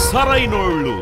సరైనోళ్ళు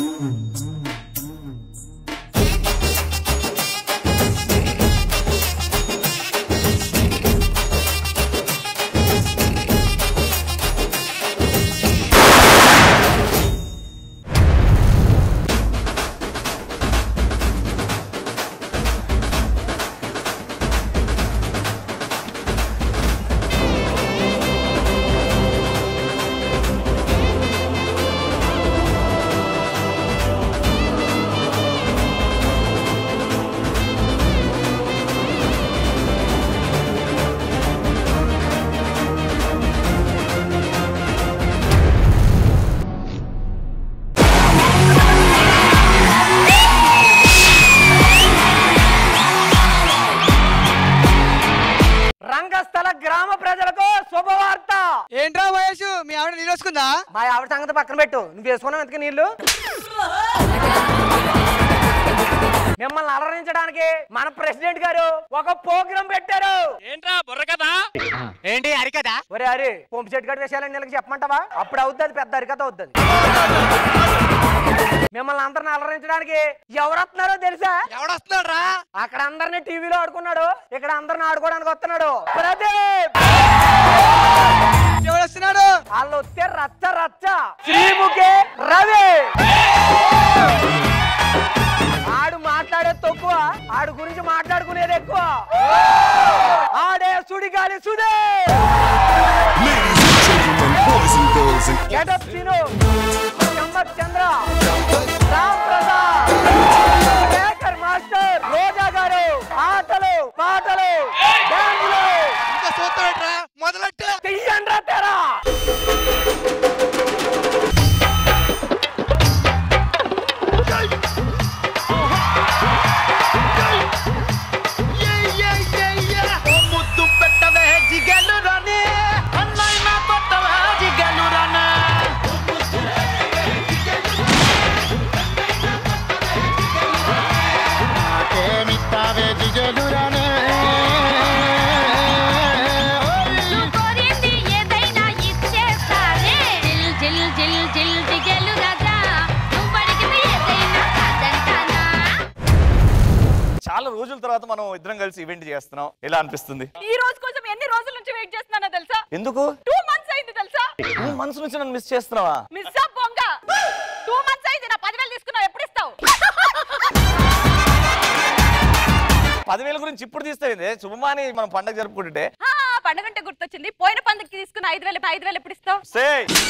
రంగస్థల గ్రామ ప్రజలకు శుభవార్త ఏంట్రా మహేష్ మీ ఆవిడ నీళ్ళు వస్తుందా మా ఆవిడ సంగతి పక్కన పెట్టు నువ్వు వేసుకున్నావు ఎందుకు నీళ్లు మిమ్మల్ని అలరించడానికి మన ప్రెసిడెంట్ గారు ఒక ప్రోగ్రాం పెట్టారు ఏంట్రా బుర్ర కదా ఏంటి అరికదా ఒరే అరే పంపు చెట్టు గడి విషయాలని నెలకి చెప్పమంటావా అప్పుడు అవుతుంది పెద్ద అరికత అవుతుంది మిమ్మల్ని అందరిని అలరించడానికి ఎవరు వస్తున్నారో తెలుసా ఎవడొస్తున్నాడు రా అక్కడ అందరిని టీవీలో ఆడుకున్నాడు ఇక్కడ అందరిని ఆడుకోవడానికి వస్తున్నాడు ప్రదీప్ ఎవడొస్తున్నాడు వాళ్ళు వస్తే రచ్చ రచ్చ శ్రీముఖి రవి ఆడు మాట్లాడేది తక్కువ ఆడు గురించి మాట్లాడుకునేది ఎక్కువ ఆడే సుడిగాలి సుదే boys and girls and getup Seenu Chammak Chandra Ram Prasad Shekar master Roja garu ఆటలు పాటలు డాన్సులు ఇంకా చూస్తాడట్రా మొదలెట్టు తీయండ్రా తెరా ముద్దు పెట్టవే జిగలు రానే అన్నైనా కొట్టవే జిగలు రానే నాకేమిస్తావే జిగలు రానే నువ్వు కోరింది ఏదైనా ఇచ్చేస్తానే జిల్ జిల్ జిల్ జిల్ జిగేలు రాజా నువ్వు అడిగింది ఏదైనా కాదంటానా చాలా రోజుల తర్వాత మనం ఇద్దరం కలిసి ఈవెంట్ చేస్తున్నాం ఎలా అనిపిస్తుంది ఈ రోజు కోసం ఎన్ని రోజుల నుంచి వెయిట్ చేస్తున్నానో తెలుసా ఎందుకు టూ మంత్స్ అయింది తెలుసా నువ్వు మనసు నుంచి నన్ను మిస్ చేస్తున్నావా మిస్ బొంగ టూ మంత్స్ అయింది నా పదివేలు తీసుకున్నావు ఎప్పుడు ఇస్తావు పదివేల గురించి ఇప్పుడు తీస్తే శుభమాని మనం పండగ జరుపుకుంటుంటే ఆ, పండగంటే గుర్తొచ్చింది పోయిన పండుగకి తీసుకున్న ఐదు వేలు ఐదు వేలు ఎప్పుడు ఇస్తావు సే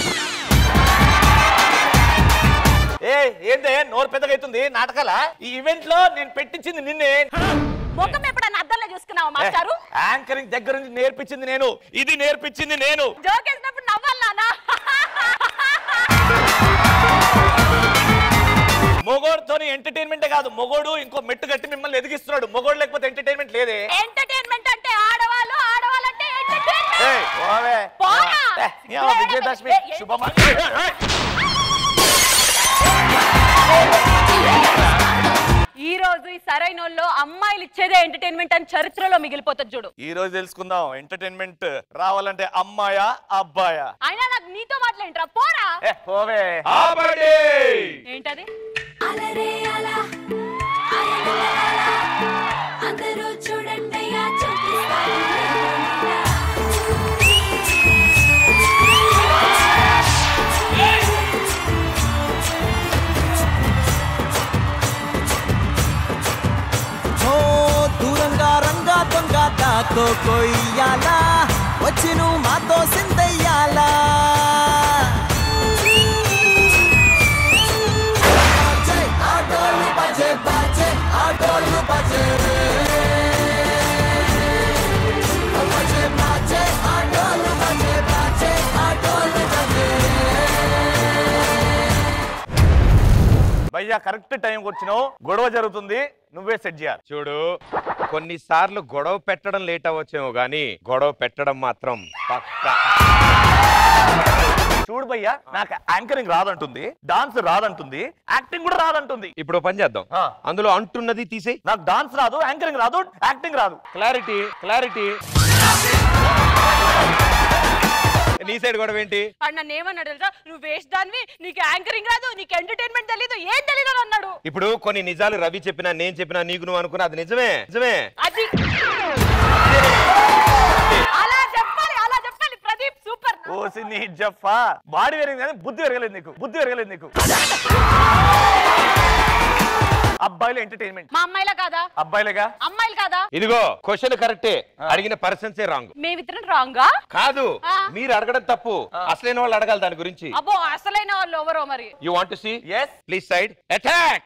ఏ ఏంటే నోరు పెద్దగా అవుతుంది నాటకాల ఈ ఈవెంట్ లో నేను పెట్టించింది నిన్నే ముఖం ఎప్పుడన్నా అద్దంలో చూసుకున్నావా మాస్టారు యాంకరింగ్ దగ్గర నుంచి నేర్పించింది నేను ఇది నేర్పించింది నేను జోకేసినప్పుడు నవ్వాలి నానా మొగోడుతోని ఎంటర్టైన్మెంట్ కాదు మొగోడు ఇంకో మెట్టు కట్టి మిమ్మల్ని ఎదిగిస్తున్నాడు మొగోడు లేకపోతే ఎంటర్టైన్మెంట్ లేదే ఎంటర్టైన్మెంట్ అంటే ఆడవాళ్ళు ఆడవాళ్ళు అంటే ఏయ్, పోవే. పోరా. ఏ, నీ అమ్మ విజయదశమి ఏ, ఏ, శుభమా ఈ రోజు ఈ సరైన వాళ్ళు అమ్మాయిలు ఇచ్చేదే ఎంటర్టైన్మెంట్ అని చరిత్రలో మిగిలిపోతుంది చూడు ఈ రోజు తెలుసుకుందాం ఎంటర్టైన్మెంట్ రావాలంటే అమ్మాయా అబ్బాయా అయినా నాకు నీతో మాట్లాడింట్రా పోరా ఏ పోవే ఏంటది అలరే అలా అలరే అందరూ చూడండి చూపిస్తాను ఓ దూరంగా రంగా దొంగ దాతో కొయ్యాలా వచ్చి నువ్వు మాతో సిందయ్యాలా బాజే, ఆటోలు బాజే, బాజే, ఆటోలు బాజే రే. బాజే, బాజే, ఆటోలు బాజే, బాజే, ఆటోలు బాజే భయ్యా కరెక్ట్ టైంకి వచ్చినావు గొడవ జరుగుతుంది నువ్వే సెట్ చేయాలి చూడు కొన్నిసార్లు గొడవ పెట్టడం లేట్ అవ్వచ్చేమో గానీ గొడవ పెట్టడం మాత్రం పక్కా చూడు భయ్యా నాకు యాంకరింగ్ రాదంటుంది డాన్స్ రాదంటుంది యాక్టింగ్ కూడా రాదంటుంది ఇప్పుడు ఓ పని చేద్దాం ఆ. అందులో అంటున్నది తీసేయ్ నాకు డాన్స్ రాదు యాంకరింగ్ రాదు యాక్టింగ్ రాదు క్లారిటీ క్లారిటీ నీ సైడ్ గొడవ ఏంటి వాడు నన్ను ఏమన్నాడు తెలుసా నువ్వు వేస్ట్ దానివి నీకు యాంకరింగ్ రాదు నీకు ఎంటర్టైన్మెంట్ తెలీదు ఏం తెలీదు అని అన్నాడు ఇప్పుడు కొన్ని నిజాలు రవి చెప్పినా నేను చెప్పినా నీకు నువ్వు అనుకున్నా అది నిజమే నిజమే అది అలా చెప్పాలి అలా చెప్పాలి ప్రదీప్ సూపర్ ఓసి నీ జఫా బాడీ పెరిగింది కానీ బుద్ధి పెరగలేదు నీకు బుద్ధి పెరగలేదు నీకు అబ్బాయిలు ఎంటర్టైన్మెంట్ మా అమ్మాయిలా కాదా అబ్బాయిలుగా అమ్మాయిలు కాదా ఇదిగో క్వశ్చన్ కరెక్టే అడిగిన పర్సన్సే రాంగ్ మేమిద్దరం రాంగా కాదు ఆ. మీరు అడగడం తప్పు అసలైన వాళ్ళు అడగాలి దాని గురించి అబ్బో అసలైన వాళ్ళు ఎవరో మరి you want to see yes please side attack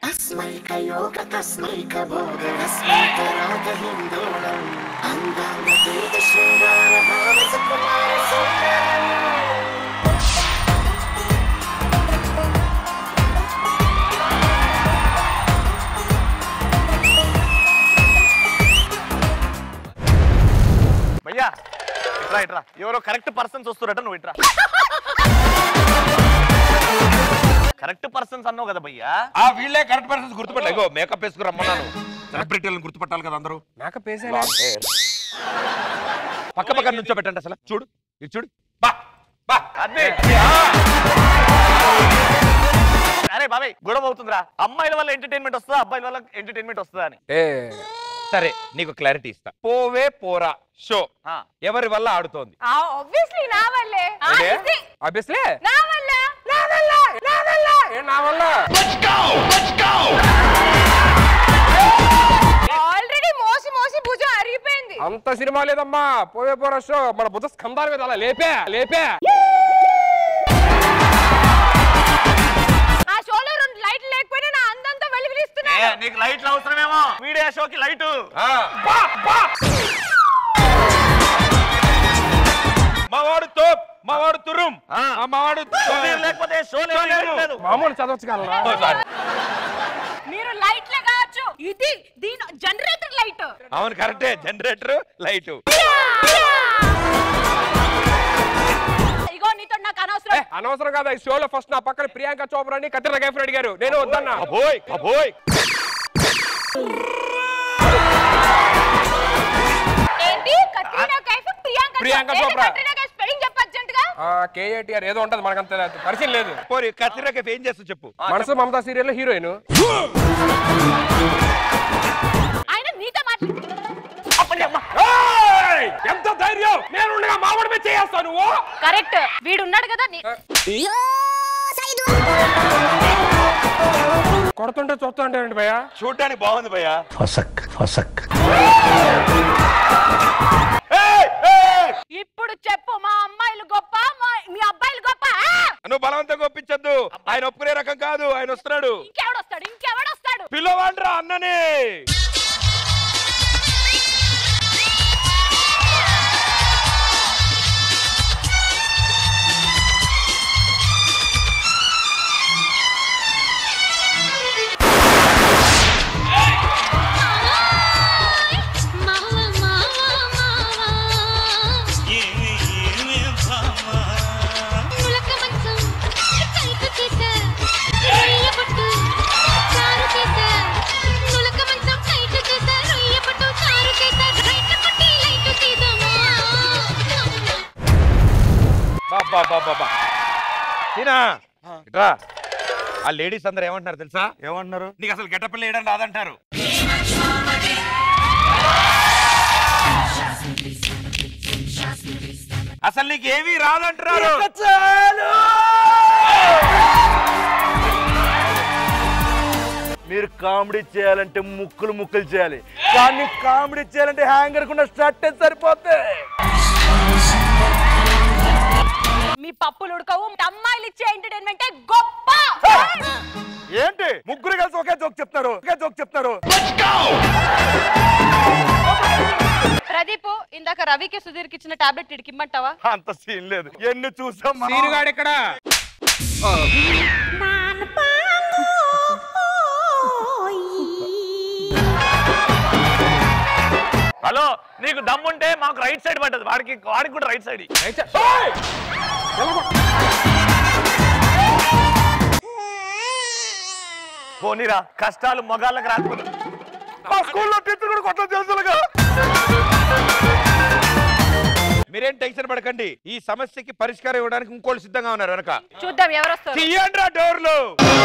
భయ్యా ఇట్రా ఇట్రా ఎవరో కరెక్ట్ పర్సన్స్ వస్తురట నువ్వు ఇట్రా కరెక్ట్ పర్సన్స్ అన్నావు కదా భయ్యా ఆ వీళ్ళే కరెక్ట్ పర్సన్స్ గుర్తుపట్టాలి ఇగో మేకప్ వేసుకు రమ్మన్నాను సెలబ్రిటీలను గుర్తుపట్టాలి కదా అందరూ మేకప్ Long hair. పక్క పక్క నుంచో పెట్టండి అసలు చూడు ఇది చూడు బా బా అదే అరే బాబాయ్ గొడవ అవుతుందిరా అమ్మాయిల వల్ల ఎంటర్టైన్మెంట్ వస్తుందా అబ్బాయిల వల్ల ఎంటర్టైన్మెంట్ వస్తుందా అని ఏ సరే నీకు క్లారిటీ ఇస్తా పోవే పోరా షో ఆ. ఎవరి వల్ల ఆడుతోంది ఆబ్వియస్లీ నా వల్లే ఆ, ఇది ఆబ్వియస్లీ నా వల్ల నా వల్ల నా వల్ల ఏ నా వల్ల ఆల్రెడీ మోసి మోసి భుజం అరిగిపోయింది అంత సినిమా లేదమ్మా పోయే పోరా షో మన బుద్ధ స్కంధాల మీద అలా లేపే లేపే ఆ షోలో రెండు లైట్లు లేకపోయినా నా అందంతో ఏ, వెలుగులిస్తున్నాడు నీకు లైట్లు అవసరమేమో వీడియో షోకి లైట్ ఆ. మావాడు తోప్ మావాడు తురుం ఆ. ఆ, మావాడు లేకపోతే షో షో లేదు. మామూలు చదవచ్చు కలరా ఓ, sorry. మీరు లైట్లే కావచ్చు ఇది దీని జనరేటర్ లైట్ అవును కరెక్టే జనరేటర్ లైట్ ఇగో నీతో నాకు అనవసరం అనవసరం కదా ఈ షోలో ఫస్ట్ నా పక్కన ప్రియాంక చోప్రా అని కత్రినా కైఫ్ అడిగారు నేను వద్దన్నా అబోయ్ అబోయ్ ఏంటి కత్రీనా కైఫ్ ప్రియాంక ప్రియాంక ఏంటి చోప్రా. కత్రీనా కైఫ్ స్పెల్లింగ్ చెప్పు అర్జెంట్ గా కేఏటిఆర్ ఏదో ఉంటది మనకంత పరిచయం లేదు పోరి కత్తిరక ఏం చేస్తా చెప్పు మనసు మమతా సీరియల్ హీరోయిన్ ఆయన నీతో మాట్లాడు ఎంత ధైర్యం నేను ఉండగా మామిడి మీద చేస్తాను నువ్వు కరెక్ట్ వీడు ఉన్నాడు కదా నీ- కొడుతుంటే చూస్తా అంటే భయ్యా చూడడానికి బాగుంది భయ్యా ఇప్పుడు చెప్పు మా అమ్మాయిలు గొప్ప మా- మీ అబ్బాయిలు గొప్ప ఆ! నువ్వు బలవంతంగా ఒప్పించద్దు ఆయన ఒప్పుకునే రకం కాదు ఆయన వస్తున్నాడు ఇంకెవడొస్తాడు ఇంకెవడొస్తాడు పిల్లవాడ్రా అన్నని బాబా బాబా బా తినా ఇట్రా ఆ లేడీస్ అందరు ఏమంటున్నారు తెలుసా ఏమన్నారు నీకు అసలు గెటప్ లేయడం రాదంటారు అసలు నీకు ఏమీ రాదంటున్నారు మీరు కామెడీ చేయాలంటే ముక్కులు ముక్కులు చేయాలి కానీ కామెడీ చేయాలంటే హ్యాంగర్ కూడా స్టార్ట్ సరిపోతే మీ పప్పులు ఉడకవు అమ్మాయిలు ఇచ్చే ఎంటర్టైన్మెంటే గొప్ప ఏంటి ముగ్గురు కలిసి ఒకే జోక్ చెప్తారు ఒకే జోక్ చెప్తారు ప్రదీప్ ఇందాక రవికి సుధీర్కి ఇచ్చిన టాబ్లెట్ ఇడికిమ్మంటావా అంత సీన్ లేదు ఎన్ని చూసాం మనం. సీనుగాడు ఇక్కడ హలో నీకు దమ్ముంటే మాకు రైట్ సైడ్ పడ్డది వాడికి వాడికి కూడా రైట్ సైడ్ అయితే- ఏయ్! ఎలాగో? పోనీరా కష్టాలు మగాళ్ళకి రాకపోతే మా స్కూల్లో టీచర్ కూడా కొత్త తెలుసులుగా మీరేం టెన్షన్ పడకండి ఈ సమస్యకి పరిష్కారం ఇవ్వడానికి ఇంకోళ్ళు సిద్ధంగా ఉన్నారు వెనక చూద్దాం ఎవరు వస్తారు తీయండ్రా డోర్లు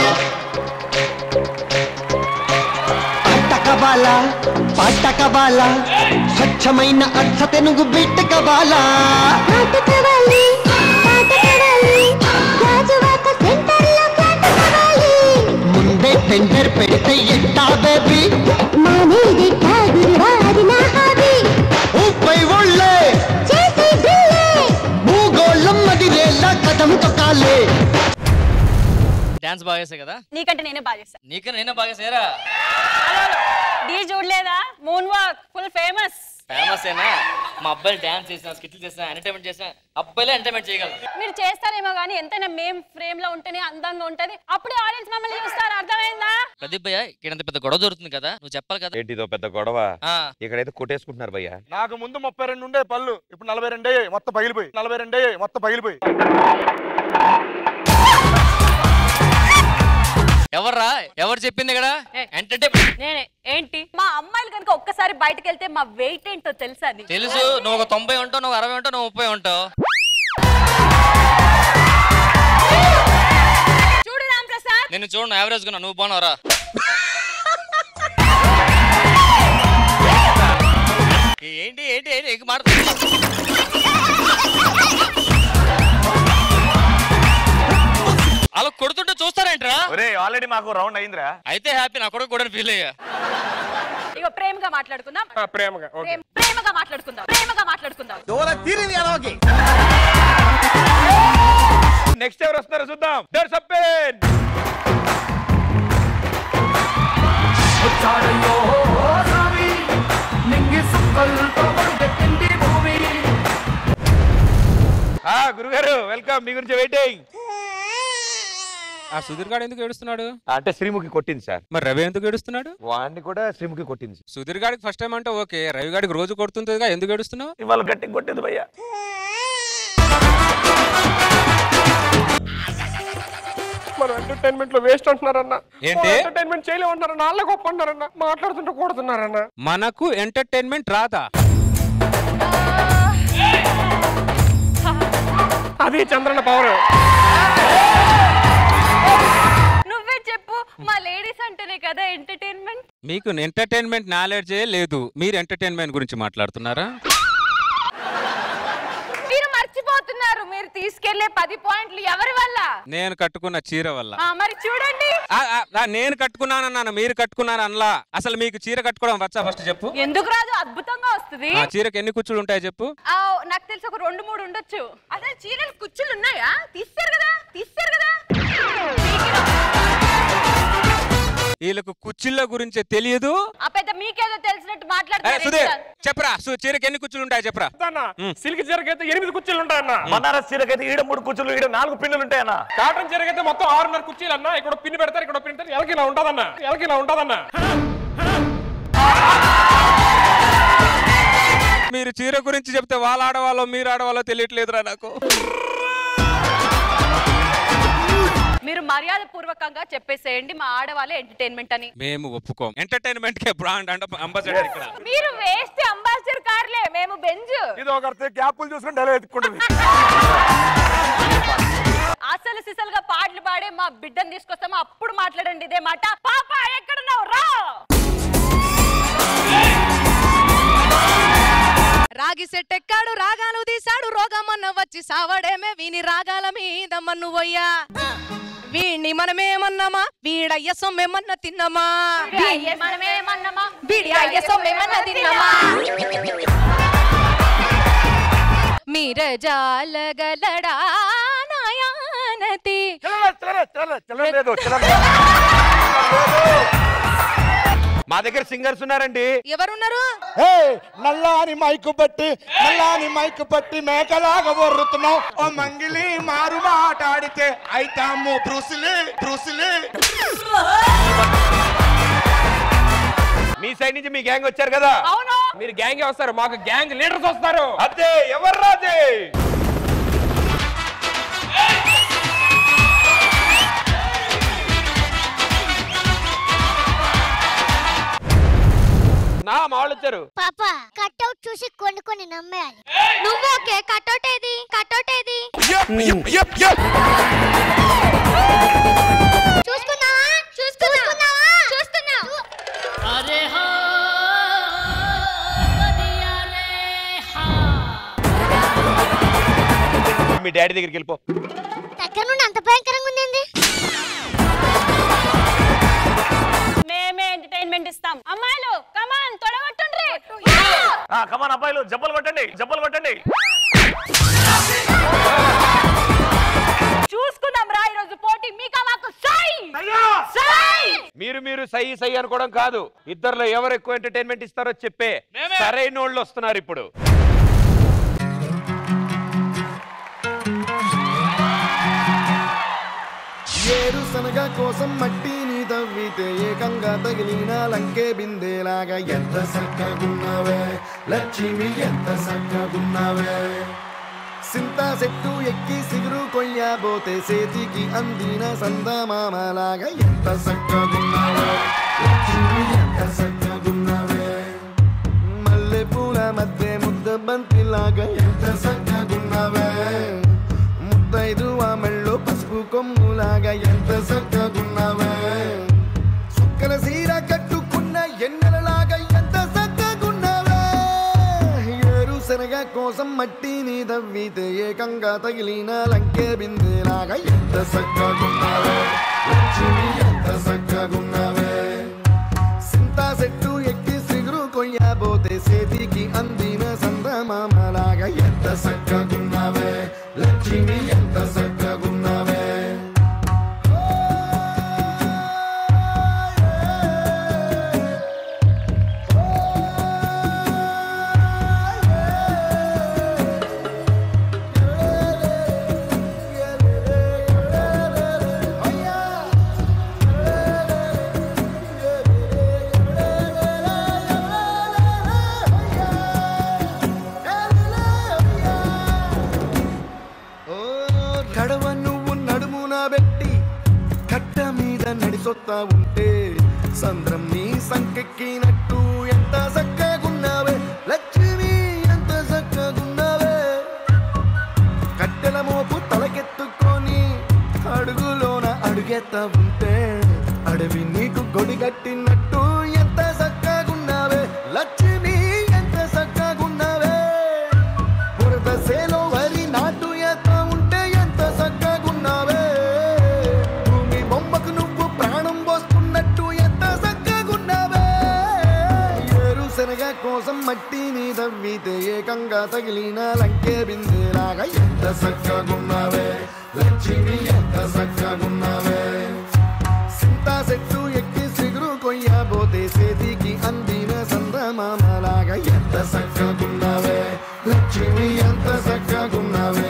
పట్టకబాల పట్టకబాల స్వచ్ఛమైన అర్థ తెనుగు బిట్టకబాల నాటకవాలి పాటకవాలి రాజువాక సెంటర్లో కాటకవాలి ముందే టెండర్ పెడితే ఎట్టా బేబీ మానేది గురువారి నా హాబీ ఊపై ఒళ్ళే చేసే డ్రిల్లే భూగోళం మదిరేలా కథం తొక్కాలే డాన్స్ బాగా చేసా కదా నీకంటే నేనే బాగా చేస్తా నీకు నేనే బాగా చేయరా డీ చూడలేదా moon walk full famous famous అయినా మా అబ్బాయిలు డాన్స్ చేసిన స్కిట్లు చేసిన ఎంటర్టైన్మెంట్ చేసిన అబ్బాయిలే ఎంటర్టైన్మెంట్ చేయగలరు మీరు చేస్తారేమో కానీ ఎంతైనా మేం ఫ్రేమ్ లో ఉంటేనే అందంగా ఉంటది అప్పుడే ఆడియన్స్ మమ్మల్ని చూస్తారు అర్థమైందా ప్రదీప్ భయ్య ఇక్కడ ఇంత పెద్ద గొడవ జరుగుతుంది కదా నువ్వు చెప్పాలి కదా ఏంటిదో పెద్ద గొడవ ఆ, ఇక్కడైతే కొట్టేసుకుంటున్నారు భయ్యా నాకు ముందు ముప్పై రెండు ఉండే పళ్ళు ఇప్పుడు నలభై రెండే మొత్తం పగిలిపోయి నలభై రెండే మొత్తం పగిలిపోయి ఎవర్రా ఎవరు చెప్పింది ఇక్కడ ఏ. ఎంటర్టైన్మెంట్ నేనే ఏంటి మా అమ్మాయిలు కనుక ఒక్కసారి బయటకు వెళ్తే మా వెయిట్ ఏంటో తెలుసా నీకు? తెలుసు నువ్వు ఒక తొంభై ఉంటావు నువ్వు అరవై ఉంటావు నువ్వు ముప్పై ఉంటావు చూడు రామ్ ప్రసాద్ నిన్ను చూడు యావరేజ్ గా నువ్వు బాగున్నావురా ఏంటి ఏంటి ఏంటి ఇంక మాట అలా కొడుతుంటే చూస్తారేంట్రా ఒరే ఆల్రెడీ మాకు రౌండ్ అయిందిరా అయితే హ్యాపీ నా కొడుకు కూడా ఫీల్ అయ్యా ఇక ప్రేమగా మాట్లాడుకుందాం ప్రేమగా ప్రేమ- ప్రేమగా మాట్లాడుకుందాం ప్రేమగా మాట్లాడుకుందాం నెక్స్ట్ ఎవరు వస్తారో చూద్దాం డోర్ సప్పెన్ ఆ గురుగారు వెల్కమ్ మీ గురించి వెయిటింగ్ ఆ సుధీర్ గాడు ఎందుకు ఏడుస్తున్నాడు అంటే శ్రీముఖి కొట్టింది సార్ మరి రవి ఎందుకు ఏడుస్తున్నాడు వాడిని కూడా శ్రీముఖి కొట్టింది సుధీర్ గాడికి ఫస్ట్ టైం అంటే ఓకే రవి గాడికి రోజు కొడుతుందిగా ఎందుకు ఏడుస్తున్నావు ఇవాళ గట్టి కొట్టేది భయ్యా మన ఎంటర్టైన్మెంట్ లో వేస్ట్ అంటున్నారన్న ఏంటి? ఎంటర్టైన్మెంట్ చేయలేమంటారన్న వాళ్ళ గొప్ప అంటారన్న మాట్లాడుతుంటే కొడుతున్నారన్న మనకు ఎంటర్టైన్మెంట్ రాదా అది చంద్రన్న పవర్ నువ్వే చెప్పు మా లేడీస్ అంటేనే కదా ఎంటర్టైన్మెంట్ మీకు ఎంటర్టైన్మెంట్ నాలెడ్జే లేదు మీరు ఎంటర్టైన్మెంట్ గురించి మాట్లాడుతున్నారా మీరు మర్చిపోతున్నారు మీరు తీసుకెళ్లే పది పాయింట్లు ఎవరి వల్ల నేను కట్టుకున్న చీర వల్ల ఆ, మరి చూడండి ఆ, ఆ, ఆ, నేను కట్టుకున్నానన్నాను మీరు కట్టుకున్నారు అనలా అసలు మీకు చీర కట్టుకోవడం వచ్చా ఫస్ట్ చెప్పు ఎందుకు రాదు అద్భుతంగా వస్తుంది ఆ చీరకు ఎన్ని కుచ్చులు ఉంటాయి చెప్పు ఆ, నాకు తెలిసి ఒక రెండు మూడు ఉండొచ్చు అసలు చీరలు కుచ్చులు ఉన్నాయా తీస్తారు కదా తీస్తారు కదా వీళ్ళకు కుచ్చిళ్ళ గురించి తెలియదు ఆ పెద్ద మీకేదో తెలిసినట్టు ఏ, మాట్లాడుతున్నారు సుధీర్ ఏంటి? చెప్పరా సు- చీరకు ఎన్ని కుచ్చులు ఉంటాయి చెప్పరా సిల్క్ చీరకైతే ఎనిమిది కుర్చీలు ఉంటాయన్న బనారస్ చీరకైతే ఈడ మూడు కుర్చీలు ఈడ నాలుగు పిన్నులు ఉంటాయన్న కాటన్ చీరకైతే మొత్తం ఆరున్నర కుర్చీలు అన్న ఇక్కడ పిన్ని పెడతారు ఇక్కడ పిన్ పెడతారు ఎలకి ఇలా ఉంటదన్న ఎలకి ఇలా ఉంటదన్న మీరు చీర గురించి చెప్తే వాళ్ళ ఆడవాళ్ళో మీరు ఆడవాళ్ళో తెలియట్లేదురా నాకు మీరు మర్యాద పూర్వకంగా చెప్పేసేయండి మా ఆడవాళ్ళే ఎంటర్టైన్మెంట్ అని మేము ఒప్పుకోం ఎంటర్టైన్మెంట్ కే బ్రాండ్ అంటే అంబాసిడర్ ఇక్కడ మీరు వేస్తే అంబాసిడర్ కార్లే మేము బెంజ్ ఇది ఒక గ్యాపులు చూసుకుని డైలాగ్ ఎత్తుకుంటుంది అసలు సిసలుగా పాటలు పాడే మా బిడ్డను తీసుకొస్తాము అప్పుడు మాట్లాడండి ఇదే మాట పాప ఎక్కడున్నావు రా రాగి సెట్టెక్కాడు రాగాలు తీశాడు రోగమన్న వచ్చి సావడేమే వీని రాగాల మీద మన్ను పోయ్యా వీణ్ణి మనమేమన్నామా వీడయ్య సొమ్మేమన్నా తిన్నామా మనమేమన్నామా వీడి అయ్య సొమ్మేమన్నా తిన్నామా మీరే జాలగలడా నాయానతి లేదు మా దగ్గర సింగర్స్ ఉన్నారండి ఎవరున్నారు హే నల్లాని మైకు పట్టి నల్లాని మైకు పట్టి మేకలాగా బొర్రుతున్నావు ఓ మంగిలి మారు మాట్లాడితే అయితాము బ్రూసిలి బ్రూసిలి మీ సైడ్ నుంచి మీ గ్యాంగ్ వచ్చారు కదా అవును మీరు గ్యాంగ్ వస్తారు మాకు గ్యాంగ్ లీడర్స్ వస్తారు అదే ఎవరు రాజే నా మా వాళ్ళు వచ్చారు పాప కట్అవుట్ చూసి కొన్ని కొన్ని నమ్మేయాలి నువ్వు ఓకే కట్అవుట్ ఏది కట్అవుట్ ఏది చూసుకున్నావా చూసుకున్నావా చూస్తున్నావు అరే మీ డాడీ దగ్గరికి వెళ్ళిపో దగ్గర నుండి అంత భయంకరంగా ఉందండి మేమే ఎంటర్టైన్మెంట్ ఇస్తాం అమ్మాయిలు కమాన్ తొడగొట్టుండ్రి కమాన్ అబ్బాయిలు జబ్బలు కొట్టండి జబ్బలు కొట్టండి చూసుకుందాం రా ఈరోజు పోటీ మీకా మాకు సై సై మీరు మీరు సై సై అనుకోవడం కాదు ఇద్దరులో ఎవరు ఎక్కువ ఎంటర్టైన్మెంట్ ఇస్తారో చెప్పే సరైన వాళ్ళు వస్తున్నారు ఇప్పుడు ఏరుశనగ కోసం మట్టిని తవ్వితే ఏకంగా తగిలిన లంకే బిందేలాగా ఎంత చక్కగున్నావే లక్ష్మి ఎంత చక్కగున్నావే సింత చెట్టు ఎక్కి సిగురు కొయ్యబోతే చేతికి అందిన సందమామలాగా ఎంత చక్కగున్నావే లక్ష్మి ఎంత చక్కగున్నావే మల్లె పూల మధ్య ముద్ద బంతిలాగా ఎంత చక్కగున్నావే ముద్దైదు ఆ మెళ్ళు పసుపు కొమ్ములాగా ఎంత చక్కగున్నావే సుక్కల సీర కట్టుకున్న ఎన్నెలలాగా ఎంత చక్కగున్నావే ఏరుశనగ కోసం మట్టిని దవ్వితే ఏకంగా తగిలిన లంకే బిందెలాగా ఎంత చక్కగున్నావే లక్ష్మి ఎంత చక్కగున్నావే సింతా చెట్టు ఎక్కి సిగురు కొయ్యబోతే చేతికి అందిన సందమామలాగా ఎంత చక్కగున్నావే లక్ష్మి ఎంత చక్కగున్నావే ఓ కడవ నువ్వు నడుమున పెట్టి కట్ట మీద నడిసొత్తా ఉంటే సంద్రం నీ సంకెక్కినట్టు ఎంత చక్కగున్నావే లక్ష్మి ఎంత చక్కగున్నావే కట్టెల మోపు తలకెత్తుకొని అడుగులోన అడుగెత్తా ఉంటే అడవి నీకు గొడిగట్టినట్టు ఎంత చక్కగున్నావే లక్ష్మి ఎంత చక్కగున్నావే బురద సేలో వరి నాటు ఎత్త ఉంటే ఎంత చక్కగున్నావే భూమి బొమ్మకు నువ్వు ప్రాణం పోస్తున్నట్టు ఎంత చక్కగున్నావే ఏరుశనగ కోసం మట్టిని తవ్వితే ఏకంగా తగిలిన లంకే బిందెలాగా ఎంత చక్కగున్నావే లక్ష్మి ఎంత చక్కగున్నావే సింతా చెట్టు ఎక్కి సిగురు కొయ్యబోతే చేతికి అందిన సందమామలాగా ఎంత చక్కగున్నావే లక్ష్మి ఎంత చక్కగున్నావే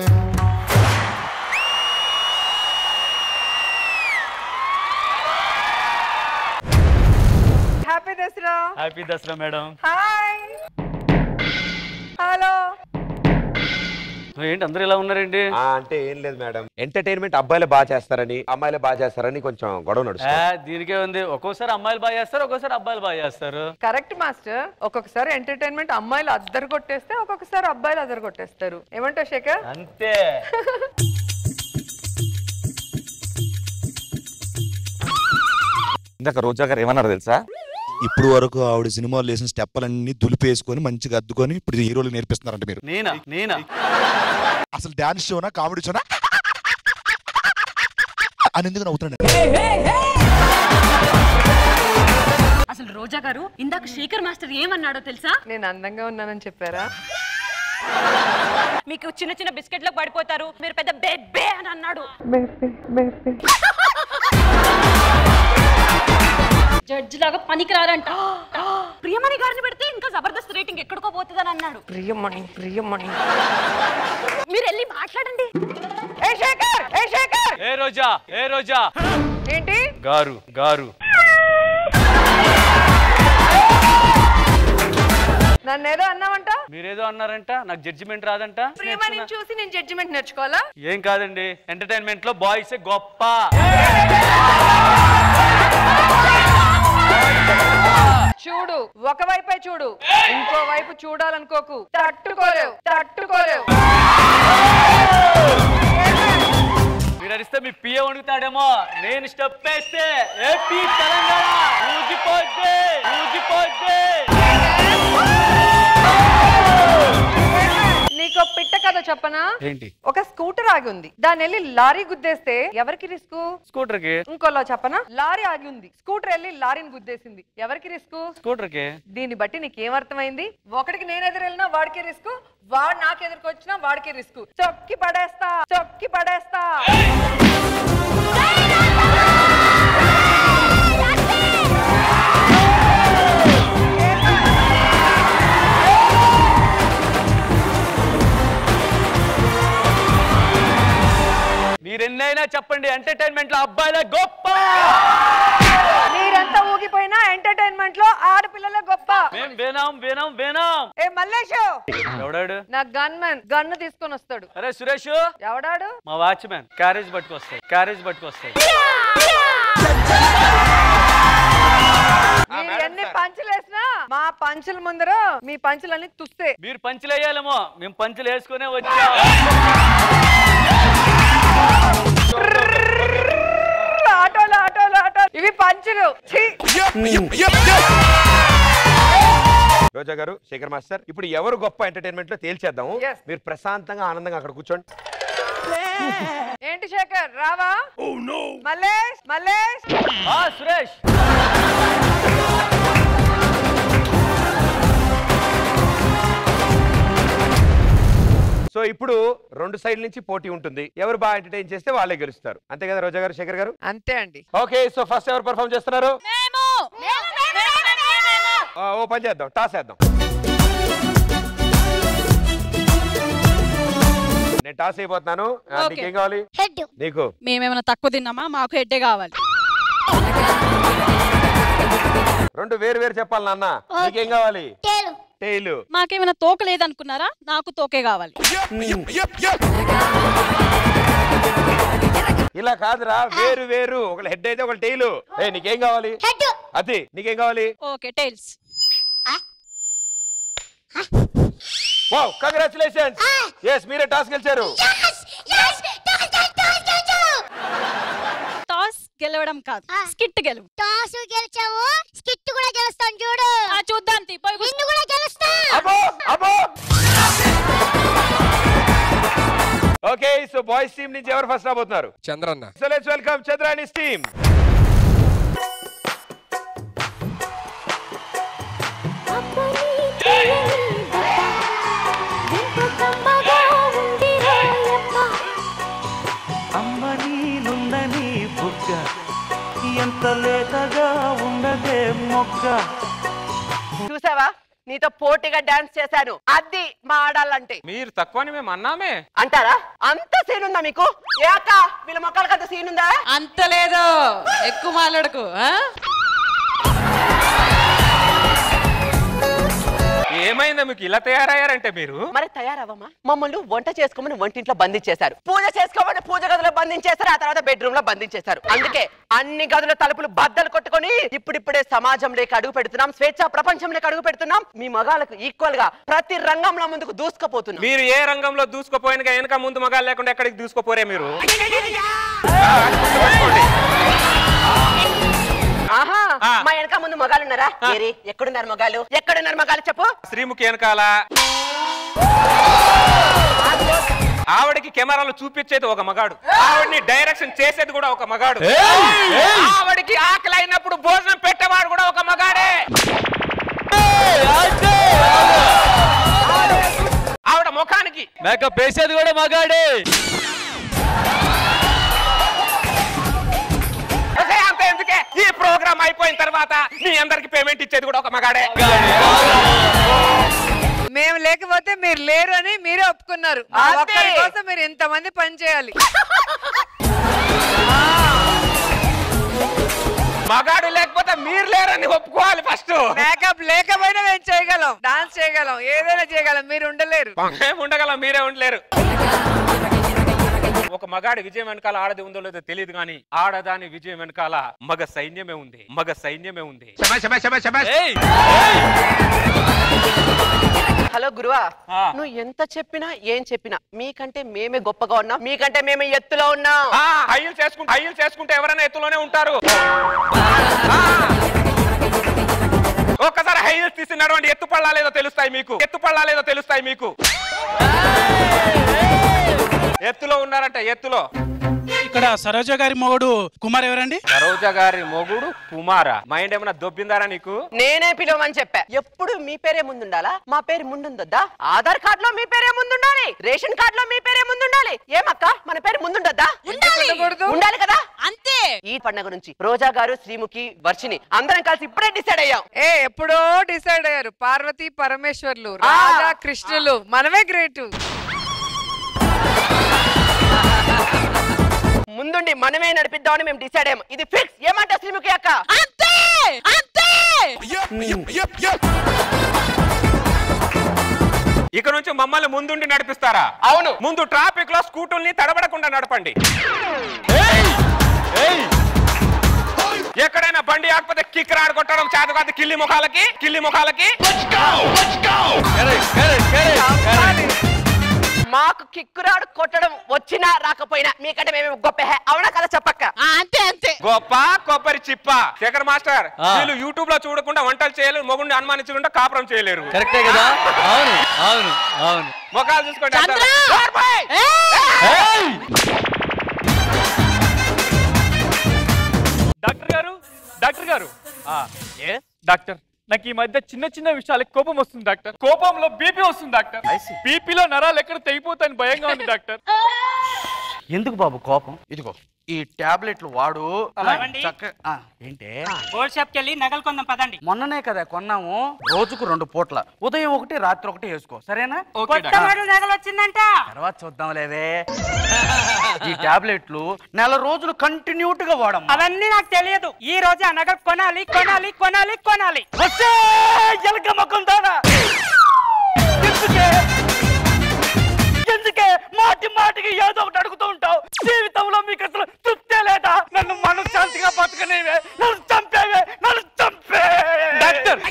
happy Dasara happy Dasara madam hi hello ఏంటి అందరూ ఇలా ఉన్నారండి ఆ, అంటే ఏం లేదు మేడం ఎంటర్టైన్మెంట్ అబ్బాయిలు బాగా చేస్తారని అమ్మాయిలు బాగా చేస్తారని కొంచెం గొడవ ఆ, నడుస్తుంది దీనికే ఉంది ఒక్కోసారి అమ్మాయిలు బాగా చేస్తారు ఒక్కోసారి అబ్బాయిలు బాగా చేస్తారు కరెక్ట్ మాస్టర్ ఒక్కొక్కసారి ఎంటర్టైన్మెంట్ అమ్మాయిలు అద్దరు కొట్టేస్తే ఒక్కొక్కసారి అబ్బాయిలు అద్దరు కొట్టేస్తారు ఏమంటావు శేఖర్ అంతే ఇందాక రోజా గారు ఏమన్నారు తెలుసా ఇప్పుడు వరకు ఆవిడ సినిమాలు వేసిన స్టెప్పులన్నీ దులిపేసుకొని మంచిగా అద్దుకొని ఇప్పుడు హీరోలు నేర్పిస్తున్నారంట మీరు నేనా నేనా అసలు డాన్స్ షోనా కామెడీ షోనా అని ఎందుకు నవ్వుతున్నాడు అసలు రోజా గారు ఇందాక శేఖర్ మాస్టర్ ఏమన్నాడో తెలుసా నేను అందంగా ఉన్నానని చెప్పారా మీకు చిన్న చిన్న బిస్కెట్లకు పడిపోతారు మీరు పెద్ద బెబ్బే అని అన్నాడు జడ్జి లాగా పనికిరారంట ప్రియమణి గారిని పెడితే ఇంకా జబర్దస్త్ రేటింగ్ ఎక్కడికో పోతుందని అన్నాడు ప్రియమణి ప్రియమణి మీరు వెళ్ళి మాట్లాడండి ఏ శేఖర్ ఏ శేఖర్ ఏ రోజా ఏ రోజా ఏంటి గారు గారు నన్ను ఏదో అన్నావంట మీరేదో అన్నారంట నాకు జడ్జిమెంట్ రాదంట ప్రియమణిని చూసి నేను జడ్జిమెంట్ నేర్చుకోవాలా ఏం కాదండి ఎంటర్టైన్మెంట్ లో బాయ్స్ గొప్ప చూడు చూడు ఒక వైపే చూడు ఇంకో వైపు చూడాలనుకోకు తట్టుకోలేవు తట్టుకోలేవు మీరు అరిస్తే మీ పియ వణుకుతాడేమో నేను స్టెప్ వేస్తే ఏపీ తెలంగాణ ఊగిపోద్ది ఊగిపోద్ది నీకు పిట్ట కథ చెప్పనా ఏంటి ఒక స్కూటర్ ఆగి ఉంది దాన్ని వెళ్ళి లారీ గుద్దేస్తే ఎవరికి రిస్క్ స్కూటర్ కి ఇంకోలా చెప్పనా లారీ ఆగి ఉంది స్కూటర్ వెళ్ళి లారీని గుద్దేసింది ఎవరికి రిస్క్ స్కూటర్ కి దీన్ని బట్టి నీకేం అర్థమైంది ఒకటికి నేను ఎదురు వెళ్ళినా వాడికి రిస్క్ వాడు నాకు ఎదురుకొచ్చినా వాడికి రిస్క్ చొక్కి పడేస్తా చొక్కి పడేస్తా మీరు ఎన్నైనా చెప్పండి ఎంటర్టైన్మెంట్ లో అబ్బాయిలే గొప్ప మీరంతా ఊగిపోయినా ఎంటర్టైన్మెంట్ లో ఆడపిల్లలే గొప్ప మేం వినాం వినాం వినాం ఏ మల్లేషు ఎవడాడు నా గన్ మ్యాన్ గన్ను తీసుకొని వస్తాడు అరే సురేష్ ఎవడాడు మా వాచ్మ్యాన్ క్యారేజ్ పట్టుకొస్తాడు క్యారేజ్ పట్టుకొస్తాడు మీరు ఎన్ని పంచులు వేసినా మా పంచుల ముందర మీ పంచులన్నీ తుస్తే మీరు పంచులు వేయాలేమో మేము పంచులు వేసుకునే వచ్చాం ఆటోలు ఆటోలు ఆటోలు ఇవి పంచులు ఛీ! రోజా గారు శేఖర్ మాస్టర్ ఇప్పుడు ఎవరు గొప్ప ఎంటర్టైన్మెంట్ లో తేల్చేద్దాం మీరు ప్రశాంతంగా ఆనందంగా అక్కడ కూర్చోండి ఏంటి శేఖర్ రావా మల్లేష్ మల్లేష్ ఆ సురేష్ సో ఇప్పుడు రెండు సైడ్ నుంచి పోటీ ఉంటుంది ఎవరు బాగా ఎంటర్టైన్ చేస్తే వాళ్ళే గెలుస్తారు అంతే కదా రోజా గారు శేఖర్ గారు అంతే అండి ఓకే సో ఫస్ట్ ఎవరు పర్ఫామ్ చేస్తున్నారు ఆ, ఓ పని చేద్దాం టాస్ వేద్దాం నేను టాస్ అయిపోతున్నాను ఆ, Okay. నీకేం కావాలి నీకు మేమేమైనా తక్కువ తిన్నామా మాకు హెడ్డే కావాలి రెండు వేరు వేరు చెప్పాలి నాన్న నీకేం కావాలి టైలు మాకేమైనా తోక లేదనుకున్నారా నాకు తోకే కావాలి ఇలా కాదురా వేరు వేరు ఒకళ్ళ హెడ్ అయితే ఒకళ్ళ టైలు ఏ నీకేం కావాలి అది నీకేం కావాలి okay tiles wow congratulations yes మీరే టాస్ గెలిచారు టాస్ గెలవడం కాదు స్కిట్ గెలువు టాస్ గెలిచాము స్కిట్ కూడా గెలుస్తాం చూడు చూద్దాం తీ, పోయి కూర్చో. నిన్ను కూడా గెలుస్తా అబ్బో అబ్బో ఓకే సో బాయ్స్ టీం నుంచి ఎవరు ఫస్ట్ రాబోతున్నారు చంద్రన్న సో లెట్స్ వెల్కమ్ చంద్రానిస్ టీమ్ అమ్మ నీలుందని బుగ్గ ఎంత లేతగా ఉండదే మొగ్గ చూసావా నీతో పోటీగా డాన్స్ చేశాను అది మా ఆడాలంటే మీరు తక్కువని మేము అన్నామే అంటారా అంత సీన్ ఉందా మీకు ఏ అక్క వీళ్ళ మొక్కలకి అంత సీన్ ఉందా అంత లేదు ఎక్కువ మాట్లాడకు ఆ? ఏమైందా మీకు ఇలా తయారయ్యారంటే మీరు మరి తయారవ్వమా మమ్మల్ని వంట చేసుకోమని వంటింట్లో బంధించేశారు పూజ చేసుకోమని పూజ గదిలో బంధించేశారు ఆ తర్వాత బెడ్రూమ్ లో బంధించేశారు అందుకే అన్ని గదుల తలుపులు బద్దలు కొట్టుకొని ఇప్పుడిప్పుడే సమాజంలోకి అడుగు పెడుతున్నాం స్వేచ్ఛ ప్రపంచంలోకి అడుగు పెడుతున్నాం మీ మగాలకు ఈక్వల్ గా ప్రతి రంగంలో ముందుకు దూసుకుపోతున్నాం మీరు ఏ రంగంలో దూసుకోపోయినగా వెనక ముందు మగాలు లేకుండా ఎక్కడికి దూసుకోపోరే మీరు ఆహా మా వెనక ముందు మగాలు ఉన్నారా ఏరి ఎక్కడున్నారు మగాలు ఎక్కడున్నారు మగాలు చెప్పు శ్రీముఖి వెనకాల ఆవిడకి కెమెరాలో చూపించేది ఒక మగాడు ఆవిడని డైరెక్షన్ చేసేది కూడా ఒక మగాడు ఆవిడకి ఆకలి అయినప్పుడు భోజనం పెట్టేవాడు కూడా ఒక మగాడే ఆవిడ ముఖానికి మేకప్ వేసేది కూడా మగాడే ఒసే, అంత ఎందుకే ఈ ప్రోగ్రామ్ అయిపోయిన తర్వాత మీ అందరికి పేమెంట్ ఇచ్చేది కూడా ఒక మగాడే మేము లేకపోతే మీరు లేరు అని మీరే ఒప్పుకున్నారు ఆ అంతే. ఒక్కరి కోసం మీరు ఇంతమంది పని చేయాలి మగాడు లేకపోతే మీరు లేరని ఒప్పుకోవాలి ఫస్ట్ మేకప్ లేకపోయినా మేము చేయగలం డాన్స్ చేయగలం ఏదైనా చేయగలం మీరు ఉండలేరు మేము ఉండగలం మీరే ఉండలేరు ఒక మగాడి విజయం వెనకాల ఆడది ఉందో లేదో తెలియదు కానీ ఆడదాని విజయం వెనకాల మగ సైన్యమే ఉంది మగ సైన్యమే ఉంది హలో గురువా నువ్వు ఎంత చెప్పినా ఏం చెప్పినా మీకంటే మేమే గొప్పగా ఉన్నాం మీకంటే మేమే ఎత్తులో ఉన్నాం ఆ, హైలు చేసుకుంటే హైలు చేసుకుంటే ఎవరైనా ఎత్తులోనే ఉంటారు ఒక్కసారి హైల్స్ తీసి నడవండి ఎత్తు పళ్ళాలేదో తెలుస్తాయి మీకు ఎత్తు పళ్ళాలేదో తెలుస్తాయి మీకు ఎత్తులో ఉన్నారంట ఎత్తులో ఇక్కడ సరోజ గారి మొగుడు కుమార్ ఎవరండి సరోజ గారి మొగుడు కుమార మైండ్ ఏమైనా దొబ్బిందారా నీకు నేనే పిలవమని చెప్పా ఎప్పుడు మీ పేరే ముందుండాలా మా పేరు ముందుందొద్దా ఆధార్ కార్డ్ లో మీ పేరే ముందుండాలి రేషన్ కార్డ్ లో మీ పేరే ముందుండాలి ఏమక్క మన పేరు ముందుండొద్దా ఉండాలి కదా అంతే ఈ పండగ నుంచి రోజా గారు శ్రీముఖి వర్షిని అందరం కలిసి ఇప్పుడే డిసైడ్ అయ్యాం ఏ ఎప్పుడో డిసైడ్ అయ్యారు పార్వతి పరమేశ్వర్లు రాధా కృష్ణులు మనమే గ్రేట్ ముందుండి మనమే నడిపిద్దామని మేము డిసైడ్ అయ్యాం ఇది ఫిక్స్ ఏమంటా శ్రీముఖి అక్క అంతే అంతే ఇక నుంచి మమ్మల్ని ముందుండి నడిపిస్తారా అవును ముందు ట్రాఫిక్ లో స్కూటర్ని తడబడకుండా నడపండి ఎక్కడైనా బండి ఆకపోతే కిక్ రాడ్ కొట్టడం చేత కాదు కిల్లి ముఖాలకి కిల్లి ముఖాలకి మాకు కిక్కురాడు కొట్టడం వచ్చినా రాకపోయినా మీకంటే మేము గొప్ప హే. అవునా కదా చెప్పక్క అంతే అంతే గొప్ప కొబ్బరి చిప్ప శేఖర్ మాస్టర్ ఆ. వీళ్ళు యూట్యూబ్ లో చూడకుండా వంటలు చేయలేరు మొగుడిని అనుమానించకుండా కాపురం చేయలేరు కరెక్టే కదా అవును అవును అవును ముఖాలు చూసుకోండి చంద్ర! అందరూ. ఓర్మై! Doctor garu doctor garu doctor నాకు ఈ మధ్య చిన్న చిన్న విషయాలకు కోపం వస్తుంది డాక్టర్ కోపంలో బీపీ వస్తుంది డాక్టర్ బీపీలో నరాలు ఎక్కడ తెగిపోతాయని భయంగా ఉంది డాక్టర్ ఎందుకు బాబు కోపం ఇదిగో ఈ టాబ్లెట్లు వాడు అలాగండి. చక్క- ఆ, ఏంటే గోల్డ్ షాప్కి వెళ్ళి నగలు కొందాం పదండి మొన్ననే కదా కొన్నాము రోజుకు రెండు పూట్ల ఉదయం ఒకటి రాత్రి ఒకటి వేసుకో సరేనా కొత్త మోడల్ నగలు వచ్చిందంట తర్వాత చూద్దాంలేవే ఈ టాబ్లెట్లు నెల రోజులు కంటిన్యూట్ గా వాడమ్మా అవన్నీ నాకు తెలియదు ఈ రోజు ఆ నగలు కొనాలి కొనాలి కొనాలి కొనాలి వస్తే ఎలక మొక్కం దానా ఎందుకే ఎందుకే మాటి మాటికి ఏదో ఒకటి అడుగుతూ ఉంటావు జీవితంలో మీకు అసలు తృప్తే లేదా నన్ను మనశ్శాంతిగా బతకనేవే నన్ను చంపేవే నన్ను చంపే డాక్టర్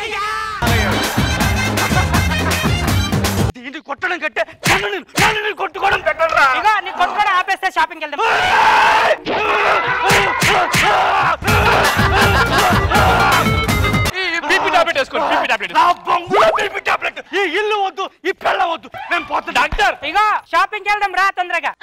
దీన్ని కొట్టడం కంటే నన్ను నేను- నన్ను నేను కొట్టుకోవడం పెట్టరా ఇగో నీ కొట్టుకొని ఆపేస్తే షాపింగ్ వెళ్దాం బీపీ టాబ్లెట్ వేసుకోండి బీపీ టాబ్లెట్ నా బొంగులో బీపీ టాబ్లెట్ ఈ ఇల్లు వద్దు ఈ పెళ్ళ వద్దు నేను పోతా డాక్టర్ ఇగో షాపింగ్ వెళ్దాం రా తొందరగా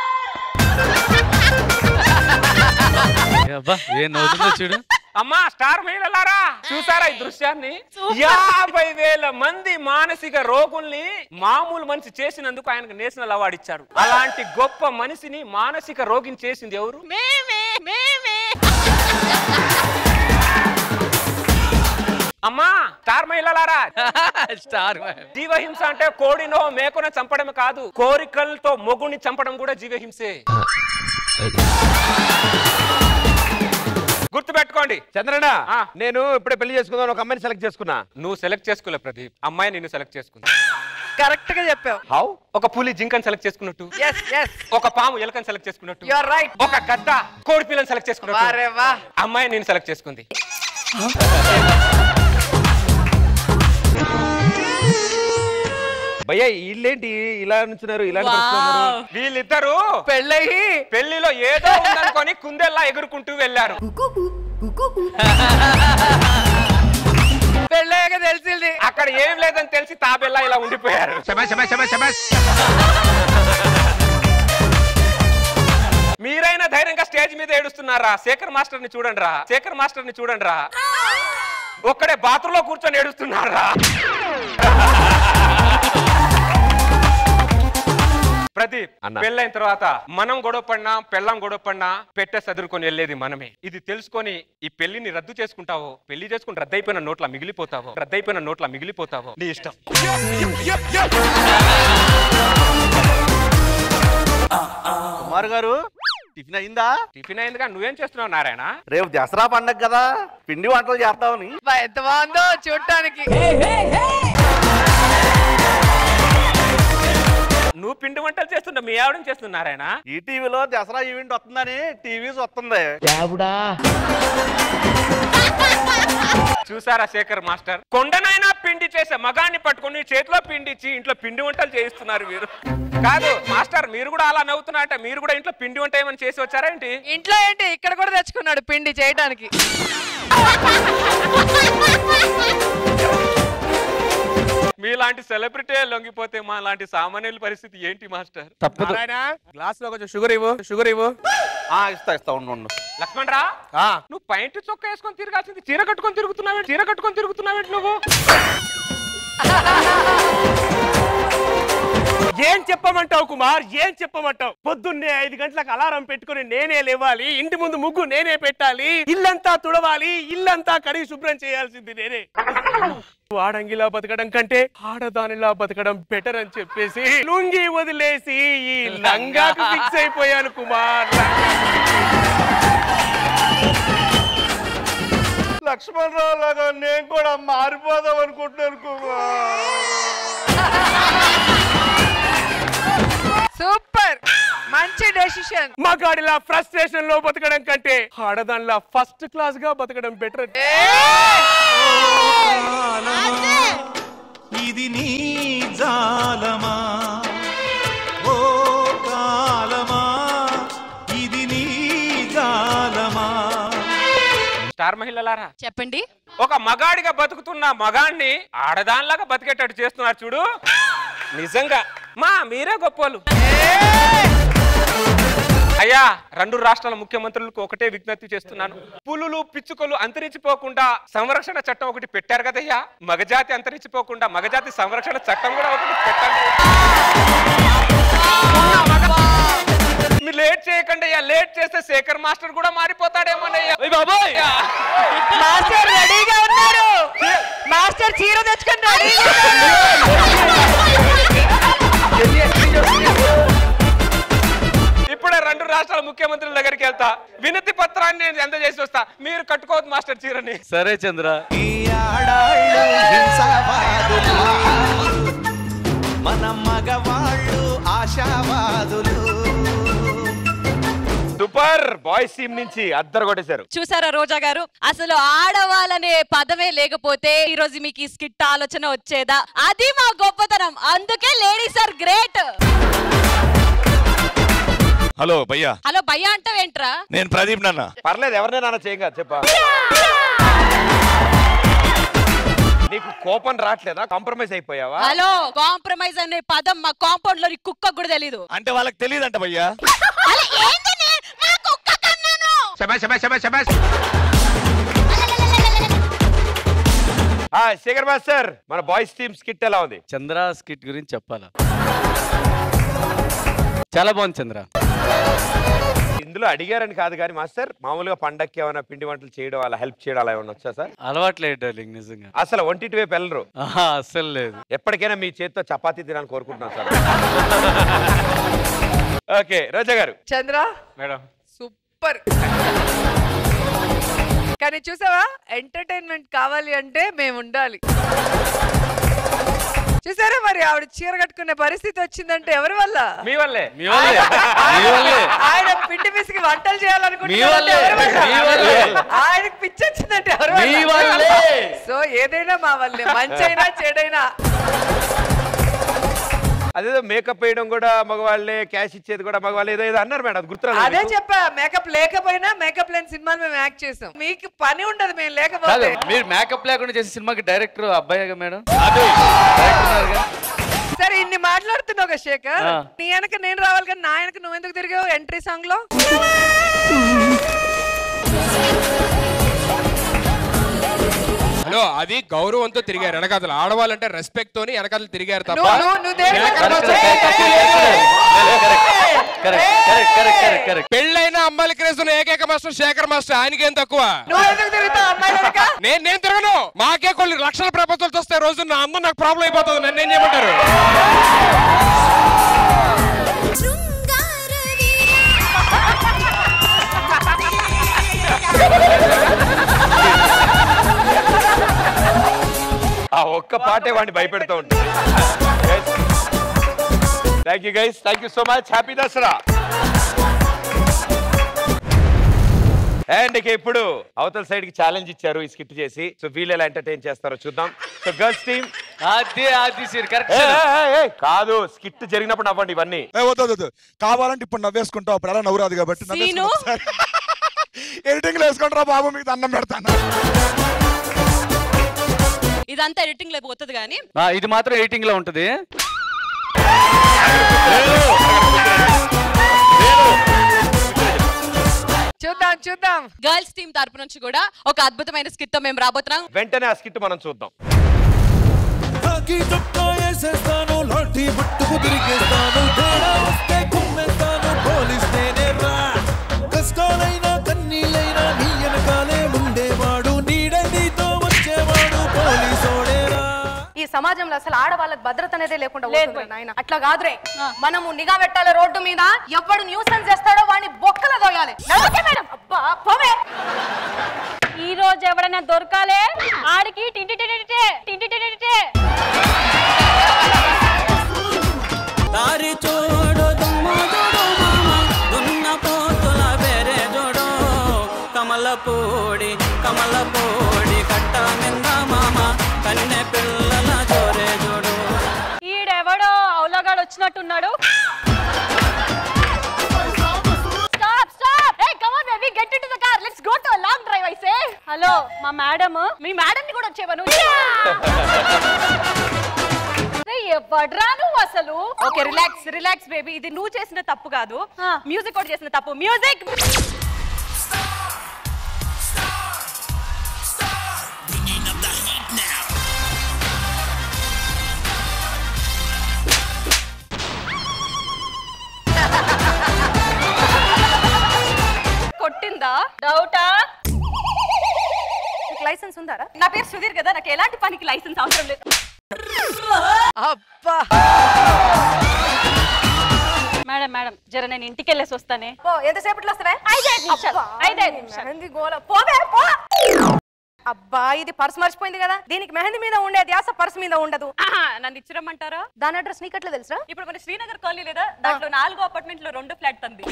అబ్బా ఏం నవ్వుతుందో చూడు అమ్మా స్టార్ మహిళలారా చూసారా ఈ దృశ్యాన్ని యాభై వేల మంది మానసిక రోగుల్ని మామూలు మనిషి చేసినందుకు ఆయనకు నేషనల్ అవార్డు ఇచ్చారు అలాంటి గొప్ప మనిషిని మానసిక రోగిని చేసింది ఎవరు మేమే మేమే అమ్మా స్టార్ మహిళలారా స్టార్ జీవహింస అంటే కోడినో మేకనో చంపడం కాదు కోరికలతో మొగుని చంపడం కూడా జీవహింసే గుర్తు పెట్టుకోండి చంద్రన నేను ఇప్పుడే పెళ్లి చేసుకుందాం ఒక అమ్మాయిని సెలెక్ట్ చేసుకున్నా నువ్వు సెలెక్ట్ చేసుకోలే ప్రదీప్ అమ్మాయి నిన్ను సెలెక్ట్ చేసుకుంది కరెక్ట్ గా చెప్పావు హౌ ఒక పులి జింకని సెలెక్ట్ చేసుకున్నట్టు ఎస్ ఎస్ ఒక పాము ఎలుకని సెలెక్ట్ చేసుకున్నట్టు యు ఆర్ రైట్ ఒక గద్ద కోడి పిల్లని సెలెక్ట్ చేసుకున్నట్టు వారే వా అమ్మాయి నేను సెలెక్ట్ చేసుకుంది భయ్యా వీళ్ళేంటి ఇలా నుంచున్నారు ఇలా నిల్చున్నారు? వీళ్ళిద్దరు పెళ్ళయి పెళ్లిలో ఏదో ఉందనుకొని కుందెల్లా ఎగురుకుంటూ వెళ్ళారు పెళ్ళాక తెలిసింది అక్కడ ఏం లేదని తెలిసి తాబెల్లా ఇలా ఉండిపోయారు మీరైనా ధైర్యంగా స్టేజ్ మీద ఏడుస్తున్నారా శేఖర్ మాస్టర్ ని చూడండి రా శేఖర్ మాస్టర్ ని చూడండి రా ఒక్కడే బాత్రూమ్ లో కూర్చొని ఏడుస్తున్నారా ప్రదీప్ పెళ్ళైన తర్వాత మనం గొడవ పడినా పెళ్ళం గొడవ పడినా పెట్టే సదురుకొని వెళ్ళేది మనమే ఇది తెలుసుకొని ఈ పెళ్లిని రద్దు చేసుకుంటావో పెళ్లి చేసుకుని రద్దయిపోయిన నోట్ల మిగిలిపోతావో రద్దయిపోయిన నోట్ల మిగిలిపోతావో నీ ఇష్టం కుమార్ గారు టిఫిన్ అయిందా టిఫిన్ అయిందిగా నువ్వేం చేస్తున్నావు నారాయణ రేపు దసరా పండగ కదా పిండి వంటలు చేద్దామని బా, ఎంత బాగుందో చూడటానికి నువ్వు పిండి వంటలు చేస్తుంటే మీ ఆవిడని చేస్తున్నారాయన ఈ టీవీలో దసరా ఈవెంట్ వస్తుందని టీవీ వస్తుంది చూసారా శేఖర్ మాస్టర్ కొండనైనా పిండి చేసే మగాన్ని పట్టుకొని చేతిలో పిండి ఇచ్చి ఇంట్లో పిండి వంటలు చేయిస్తున్నారు మీరు కాదు మాస్టర్ మీరు కూడా అలా నవ్వుతున్నారంటే మీరు కూడా ఇంట్లో పిండి వంట ఏమైనా చేసి వచ్చారా ఏంటి ఇంట్లో ఏంటి ఇక్కడ కూడా తెచ్చుకున్నాడు పిండి చేయడానికి మీలాంటి సెలబ్రిటీ లొంగిపోతే మా లాంటి సామాన్యుల పరిస్థితి ఏంటి మాస్టర్ తప్పదు. గ్లాస్ లో కొంచెం షుగర్ ఇవ్వు షుగర్ ఇవ్వు ఇస్తా ఇస్తా ఉండు ఉండు లక్ష్మణ్ రా నువ్వు పైంట్ చొక్క వేసుకొని తిరగాల్సింది చీర కట్టుకొని తిరుగుతున్నావు చీర కట్టుకొని తిరుగుతున్నావు నువ్వు ఏం చెప్పమంటావు కుమార్ ఏం చెప్పమంటావు పొద్దున్నే ఐదు గంటలకు అలారం పెట్టుకుని నేనే లేవాలి ఇంటి ముందు ముగ్గు నేనే పెట్టాలి ఇల్లంతా తుడవాలి ఇల్లంతా కడిగి శుభ్రం చేయాల్సింది నేనే వాడంగిలా బతకడం కంటే ఆడదానిలా బతకడం బెటర్ అని చెప్పేసి లుంగి వదిలేసి ఈ లంగాకు ఫిక్స్ అయిపోయాను కుమార్ లక్ష్మణరావు లాగా నేను కూడా మారిపోదాం అనుకుంటున్నాను కుమార్ సూపర్ మంచి డెసిషన్ మగాడిలా ఫ్రస్ట్రేషన్ లో బతకడం కంటే ఆడదానిలా ఫస్ట్ క్లాస్ గా బతకడం బెటర్ ఇది నీ జాలమా ఓ కాలమా ఇది నీ జాలమా స్టార్ మహిళలారా చెప్పండి ఒక మగాడిగా బతుకుతున్న మగాడిని ఆడదానిలాగా బతికేటట్టు చేస్తున్నారు చూడు నిజంగా మా మీరే గొప్పోళ్ళు అయ్యా రెండు రాష్ట్రాల ముఖ్యమంత్రులకు ఒకటే విజ్ఞప్తి చేస్తున్నాను పులులు పిచ్చుకలు అంతరించిపోకుండా సంరక్షణ చట్టం ఒకటి పెట్టారు కదయ్యా మగజాతి అంతరించిపోకుండా మగజాతి సంరక్షణ చట్టం కూడా ఒకటి పెట్టండి మీరు లేట్ చేయకండి అయ్యా లేట్ చేస్తే శేఖర్ మాస్టర్ కూడా మారిపోతాడేమోనయ్యా బాబాయ్ మాస్టర్ రెడీగా ఉన్నారు మాస్టర్ చీర తెచ్చుకొని రెడీగా ఇప్పుడే రెండు రాష్ట్రాల ముఖ్యమంత్రుల దగ్గరికి వెళ్తా వినతి పత్రాన్ని నేను అందజేసి వస్తా మీరు కట్టుకోవద్దు మాస్టర్ చీరని సరే చంద్ర ఆడాళ్ళు హింసావాదులు మన మగవాళ్ళు ఆశావాదులు సూపర్ బాయ్స్ టీం నుంచి అద్దరు కొట్టేశారు చూసారా రోజా గారు అసలు ఆడవాళ్ళనే పదమే లేకపోతే ఈ రోజు మీకు ఈ స్కిట్ ఆలోచన వచ్చేదా అది మా గొప్పతనం అందుకే లేడీస్ ఆర్ గ్రేట్ హలో భయ్యా హలో భయ్య అంటావేంట్రా నేను ప్రదీప్ నాన్న పర్లేదు ఎవరినైనా చేయగా చెప్పా నీకు కోపం రావట్లేదా కాంప్రమైజ్ అయిపోయావా హలో కాంప్రమైజ్ అనే పదం మా కాంపౌండ్ లోని కుక్క కూడా తెలీదు అంటే వాళ్ళకి తెలియదంట భయ్యా ఆ, శేఖర్ మాస్టర్ మన బాయ్స్ టీమ్ స్కిట్ ఎలా ఉంది చంద్ర స్కిట్ గురించి చెప్పాలా చాలా బాగుంది చంద్ర ఇందులో అడిగారని కాదు కానీ మాస్టర్ మామూలుగా పండక్కి ఏమైనా పిండి వంటలు చేయడం అలా హెల్ప్ చేయడం అలా ఏమైనా వచ్చా సార్ అలవాట్లేదు డార్లింగ్ నిజంగా అసలు ఒంటిటి వైపు వెళ్ళరు ఆహా, అస్సలు లేదు ఎప్పటికైనా మీ చేతితో చపాతీ తినాలని కోరుకుంటున్నాను సార్ ఓకే రోజా గారు చంద్ర మేడం సూపర్ కానీ చూసావా ఎంటర్టైన్మెంట్ కావాలి అంటే మేము ఉండాలి చూసారా మరి ఆవిడ చీర కట్టుకునే పరిస్థితి వచ్చిందంటే ఎవరి వల్ల మీ వల్లే మీ వల్లే మీ వల్లే ఆయన పిండి పిసికి వంటలు మీ చేయాలనుకుంటున్నారంటే వల్లే, ఎవరి వల్ల? మీ వల్లే. ఆయనకి పిచ్చి వచ్చిందంటే ఎవరి మీ వల్ల? వల్లే. సో ఏదైనా మా వల్లే మంచైనా చెడైనా అదేదో మేకప్ వేయడం కూడా మగవాళ్ళే క్యాష్ ఇచ్చేది కూడా మగవాళ్ళే ఏదో ఏదో అన్నారు మేడం అది గుర్తురాలేదు అదే మీకు? చెప్పా మేకప్ లేకపోయినా మేకప్ లేని సినిమాలు మేము యాక్ట్ చేసాం మీకు పని ఉండదు మేము కాదు లేకపోతే మీరు మేకప్ లేకుండా చేసే సినిమాకి డైరెక్టర్ అబ్బాయిగా మేడం సరే ఇన్ని మాట్లాడుతున్నావు కదా శేఖర్ ఆ. నీ వెనక నేను రావాలి కానీ నా వెనక నువ్వు ఎందుకు తిరిగావు ఎంట్రీ సాంగ్ లో హలో అది గౌరవంతో తిరిగారు వెనకాతలు ఆడవాళ్ళంటే రెస్పెక్ట్ తోని వెనకాతలు తిరిగారు తప్ప నువ్వు- నువ్వు- నువ్వు దేని శేఖర్ మీద- మాస్టర్ పెళ్ళైన అమ్మాయిల క్రేజ్ ఉన్న ఏకైక మాస్టర్ శేఖర్ మాస్టర్ ఆయనకేం తక్కువ నువ్వు ఎందుకు తిరుగుతావు అమ్మాయి వెనక నేను నేను తిరగను మాకే కొన్ని లక్షల ప్రపంచాలు వస్తాయి రోజు నా అందం నాకు ప్రాబ్లం అయిపోతుంది నన్ను ఏం చేయమంటారు ఆ ఒక్క పాటే వాడిని భయపెడతా ఉంటుంది thank you guys thank you so much happy Dasara and ఇక ఇప్పుడు అవతల సైడ్ కి ఛాలెంజ్ ఇచ్చారు ఈ స్కిట్ చేసి సో వీళ్ళు ఎలా ఎంటర్టైన్ చేస్తారో చూద్దాం సో గర్ల్స్ టీమ్ అది అది సార్ కరెక్ట్ కాదు స్కిట్ జరిగినప్పుడు నవ్వండి ఇవన్నీ ఏ, వద్దు వద్దు, వద్దు కావాలంటే ఇప్పుడు నవ్వేసుకుంటావు అప్పుడు ఎలా నవ్వురాదు కాబట్టి సీను? ఎడిటింగ్ వేసుకుంటారా బాబు మీకు దండం పెడతాను ఇదంతా ఎడిటింగ్ లో పోతుంది కానీ ఆ, ఇది మాత్రం ఎయిటింగ్ లో ఉంటది చూద్దాం చూద్దాం గర్ల్స్ టీం తరపు నుంచి కూడా ఒక అద్భుతమైన స్కిట్ తో మేము రాబోతున్నాం వెంటనే ఆ స్కిట్ మనం చూద్దాం తాకి చొక్కా వేసేస్తాను లాఠీ పట్టుకు తిరిగేస్తాను తేడా వస్తే కుమ్మేస్తాను పోలీస్ నేనే రా కష్టాలైనా కన్నీళ్ళైనా నీ వెనకాలే ఉండేవాడు నీడే నీతో వచ్చేవాడు పోలీసోడేరా ఈ సమాజంలో అసలు ఆడవాళ్ళకి భద్రత అనేదే లేకుండా లేదు నాయన అట్లా కాదురే మనము నిఘా పెట్టాలి రోడ్డు మీద ఎవడు న్యూసెన్స్ చేస్తాడో వాడిని బొక్కల దోయాలి నడవకే మేడం అబ్బా పోవే ఈ రోజు ఎవడైనా దొరకాలే ఆడికి టింటి టింటి టింటి టింటి దారి చూడు దుమ్మ చూడు మామ దున్న పోతుల బెరే చూడు కమల పూడి కమల పూడి కట్ట మింద మామ కన్నె పిల్లల జోరే చూడు ఈడెవడో అవులగాడు వచ్చినట్టున్నాడు stop stop hey come on baby get into the car let's go to long drive I say hello మా మేడం మీ మేడం ని కూడా వచ్చేవను ఎవడ్రా నువ్వు అసలు ఓకే రిలాక్స్ రిలాక్స్ బేబీ ఇది నువ్వు చేసిన తప్పు కాదు మ్యూజిక్ కూడా చేసిన తప్పు మ్యూజిక్ కొట్టిందా డౌటా లైసెన్స్ ఉందారా నా పేరు సుధీర్ కదా నాకు ఎలాంటి పనికి లైసెన్స్ అవసరం లేదు అబ్బా మేడం మేడం జర నేను ఇంటికి వెళ్ళేసి వస్తానే ఓ ఎంతసేపట్లో వస్తావే ఐదైదు నిమిషాలు ఐదైదు నిమిషాలు మెహందీ గోల పోవే పో అబ్బా ఇది పర్స్ మర్చిపోయింది కదా దీనికి మెహందీ మీద ఉండే ధ్యాస పర్స్ మీద ఉండదు ఆహా, నన్ను ఇచ్చిరమ్మంటారా దాని అడ్రస్ నీకు ఎట్లా తెలుసా ఇప్పుడు మన శ్రీనగర్ కాలనీ లేదా దాంట్లో నాలుగో అపార్ట్మెంట్ లో రెండు ఫ్లాట్ తంది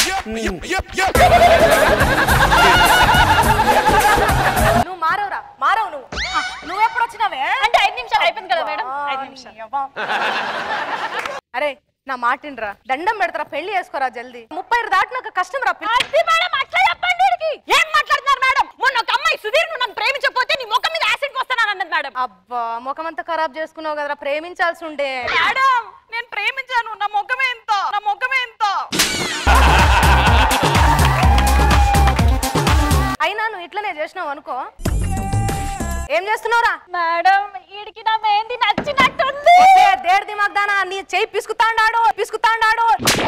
నువ్వు మారవురా మారవు నువ్వు నువ్వు ఎప్పుడు వచ్చినావే అంటే ఐదు నిమిషాలు అయిపోయింది కదా మేడం ఐదు నిమిషాలు అరే నా మాటినరా దండం పెడతారా పెళ్లి చేసుకోరా జల్దీ ముప్పై ఐదు దాటినాక కష్టం రా అది మేడం అట్లా చెప్పండి వీడికి. ఏం మాట్లాడుతున్నారు మేడం మొన్న ఒక అమ్మాయి సుధీర్ నువ్వు నన్ను ప్రేమించకపోతే నీ ముఖం మీద యాసిడ్ పోస్తాను అన్నది మేడం అబ్బా ముఖం అంతా ఖరాబ్ చేసుకున్నావు కదరా ప్రేమించాల్సి ఉండే మేడం నేను ప్రేమించాను నా ముఖమే ఎంత నా ముఖమే ఎంత అయినా నువ్వు ఇట్లనే చేసినావు అనుకో ఏం చేస్తున్నావురా మేడం వీడికి నా మెహందీ నచ్చినట్టుంది దేడి దిమాగ్ దానా నీ చెయ్యి పిసుకుతాండాడు పిసుకుతాండాడు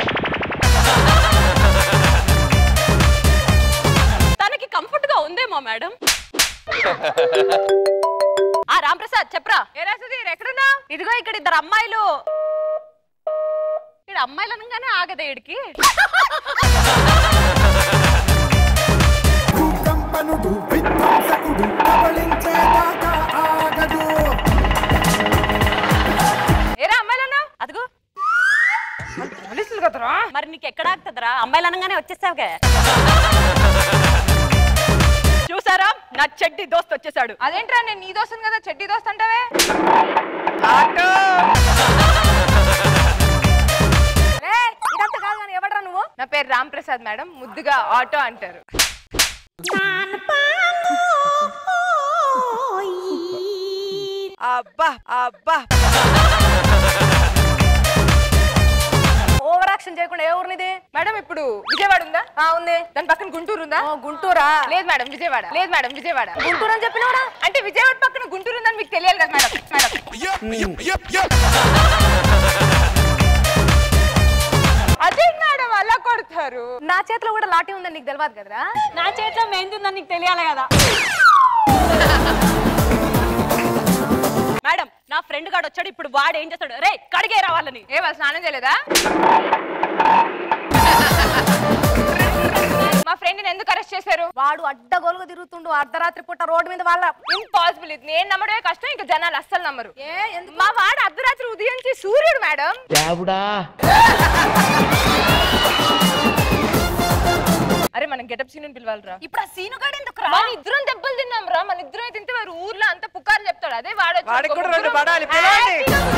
తనకి కంఫర్ట్ గా ఉందేమో మేడం ఆ రాంప్రసాద్ చెప్పరా ఏరా సుధీర్ ఎక్కడున్నా ఇదిగో ఇక్కడ ఇద్దరు అమ్మాయిలు ఇక్కడ అమ్మాయిలు అనగానే ఆగదే ఇడికి కంపనుడు విధ్వంసకుడు కబళించేదాకా ఆగడు ఏరా అమ్మాయిలన్నా అదిగో పోలీసులు కదరా మరి నీకు ఎక్కడ ఆగుతుందిరా అమ్మాయిలు అనగానే వచ్చేసావుగా చూసారా నా చెడ్డి దోస్త్ వచ్చేసాడు అదేంట్రా నేను నీ దోస్తాను కదా చెడ్డి దోస్త్ అంటావే ఏయ్, ఇదంతా కాదు కానీ ఎవడరా నువ్వు నా పేరు రామ్ ప్రసాద్ మేడం ముద్దుగా ఆటో అంటారు అబ్బా అబ్బా ఓవర్ యాక్షన్ చేయకుండా ఏ ఊరినిది మేడం ఇప్పుడు విజయవాడ ఉందా ఆ ఉంది దాని పక్కన గుంటూరు ఉందా గుంటూరా లేదు మేడం విజయవాడ లేదు మేడం విజయవాడ గుంటూరు అని చెప్పినవరా అంటే విజయవాడ పక్కన గుంటూరు ఉందని మీకు తెలియాలి కదా మేడం మేడం అదే మేడం అలా కొడతారు నా చేతిలో కూడా లాఠీ ఉందని నీకు తెలియదు కదరా నా చేతిలో మెహందీ ఉందని నీకు తెలియాలి కదా మేడం నా ఫ్రెండ్ గాడు వచ్చాడు ఇప్పుడు వాడు ఏం చేస్తాడు రే కడిగే రావాలని ఏ వాళ్ళు స్నానం చేయలేదా మా ఫ్రెండ్ ఎందుకు అరెస్ట్ చేశారు వాడు అడ్డగోలుగా తిరుగుతుండు అర్ధరాత్రి పూట రోడ్డు మీద వాళ్ళ ఇంపాసిబుల్ ఇది నేను నమ్మడమే కష్టం ఇంకా జనాలు అస్సలు నమ్మరు ఏ ఎందుకు మా వాడు అర్ధరాత్రి ఉదయించి సూర్యుడు మేడం దేవుడా అరే మనం గెటప్ సీన్ పిలవాలిరా ఇప్పుడు ఆ సీను గాడు ఎందుకు మన ఇద్దరం దెబ్బలు తిన్నాం రా మన ఇద్దరం తింటే వారు ఊర్లో అంత పుకారు చెప్తాడు అదే వాడు వాడికి కూడా రెండు పడాలి, పిలవండి.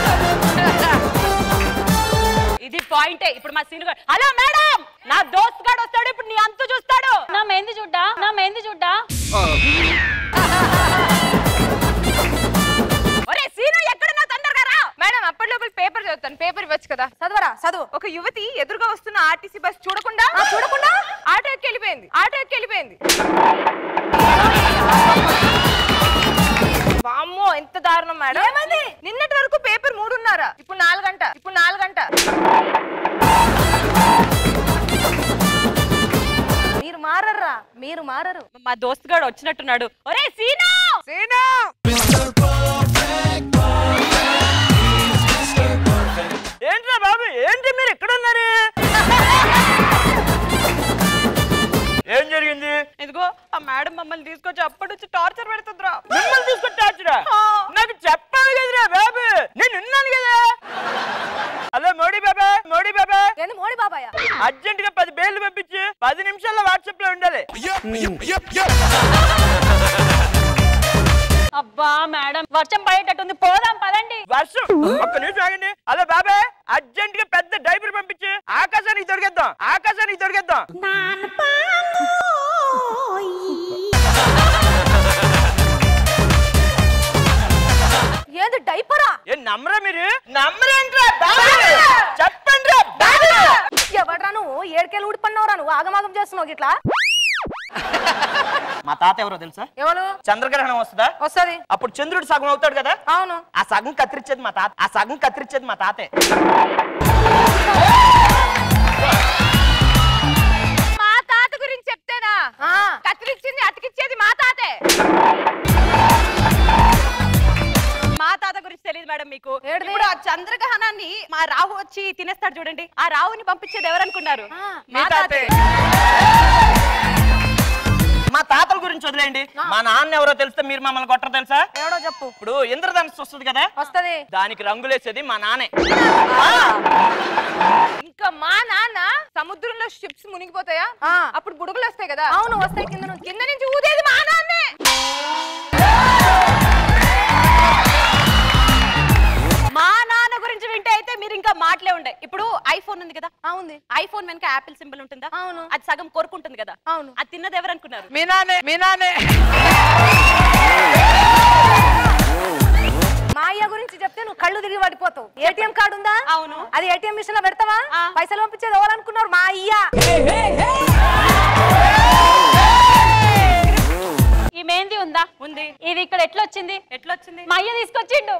ఇది పాయింటే ఇప్పుడు మా సీను గారు హలో మేడం నా దోస్త్ గాడు వస్తాడు ఇప్పుడు నీ అంతు చూస్తాడు నా మెంది చూడ్డా నా మెంది చూడ్డా ఒరే సీను ఎక్కడ నా తొందరగా రా మేడం అప్పటిలోపల పేపర్ చదువుతాను పేపర్ ఇవ్వచ్చు కదా చదవరా చదువు ఒక యువతి ఎదురుగా వస్తున్న ఆర్టీసీ బస్ చూడకుండా చూడకుండా ఆటో ఎక్కి వెళ్ళిపోయింది ఆటో ఎక్కి వెళ్ళిపోయింది వామ్మో ఎంత దారుణం మేడం ఏమైంది నిన్నటి వరకు పేపర్ మూడున్నర ఇప్పుడు నాలుగంట ఇప్పుడు నాలుగంట మీరు మారర్రా మీరు మారరు మా దోస్త్ గాడు వచ్చినట్టున్నాడు ఒరే సీను సీను ఏంట్రా బాబు ఏంటి మీరు ఎక్కడ ఉన్నారు ఏం జరిగింది ఇదిగో ఆ మేడం మమ్మల్ని తీసుకొచ్చి అప్పటి నుంచి టార్చర్ పెడుతుందిరా మిమ్మల్ని తీసుకొని టార్చరా నాకు చెప్పాలి కదరా బాబు నేను ఉన్నాను కదా హలో మోడీ బాబా మోడీ బాబా ఏంది మోడీ బాబాయ్ అర్జెంట్ గా పది బేర్లు పంపించి పది నిమిషాల్లో వాట్సాప్ లో ఉండాలి అబ్బా మేడం వర్షం పడేటట్టుంది పోదాం పదండి వర్షం ఒక్క నిమిషం ఆగండి హలో బాబా అర్జెంట్ గా పెద్ద డైపర్ పంపించి ఆకాశానికి దొరికేద్దాం ఆకాశానికి దొరికేద్దాం ఏంది డైపరా ఏ నమ్మరా మీరు నమ్మరేంట్రా బాబు చెప్పండి ఎవడ్రా నువ్వు ఏడుకేళ్ళు ఊడిపడినవరా నువ్వు ఆగమాగం చేస్తున్నావు ఇట్లా మా తాత ఎవరో తెలుసా ఎవరు చంద్రగ్రహణం వస్తుందా వస్తది అప్పుడు చంద్రుడు సగం అవుతాడు కదా అవును ఆ సగం కత్తిరించేది మా తాత ఆ సగం కత్తిరించేది మా తాతే మా తాత గురించి చెప్తేనా కత్తిరించింది అతికిచ్చేది మా తాతే మా తాత గురించి తెలియదు మేడం మీకు ఇప్పుడు ఆ చంద్రగ్రహణాన్ని మా రాహు వచ్చి తినేస్తాడు చూడండి ఆ రాహుని పంపించేది ఎవరనుకున్నారు మా తాతే మా తాతల గురించి వదిలేయండి మా నాన్న ఎవరో తెలిస్తే మీరు మమ్మల్ని కొట్టరు తెలుసా ఎవడో చెప్పు ఇప్పుడు ఇంద్రధనుస్సు వస్తుంది కదా వస్తది దానికి రంగులేసేది మా నానే ఇంకా మా నాన్న సముద్రంలో షిప్స్ మునిగిపోతాయా అప్పుడు బుడుగులు వస్తాయి కదా అవును వస్తాయి కింద నుంచి కింద నుంచి ఊదేది మా నాన్నే మా నాన్న గురించి వింటే అయితే మీరు ఇంకా మాటలే ఉండే ఇప్పుడు ఐఫోన్ ఉంది కదా అవును ఐఫోన్ వెనక యాపిల్ సింబల్ ఉంటుందా అవును అది సగం కొరుకుంటుంది కదా అవును అది తిన్నది ఎవరనుకున్నారు మీ నానే మీ నానే మా అయ్య గురించి చెప్తే నువ్వు కళ్ళు తిరిగి పడిపోతావు ఏటీఎం కార్డు ఉందా అవును అది ఏటీఎం మిషన్ లో పెడతావా పైసలు పంపించేది ఎవరనుకున్నారు మా అయ్య ఈ మెహందీ ఉందా ఉంది ఇది ఇక్కడ ఎట్లా వచ్చింది ఎట్లా వచ్చింది మా అయ్య తీసుకొచ్చిండు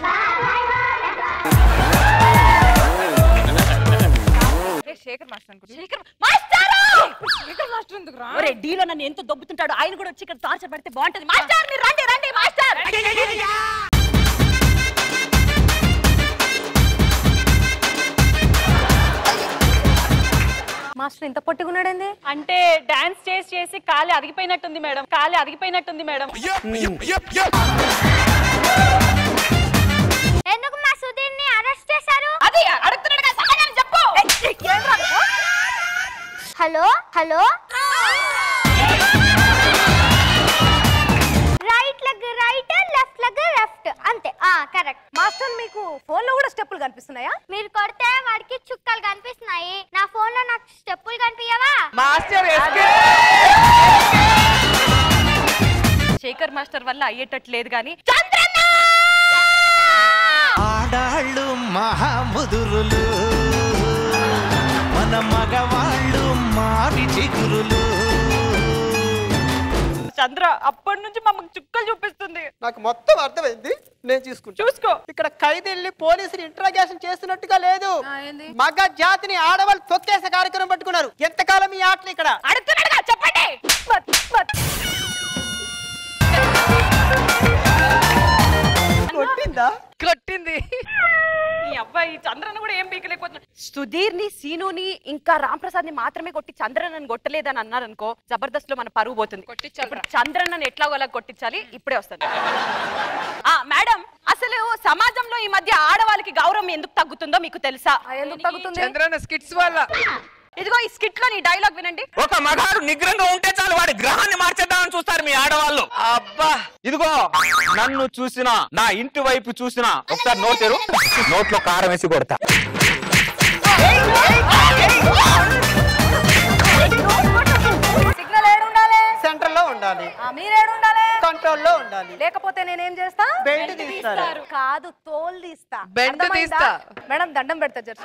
శేఖర్ మాస్టర్ అనుకుంటా శేఖర్ మాస్టారు శేఖర్ మాస్టర్ ఎందుకు రా ఒరే డీలో నన్ను ఎంత దొబ్బుతుంటాడు ఆయన కూడా వచ్చి ఇక్కడ టార్చర్ పెడితే బాగుంటది మాస్టర్ మీరు రండి రండి మాస్టర్ మాస్టర్ ఇంత పొట్టుకున్నాడండి అంటే డాన్స్ చేసి చేసి కాలి అరిగిపోయినట్టుంది మేడం కాలి అరిగిపోయినట్టుంది మేడం ఎందుకు మా సుధీర్ని అరెస్ట్ చేశారు అది అడుగుతున్నాడు కదా సమాధానం చెప్పు hello hello right leg right left leg left అంతే ఆ కరెక్ట్ మాస్టర్ మీకు ఫోన్ లో కూడా స్టెప్పులు కనిపిస్తున్నాయా మీరు కొడితే వాడికి చుక్కలు కనిపిస్తున్నాయి నా ఫోన్ లో నాకు స్టెప్పులు కనిపించవా మాస్టర్ శేఖర్ మాస్టర్ వల్ల అయ్యేటట్టు లేదు కానీ ఆడాళ్ళు మహాముదురులు మన మగవాళ్ళు మారి చిగురులు చంద్ర అప్పటి నుంచి మమ్మల్ని చుక్కలు చూపిస్తుంది నాకు మొత్తం అర్థమైంది నేను చూసుకుంటా చూసుకో ఇక్కడ ఖైదీల్ని పోలీసులు ఇంట్రాగేషన్ చేస్తున్నట్టుగా లేదు మగ జాతిని ఆడవాళ్ళు తొక్కేసే కార్యక్రమం పట్టుకున్నారు ఎంతకాలం ఈ ఆటలు ఇక్కడ అడుగుతున్నాడుగా చెప్పండి కొట్టిందా కొట్టింది ఈ అబ్బాయి చంద్రన్ కూడా ఏం పీకలేకపోతున్నా సుధీర్ని సీనుని ఇంకా రామ్ ప్రసాద్ ని మాత్రమే కొట్టి చంద్రన్ కొట్టలేదని అన్నారు అనుకో జబర్దస్త్ లో మన పరువు పోతుంది ఇప్పుడు చంద్రన్ ఎట్లాగోలా కొట్టించాలి ఇప్పుడే వస్తాను ఆ మేడం అసలు సమాజంలో ఈ మధ్య ఆడవాళ్ళకి గౌరవం ఎందుకు తగ్గుతుందో మీకు తెలుసా ఎందుకు తగ్గుతుంది చంద్రన్న స్కిట్స్ వల్ల ఇదిగో ఈ స్కిట్ లో నీ డైలాగ్ వినండి ఒక మగాడు నిగ్రంగా ఉంటే చాలు వాడి గ్రహాన్ని మార్చేద్దామని చూస్తారు మీ ఆడవాళ్ళు అబ్బా ఇదిగో నన్ను చూసినా నా ఇంటి వైపు చూసినా ఒకసారి నోట్ తెరు నోట్లో కారం వేసి కొడతా సిగ్నల్ ఏడు ఉండాలి సెంటర్ లో ఉండాలి ఆ, మీరేడు ఉండాలి కంట్రోల్ లో ఉండాలి లేకపోతే నేనేం చేస్తా బెల్ట్ తీస్తారు. కాదు తోలు తీస్తా బెల్ట్ అర్థమైందా? తీస్తా. మేడం దండం పెడతా జర్సి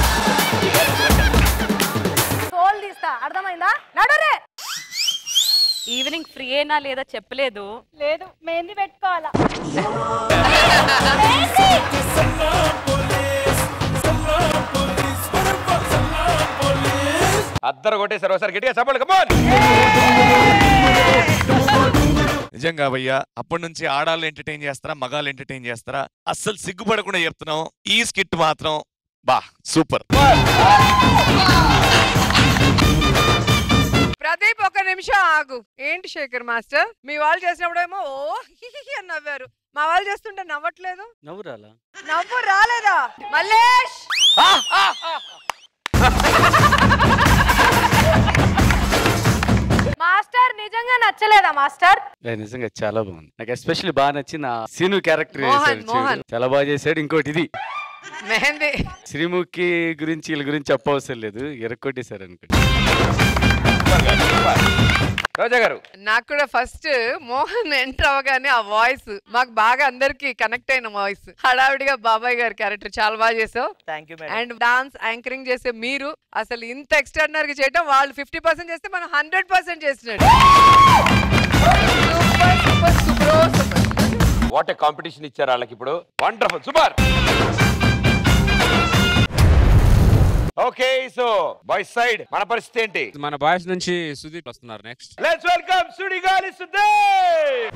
తోలు తీస్తా అర్థమైందా నడురే ఈవినింగ్ ఫ్రీ అయినా లేదా చెప్పలేదు లేదు మెహందీ పెట్టుకోవాలా అద్దరు కొట్టేశారు ఒకసారి గట్టిగా చెప్పండి కమోన్ నిజంగా భయ్యా అప్పటి నుంచి ఆడాళ్ళు ఎంటర్టైన్ చేస్తారా మగాళ్ళు ఎంటర్టైన్ చేస్తారా అస్సలు సిగ్గుపడకుండా చెప్తున్నాం ఈ స్కిట్ మాత్రం బా సూపర్ ప్రదీప్ ఒక నిమిషం ఆగు ఏంటి శేఖర్ మాస్టర్ మీ వాళ్ళు చేసినప్పుడేమో ఓ హిహిహి అని నవ్వారు మా వాళ్ళు చేస్తుంటే నవ్వట్లేదు నవ్వు రాలా నవ్వు రాలేదా మల్లేష్ మాస్టర్ నిజంగా నచ్చలేదా మాస్టర్ ఏ, నిజంగా చాలా బాగుంది నాకు ఎస్పెషల్లీ బాగా నచ్చిన సీను క్యారెక్టర్ మోహన్, చేశాడు చూడు. మోహన్. చాలా బాగా చేశాడు ఇంకోటి ఇది మెహందీ శ్రీముఖి గురించి వీళ్ళ గురించి చెప్పవసరం లేదు ఎరక్కొట్టేశారు అనుకోండి రోజా గారు నాకు కూడా ఫస్ట్ మోహన్ ఎంటర్ అవగానే ఆ వాయిస్ మాకు బాగా అందరికి కనెక్ట్ అయిన వాయిస్ హడావిడిగా బాబాయ్ గారి క్యారెక్టర్ చాలా బాగా చేసావు thank you and dance anchoring చేసే మీరు అసలు ఇంత ఎక్స్ట్రాడినరీ చేయడం వాళ్ళు ఫిఫ్టీ పర్సెంట్ చేస్తే మనం హండ్రెడ్ పర్సెంట్ చేసినట్టు super super super what a competition ఇచ్చారు వాళ్ళకి ఇప్పుడు wonderful super okay so boys side మన పరిస్థితి ఏంటి మన బాయ్స్ నుంచి సుదీప్ వస్తున్నారు నెక్స్ట్ లెట్స్ వెల్కమ్ సుడిగాలి సుదేవ్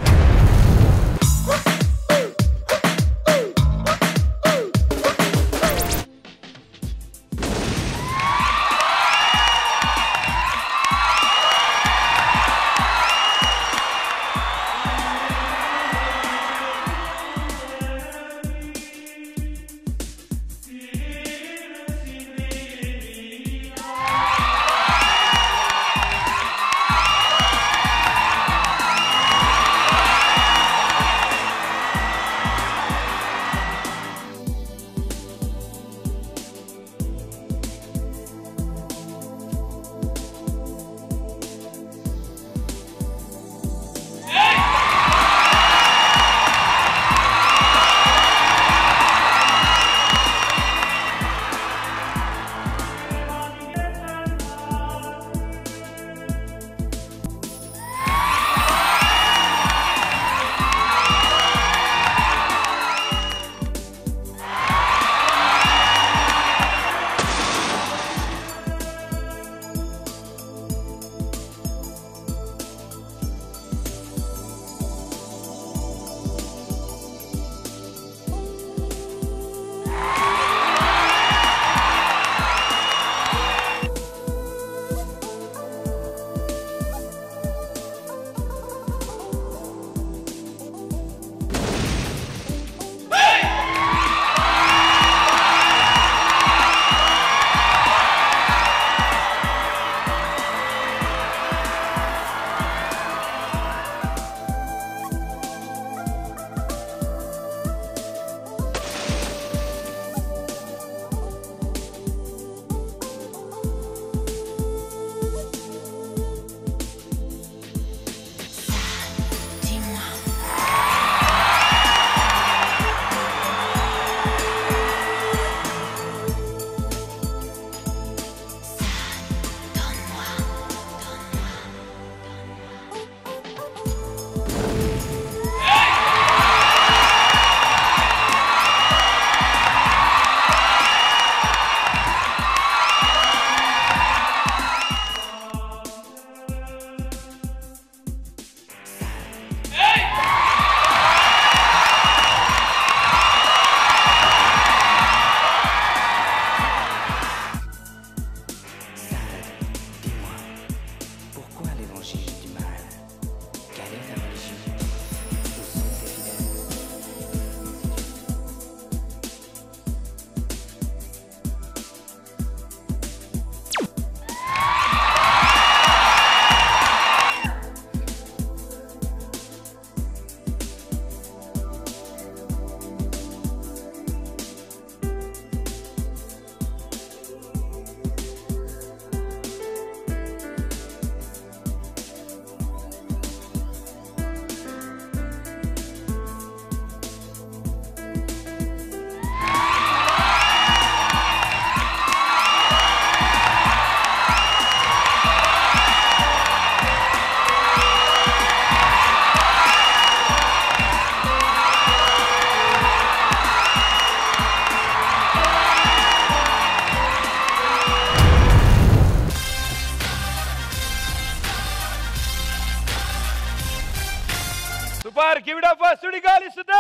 ఫర్ సుడిగాలి సుధా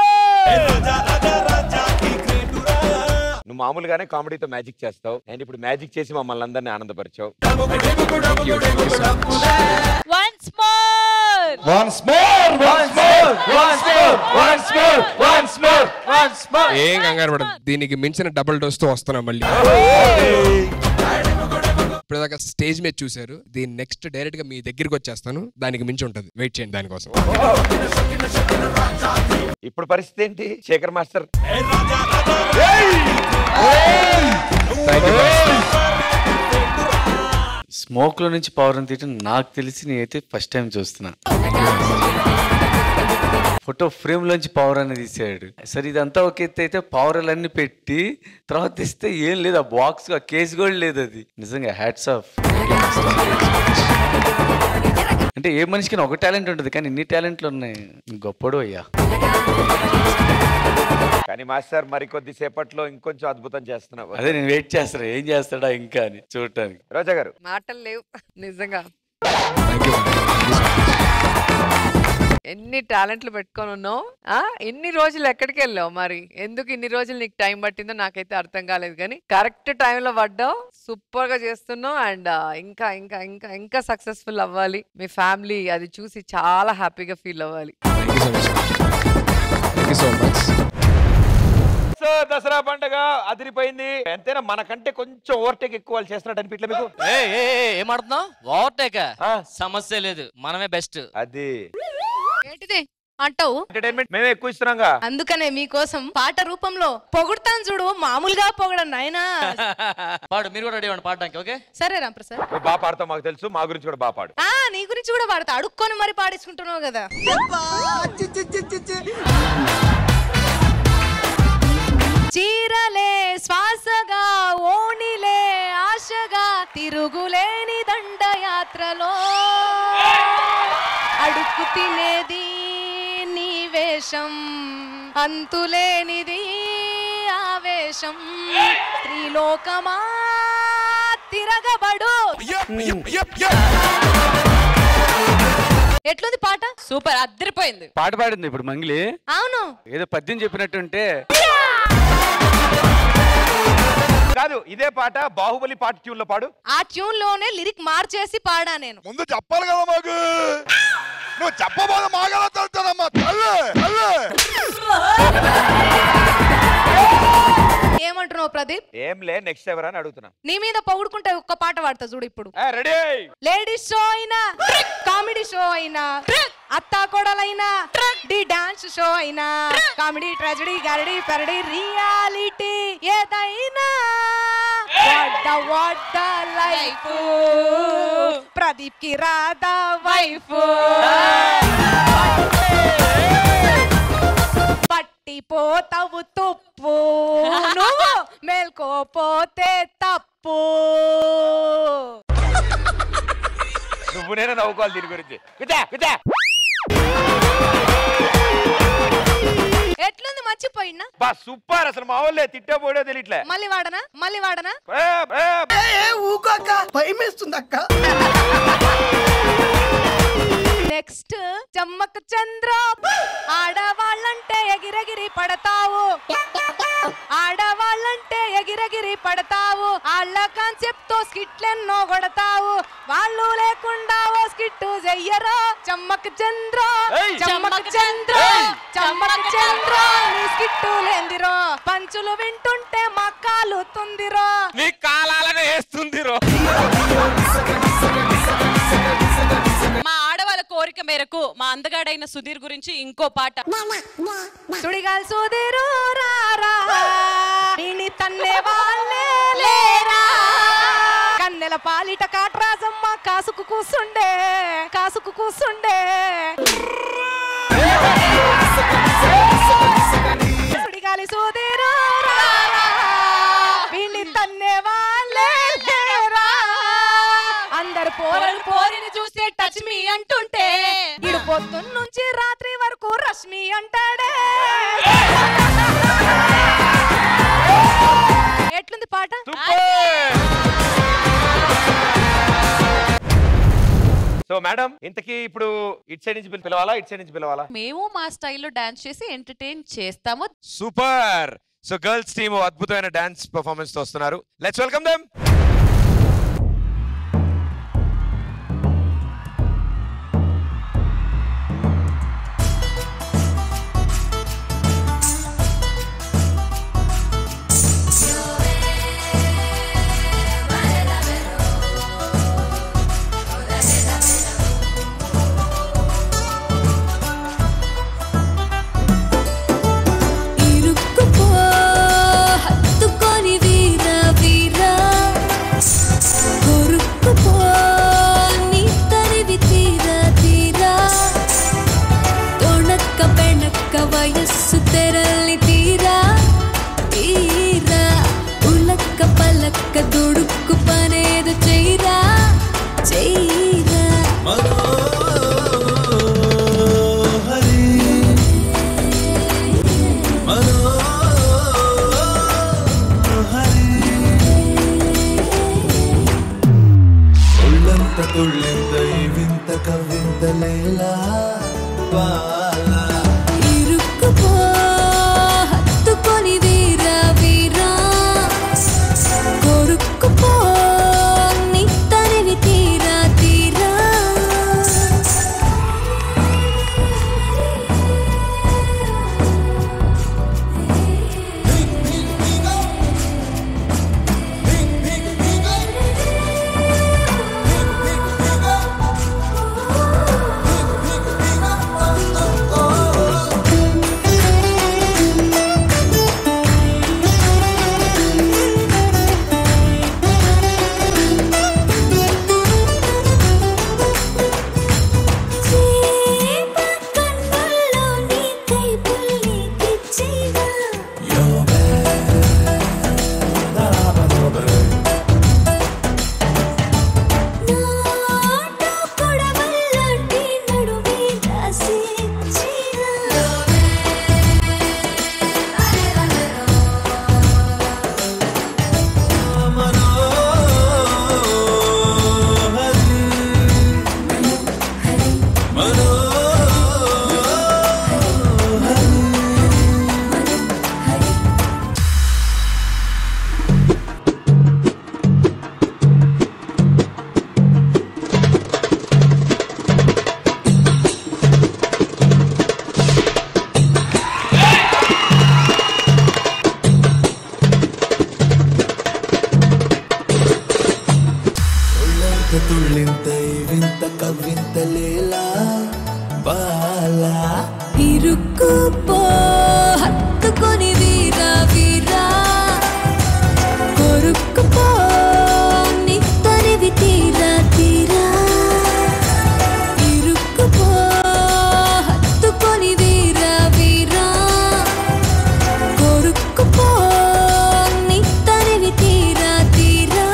నువ్వు మామూలుగానే కామెడీతో మ్యాజిక్ చేస్తావు అండ్ ఇప్పుడు మ్యాజిక్ చేసి మమ్మల్ని అందరినీ ఆనందపరిచావు once more Once more, once more, once more, once more, once more, once more. ఏం కంగారు పడదు దీనికి మించిన డబుల్ డోస్ తో వస్తున్నాం మళ్ళీ ఇప్పుడు దాకా స్టేజ్ మీద చూశారు దీని నెక్స్ట్ డైరెక్ట్ గా మీ దగ్గరికి వచ్చేస్తాను దానికి మించి ఉంటది వెయిట్ చేయండి దానికోసం ఇప్పుడు పరిస్థితి ఏంటి శేఖర్ మాస్టర్ స్మోక్ లో నుంచి పవర్ అని తీయటం నాకు తెలిసి నేనైతే ఫస్ట్ టైం చూస్తున్నా ఫోటో ఫ్రేమ్ లోంచి పవర్ అని తీసాడు సరే ఇదంతా ఒక ఎత్తు అయితే పవర్లన్నీ పెట్టి తర్వాత తీస్తే ఏం లేదు ఆ బాక్స్ ఆ కేసు కూడా లేదు అది నిజంగా హ్యాట్స్ ఆఫ్ అంటే ఏ మనిషికి ఒక టాలెంట్ ఉంటుంది కానీ ఇన్ని టాలెంట్లు ఉన్నాయి గొప్పడు అయ్యా కానీ మాస్టర్ మరి కొద్ది సేపట్లో ఇంకొంచెం అద్భుతం చేస్తున్నావు అదే నేను వెయిట్ చేస్తాను ఏం చేస్తాడా ఇంకా అని చూడటానికి రోజా గారు మాటలు లేవు నిజంగా ఎన్ని టాలెంట్లు పెట్టుకొని ఉన్నావు ఆ ఇన్ని రోజులు ఎక్కడికి వెళ్ళావు మరి ఎందుకు ఇన్ని రోజులు నీకు టైం పట్టిందో నాకైతే అర్థం కాలేదు కానీ కరెక్ట్ టైంలో పడ్డావు సూపర్ గా చేస్తున్నావు అండ్ ఇంకా ఇంకా ఇంకా ఇంకా సక్సెస్ఫుల్ అవ్వాలి మీ ఫ్యామిలీ అది చూసి చాలా హ్యాపీగా ఫీల్ అవ్వాలి thank you so much so Dasara పండుగ అదిరిపోయింది ఎంతైనా మనకంటే కొంచెం ఓవర్టేక్ ఎక్కువ వాళ్ళు చేస్తున్నట్టు అనిపించలే మీకు ఏమాడుతున్నావు ఓవర్టేక్ సమస్య లేదు మనమే బెస్ట్ అది ఏంటిది అంటావు ఎంటర్టైన్మెంట్ మేమే ఎక్కువ ఇస్తున్నాంగా అందుకనే మీకోసం పాట రూపంలో పొగుడతాను చూడు మామూలుగా పొగడం నాయనా పాడు మీరు కూడా రెడీ అవ్వండి పాడడానికి ఓకే సరే రాంప్రసాద్ నువ్వు బాగా పాడతావు మాకు తెలుసు మా గురించి కూడా బాగా పాడు ఆ నీ గురించి కూడా పాడతా అడుక్కొని మరి పాడించుకుంటున్నావు కదా చీరలే శ్వాసగా ఓణిలే ఆశగా తిరుగులేని దండయాత్రలో అడుక్కు తినేది నీ వేషం అంతులేనిది ఆవేశం త్రిలోకమా తిరగబడు ఎట్లుంది పాట సూపర్ అద్దరిపోయింది పాట పాడింది ఇప్పుడు మంగిలి అవును ఏదో పద్యం చెప్పినట్టుంటే కాదు ఇదే పాట బాహుబలి పాట ట్యూన్ లో పాడు ఆ ట్యూన్ లోనే లిరిక్ మార్చేసి పాడా నేను ముందు చెప్పాలి కదా మాకు నువ్వు చెప్పబోదు మాగల తెలుతుందమ్మా తల్లి తల్లి ఏమంటున్నావు ప్రదీప్ ఏం లే నెక్స్ట్ ఎవరా అని అడుగుతున్నా నీ మీద పొగుడుకుంటే ఒక్క పాట పాడతా చూడు ఇప్పుడు రెడీ లేడీస్ షో అయినా కామెడీ షో అయినా అత్తా కొడలైనా డి డాన్స్ షో అయినా కామెడీ ట్రాజడీ గారడీ పెరడీ రియాలిటీ ఏదైనా వడ్డ వడ్డ లైఫ్ ప్రదీప్ కి రాధా వైఫ్ పట్టిపోతావు తుప్పు నువ్వు మేల్కోపోతే తప్పు నువ్వు నేను నవ్వుకోవాలి దీని గురించి కుచా కుచా ఎట్లుంది మర్చిపోయినా బా సూపర్ అసలు మా వాళ్ళే తిట్టబోడే తెలియట్లే మళ్ళీ వాడనా మళ్ళీ వాడనా ఊకోక్క భయమేస్తుంది అక్క నెక్స్ట్ చమ్మక చంద్ర ఆడవాళ్ళంటే ఎగిరెగిరి పడతావు ఆడవాళ్ళంటే ఎగిరెగిరి పడతావు వాళ్ళ కాన్సెప్ట్ తో స్కిట్లెన్నో కొడతావు వాళ్ళు లేకుండా ఓ స్కిట్ చెయ్యరో చమ్మక చంద్ర ఏయ్! చమ్మక చంద్ర చమ్మక చంద్ర నీ స్కిట్టు లేందిరో పంచులు వింటుంటే మా కాలుతుందిరో నీ కాలాలనే వేస్తుంది రో మా ఆడవాళ్ళ కోరిక మేరకు మా అందగాడైన సుధీర్ గురించి ఇంకో పాట సుడిగాల్ సుధీరు రారా వీణి తన్నే వాళ్ళే లేరా కన్నెల పాలిట కాట్రాజమ్మ కాసుకు కూసుండే కాసుకు కూసుండే సుడిగాలి సుధీరు రారా వీణి తన్నే వాళ్ళే లేరా అందరు పోరలు పోరిని చూస్తే టచ్ మీ అంటుంటే ఇడు పొద్దున్న నుంచి రాత్రి వరకు రష్మి అంటాడే ఎట్లుంది పాట సో సో మేడం ఇంతకీ ఇప్పుడు ఇట్ సైడ్ నుంచి పిల- పిలవాలా ఇట్ సైడ్ నుంచి పిలవాలా మేము మా స్టైల్లో డాన్స్ చేసి ఎంటర్టైన్ చేస్తాము సూపర్ సో గర్ల్స్ టీమ్ అద్భుతమైన డాన్స్ పర్ఫార్మెన్స్ తో వస్తున్నారు లెట్స్ వెల్కమ్ దెమ్ ఇరుక్కుపో హత్తుకొని వీరా వీరా కొరుక్కుపో నీ తరివి తీరా తీరా తొణక్క పెణక్క వయస్సు తెరలి తీరా తీరా ఉలక్క పలక్క దుడుక్కు పనేదు చెయ్యరా చెయ్యరా ఒళ్ళంత తుళ్ళింత ఈ వింత కవింత లేలా బాలా ఇరుక్కుపో హత్తుకొని వీరా వీరా కొరుక్కుపో నీ తరివి తీరా తీరా చేప కన్నుల్లో నీ కైపుల్ని గిచ్చినా నాటో కొడవల్లాంటి నడుమే రాసిచ్చినా ఒళ్ళంత తుళ్ళింత ఈ వింత కవింత లేలా బాలా ఇరుక్కుపో హత్తుకొని వీరా వీరా కొరుక్కుపో నీ తరివి తీరా తీరా ఇరుక్కుపో హత్తుకొని వీరా వీరా కొరుక్కుపో నీ తరివి తీరా తీరా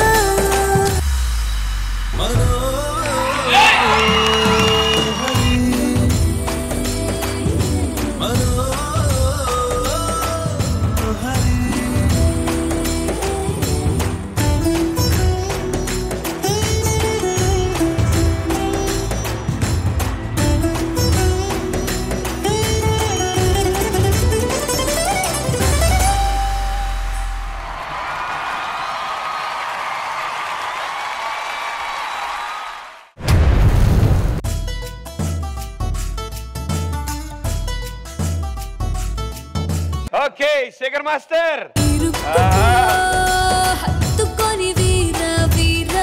ఓకే శేఖర్ మాస్టర్ హత్తుకొని వీరా వీరా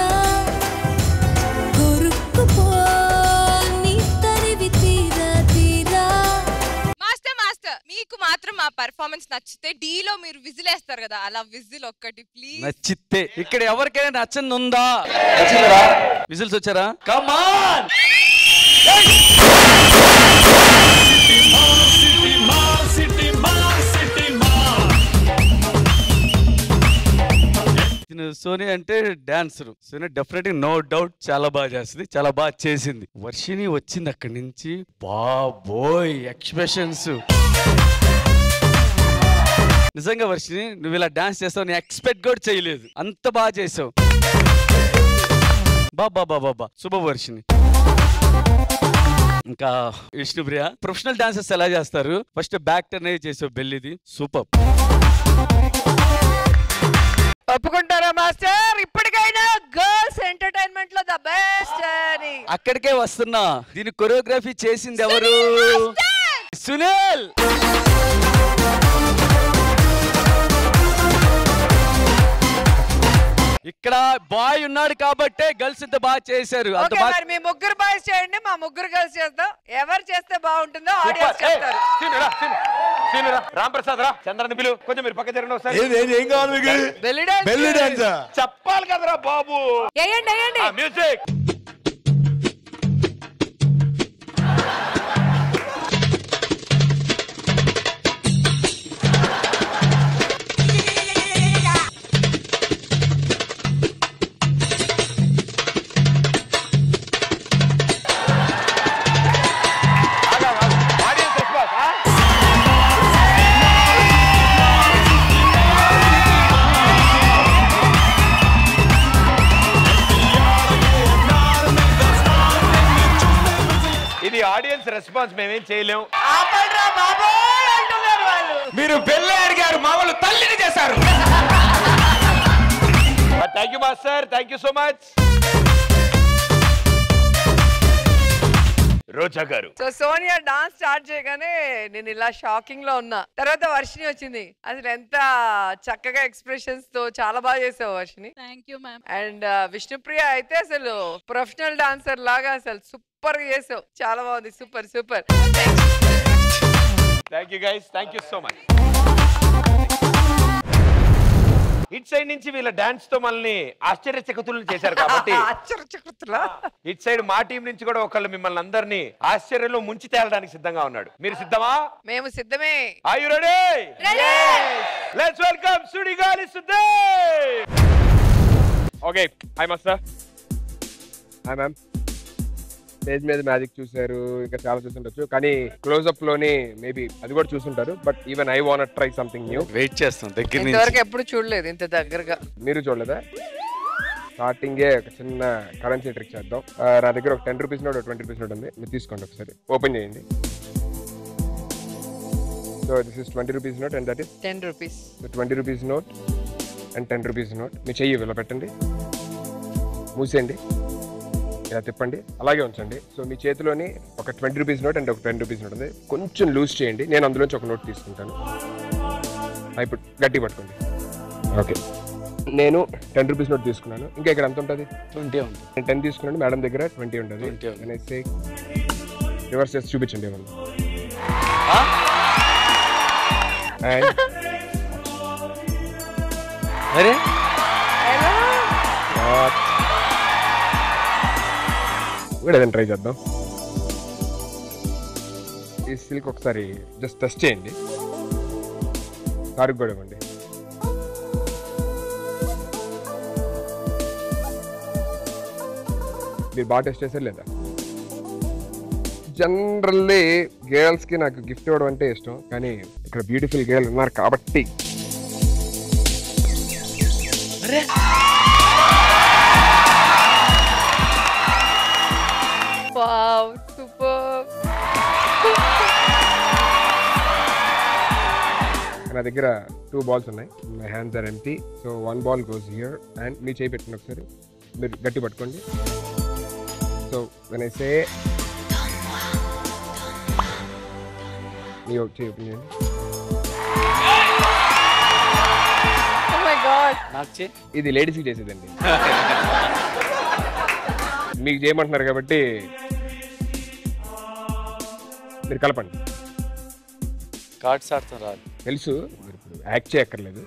కొరుక్కుపో నీ తరివి తీరా తీరా మాస్టర్ మాస్టర్ మీకు మాత్రం మా పర్ఫార్మెన్స్ నచ్చితే డీలో మీరు విజిల్ వేస్తారు కదా అలా విజిల్ ఒక్కటి ప్లీజ్ నచ్చితే ఇక్కడ ఎవరికైనా నచ్చని ఉందా విజిల్స్ వచ్చారా కమాన్ సోనీ అంటే dancer Soni definite no doubt చాలా బాగా చేస్తుంది చాలా బాగా చేసింది వర్షిని వచ్చింది అక్కడి నుంచి బాబోయ్ ఎక్స్ప్రెషన్స్ నిజంగా వర్షిని నువ్వు ఇలా డాన్స్ చేస్తావు నేను ఎక్స్పెక్ట్ కూడా చేయలేదు అంత బాగా చేసావు బాబా బాబా బా శుభ వర్షిని ఇంకా విష్ణుప్రియ ప్రొఫెషనల్ డాన్సర్స్ ఎలా చేస్తారు ఫస్ట్ బ్యాక్ టర్న్ చేసావు బెల్లిది సూపర్ ఒప్పుకుంటారా మాస్టర్ ఇప్పటికైనా గర్ల్స్ ఎంటర్టైన్మెంట్ లో ద బెస్ట్ అని అక్కడికే వస్తున్నా దీని కొరియోగ్రఫీ చేసింది ఎవరు సునీల్ ఇక్కడ బాయ్ ఉన్నాడు కాబట్టే గర్ల్స్ ఇంత బాగా చేశారు అంత ఓకే బాగా మరి మీ ముగ్గురు బాయ్స్ చేయండి మా ముగ్గురు గర్ల్స్ చేస్తాం ఎవరు చేస్తే బాగుంటుందో ఆడియన్స్ చెప్తారు రాంప్రసాద్ రా చంద్రని పిలు కొంచెం మీరు పక్క జరగండి ఒకసారి ఏది, ఏది, ఏం కావాలి మీకు? బెల్లి డాన్స్ బెల్లి డాన్సా? చెప్పాలి కదరా బాబు వేయండి వేయండి మ్యూజిక్ ఇది ఆడియన్స్ రెస్పాన్స్ మేమేం చేయలేం ఆపండ్రా బాబోయ్ అంటున్నారు వాళ్ళు మీరు పెళ్ళి అడిగారు మా వాళ్ళు తల్లిని చేశారు thank you master thank you so much Roja garu so Sonia dance start చేయగానే నేను ఇలా షాకింగ్ లో ఉన్నా తర్వాత వర్షిని వచ్చింది అసలు ఎంత చక్కగా ఎక్స్ప్రెషన్స్ తో చాలా బాగా చేసావు Varshini thank you ma'am and Vishnupriya అయితే అసలు ప్రొఫెషనల్ డాన్సర్ లాగా అసలు సూపర్ గా చేసావు చాలా బాగుంది super super thank you guys thank you so much ఇట్ సైడ్ నుంచి వీళ్ళ డాన్స్ తో మనల్ని ఆశ్చర్యచకుతులను చేశారు కాబట్టి ఆశ్చర్యచకుతులా ఇట్ సైడ్ మా టీం నుంచి కూడా ఒకళ్ళు మిమ్మల్ని అందరినీ ఆశ్చర్యంలో ముంచి తేలడానికి సిద్ధంగా ఉన్నాడు మీరు సిద్ధమా మేము సిద్ధమే Are you ready? Let's welcome Sudigali సుద్దే okay hi master hi ma'am stage మీద మ్యాజిక్ చూసారు ఇంకా చాలా చూసుండొచ్చు కానీ క్లోజ్అప్ లోని మేబీ అది కూడా చూసుంటారు but even I want try something new wait చేస్తాం దగ్గర ఇంతవరకు ఎప్పుడు చూడలేదు ఇంత దగ్గరగా మీరు చూడలేదా స్టార్టింగే ఒక చిన్న కరెన్సీ ట్రిక్ చేద్దాం ఆ, నా దగ్గర ఒక ten rupees note twenty rupees note ఉంది మీరు తీసుకోండి ఒకసారి ఓపెన్ చేయండి so this is twenty rupees note and that is ten rupees twenty rupees note and ten rupees note మీ చెయ్యి ఇలా పెట్టండి మూసేయండి ఇలా తిప్పండి అలాగే ఉంచండి సో మీ చేతిలోని ఒక ట్వంటీ రూపీస్ నోట్ అండ్ ఒక టెన్ రూపీస్ నోట్ ఉంది కొంచెం లూజ్ చేయండి నేను అందులోంచి ఒక నోట్ తీసుకుంటాను ఆ, ఇప్పుడు గట్టి పట్టుకోండి ఓకే నేను టెన్ రూపీస్ నోట్ తీసుకున్నాను ఇంకా ఇక్కడ ఎంత ఉంటుంది ట్వంటీ ఉంటుంది నేను టెన్ తీసుకున్నాను మేడం దగ్గర ట్వంటీ ఉంటుంది అనేసి రివర్స్ చేసి చూపించండి ఏమన్నా And అరే What? కూడా ఏదైనా ట్రై చేద్దాం ఈ సిల్క్ ఒకసారి జస్ట్ టెస్ట్ చేయండి సారికి కూడా ఇవ్వండి మీరు బాగా టెస్ట్ చేశారు లేదా జనరల్లీ గర్ల్స్ కి నాకు గిఫ్ట్ ఇవ్వడం అంటే ఇష్టం కానీ ఇక్కడ బ్యూటిఫుల్ గర్ల్ ఉన్నారు కాబట్టి వావ్ సూపర్ నా దగ్గర టూ బాల్స్ ఉన్నాయి my hands are empty so one ball goes here and మీ చేయి పెట్టండి ఒకసారి మీరు గట్టి పట్టుకోండి సో వెన్ ఐ సే మీ ఒక చేయి ఓపెన్ చేయండి ఓ మై గాడ్ నాకు చే ఇది లేడీస్కి చేసేదండి మీకు చేయమంటున్నారు కాబట్టి మీరు కలపండి కార్డ్స్ ఆడతాం రాదు తెలుసు మీరు ఇప్పుడు యాక్ట్ చేయక్కర్లేదు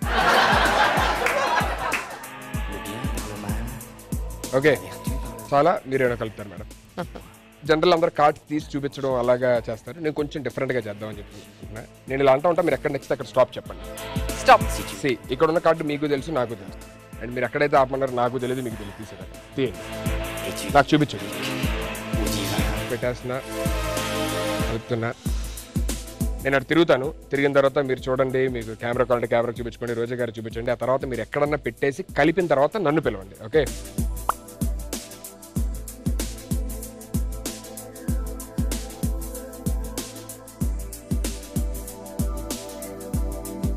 ఓకే చాలా మీరు ఏమైనా కలుపుతారు మేడం జనరల్ అందరు కార్డ్స్ తీసి చూపించడం అలాగా చేస్తారు నేను కొంచెం డిఫరెంట్గా చేద్దామని చెప్పి నేను ఇలా అంటా ఉంటా మీరు ఎక్కడ నెక్స్ట్ అక్కడ స్టాప్ చెప్పండి స్టాప్ సి ఇక్కడ ఉన్న కార్డు మీకు తెలుసు నాకు తెలుసు అండ్ మీరు ఎక్కడైతే ఆపమన్నారో నాకు తెలియదు మీకు తెలియదు తీసేదాన్ని తీయండి నాకు చూపించండి పెట్టేస్తున్నా కలుపుతున్నా నేను అటు తిరుగుతాను తిరిగిన తర్వాత మీరు చూడండి మీకు కెమెరా కావాలంటే కెమెరా చూపించుకోండి రోజా గారు చూపించండి ఆ తర్వాత మీరు ఎక్కడన్నా పెట్టేసి కలిపిన తర్వాత నన్ను పిలవండి ఓకే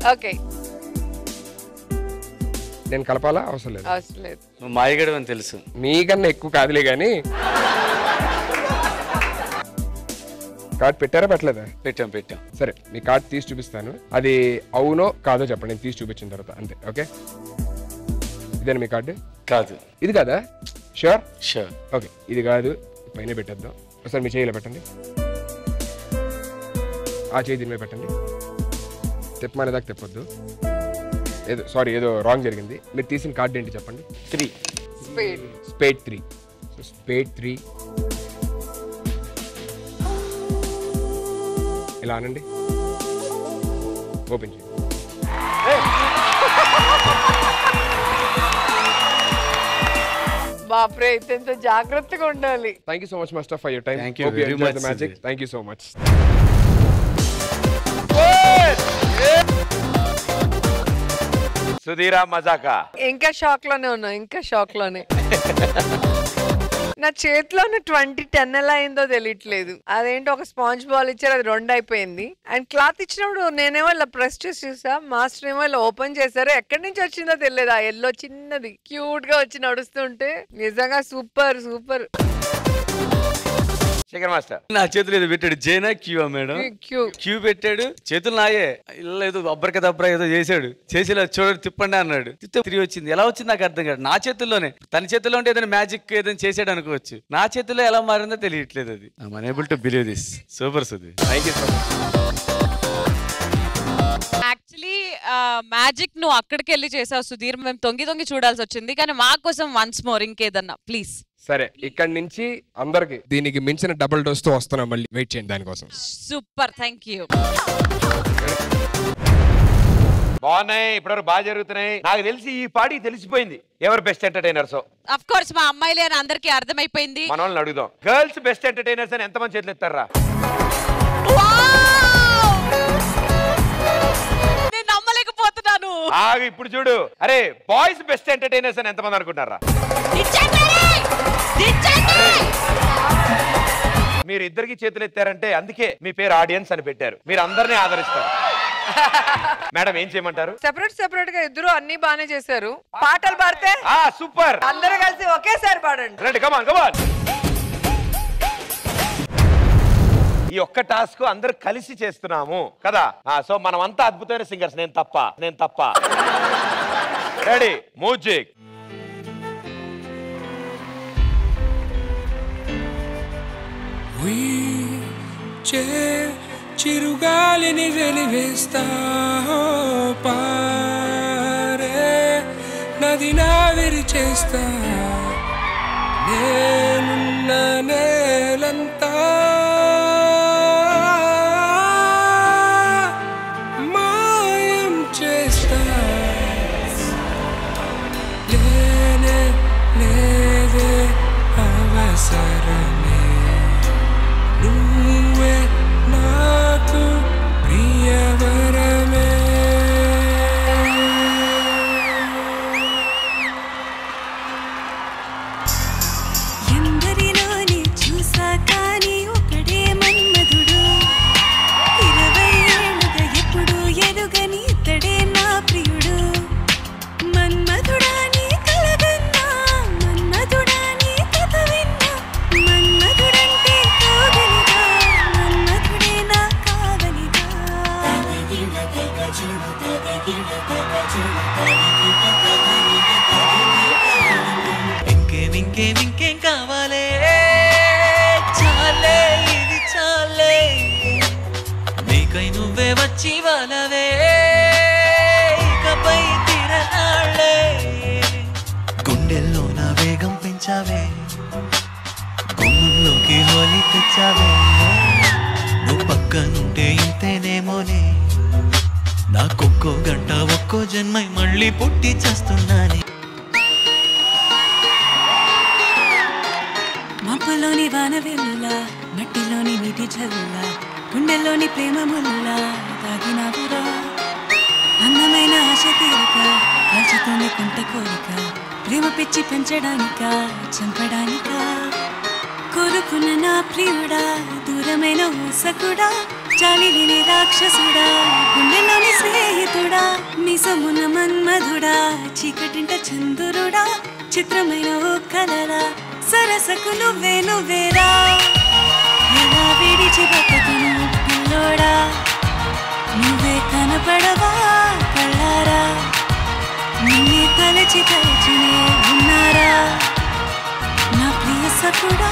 ఓకే నేను కలపాలా అవసరం లేదు అవసరం లేదు నువ్వు మాయగడం అని తెలుసు మీకన్నా ఎక్కువ కాదులే కానీ కార్డ్ పెట్టారా పెట్టలేదా పెట్టాం పెట్టాం సరే మీ కార్డ్ తీసి చూపిస్తాను అది అవునో కాదో చెప్పండి నేను తీసి చూపించిన తర్వాత అంతే ఓకే ఇదేనా మీ కార్డు కాదు ఇది కాదా షూర్ షూర్ ఓకే ఇది కాదు పైన పెట్టేద్దాం ఒకసారి మీ చేయిలో పెట్టండి ఆ చేయి దీని మీద పెట్టండి తిప్పమనేదాకా తిప్పొద్దు ఏదో సారీ ఏదో రాంగ్ జరిగింది మీరు తీసిన కార్డు ఏంటి చెప్పండి three speed spade three spade three ఇలా అనండి ఓపెన్ చేయండి బాప్రే ఇంత జాగ్రత్తగా ఉండాలి thank you so much master for your time Thank you very much, magic Sudhir. Thank you so much సుధీరా మజాకా ఇంకా షాక్ లోనే ఉన్నా ఇంకా షాక్ లోనే నా చేతిలో ఉన్న ట్వంటీ టెన్ ఎలా అయిందో తెలియట్లేదు అదేంటి ఒక స్పాంజ్ బాల్ ఇచ్చారు అది రెండు అయిపోయింది అండ్ క్లాత్ ఇచ్చినప్పుడు నేనేమో ఇలా ప్రెస్ చేసి చూసా మాస్టర్ ఏమో ఇలా ఓపెన్ చేశారు ఎక్కడి నుంచి వచ్చిందో తెలియదు ఆ ఎల్లో చిన్నది క్యూట్ గా వచ్చి నడుస్తుంటే నిజంగా సూపర్ సూపర్ శేఖర్ మాస్టర్ నా చేతులు ఏదో పెట్టాడు జైనా క్యూ మేడం క్యూ క్యూ పెట్టాడు చేతులు నాయే ఇలా ఏదో అబ్బరక దబ్బర ఏదో చేశాడు చేసి ఇలా చూడండి తిప్పండి అన్నాడు తిప్పితే తిరిగి వచ్చింది ఎలా వచ్చింది నాకు అర్థం కాదు నా చేతుల్లోనే తన చేతుల్లో ఉంటే ఏదైనా మ్యాజిక్ ఏదైనా చేసాడు అనుకోవచ్చు నా చేతుల్లో ఎలా మారిందో తెలియట్లేదు అది I'm unable to believe this super Sudhi thank you so much actually magic నువ్వు అక్కడికి వెళ్ళి చేసావు సుధీర్ మేము తొంగి తొంగి చూడాల్సి వచ్చింది కానీ మా కోసం వన్స్ మోర్ ఇంకేదన్నా ప్లీజ్ సరే ఇక్కడి నుంచి అందరికి దీనికి మించిన డబుల్ డోస్ తో వస్తున్నాం మళ్ళీ వెయిట్ చేయండి దానికోసం సూపర్ థ్యాంక్ యూ బాగున్నాయి ఇప్పటివరకు బాగా జరుగుతున్నాయి నాకు తెలిసి ఈ పాటికి తెలిసిపోయింది ఎవరు బెస్ట్ ఎంటర్టైనర్స్ అఫ్ కోర్స్ మా అమ్మాయిలే అని అందరికీ అర్థమైపోయింది మన వాళ్ళని అడుగుదాం గర్ల్స్ బెస్ట్ ఎంటర్టైనర్స్ అని ఎంతమంది చేతులు ఎత్తారా నేను నమ్మలేకపోతున్నాను ఆగు ఇప్పుడు చూడు అరే బాయ్స్ బెస్ట్ ఎంటర్టైనర్స్ అని ఎంతమంది అనుకుంటారా మీరు ఇద్దరికి చేతులు ఎత్తారంటే అందుకే మీ పేరు ఆడియన్స్ అని పెట్టారు మీరు అందరినీ ఆదరిస్తారు మేడం ఏం చేయమంటారు సెపరేట్ సెపరేట్ గా ఇద్దరు అన్ని బానే చేశారు పాటలు పాడితే ఆ సూపర్ అందరూ కలిసి ఒకేసారి పాడండి రండి కమాన్ కమాన్ ఈ ఒక్క టాస్క్ అందరూ కలిసి చేస్తున్నాము కదా ఆ సో మనం అంతా అద్భుతమైన సింగర్స్ నేను తప్ప నేను తప్ప రెడీ మ్యూజిక్ వీచే చిరుగాలిని వెలివేస్తా ఓ పారే నది నావిరి చేస్తా నేనున్న నేలంతా మాయం చేస్తా లేనే లేదే అవసరమే నువ్వే నాకు ప్రియవరమే ఎందరిలోని చూసా కానీ ఒకడే మన్మధుడు ఇరవై ఏళ్ళుగా ఎప్పుడు ఎరుగని ఇతడే నా ప్రియుడు మన్మధుడా నీ కలగన్నా మన్మధుడా నీ కథ విన్నా మన్మధుడంటే కావలిగా మన్మధుడే నా కావలిగా ఇంకేం ఇంకేం ఇంకేం కావాలే చాలే ఇది చాలే నీకై నువ్వే వచ్చి వాళ్ళవే ఇకపై తిరనాళ్ళే గుండెల్లో నా వేగం పెంచావే గుమ్మంలోకి హోలీ తెచ్చావే నువ్వు పక్కనుంటే ఇంతేనేమోనే నాకొక్కో గంట ఒక్కో జన్మై మళ్ళీ పుట్టి చేస్తున్నానే మబ్బులోని వాన వెల్లులా మట్టిలోని నీటి జల్లులా గుండెల్లోని ప్రేమ ముల్లులా తాగినావురా అందమైన ఆశ తీరక కాల్చుతోంది కొంట కోరిక ప్రేమ పిచ్చి పెంచడానిక చంపడానిక కోరుకున్న నా ప్రియుడా దూరమైన ఊసకుడా జాలి లేని రాక్షసుడా గుండెలోని స్నేహితుడా నిజమున మన్మధుడా చీకటింట చంద్రుడా చిత్రమైన ఓ కలరా సరసకు నువ్వే నువ్వేరా ఎలా విడిచి బతుకును పిల్లోడా నువ్వే కనపడవా కళ్ళారా నిన్నే తలచి తలచినే ఉన్నారా నా ప్రియ సకుడా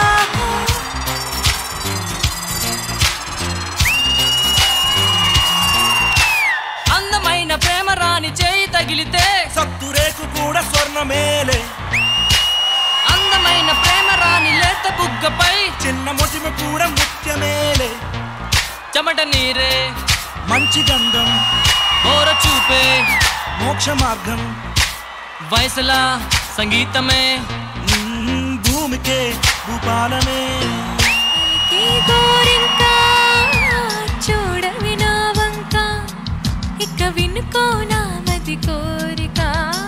అందమైన ప్రేమ రాని చేయి తగిలితే సత్తురేకు కూడా స్వర్ణమేలే అందమైన ప్రేమ రాని లేత బుగ్గపై చిన్న మొటిమ కూడా ముత్యమేలే చెమట నీరే మంచి గంధం ఓర చూపే మోక్ష మార్గం వయసులా సంగీతమే మ్మ్, భూమికే భూపాలమే ఈ గోరింకా చూడవి నా వంక ఇక వినుకో నా మది కోరిక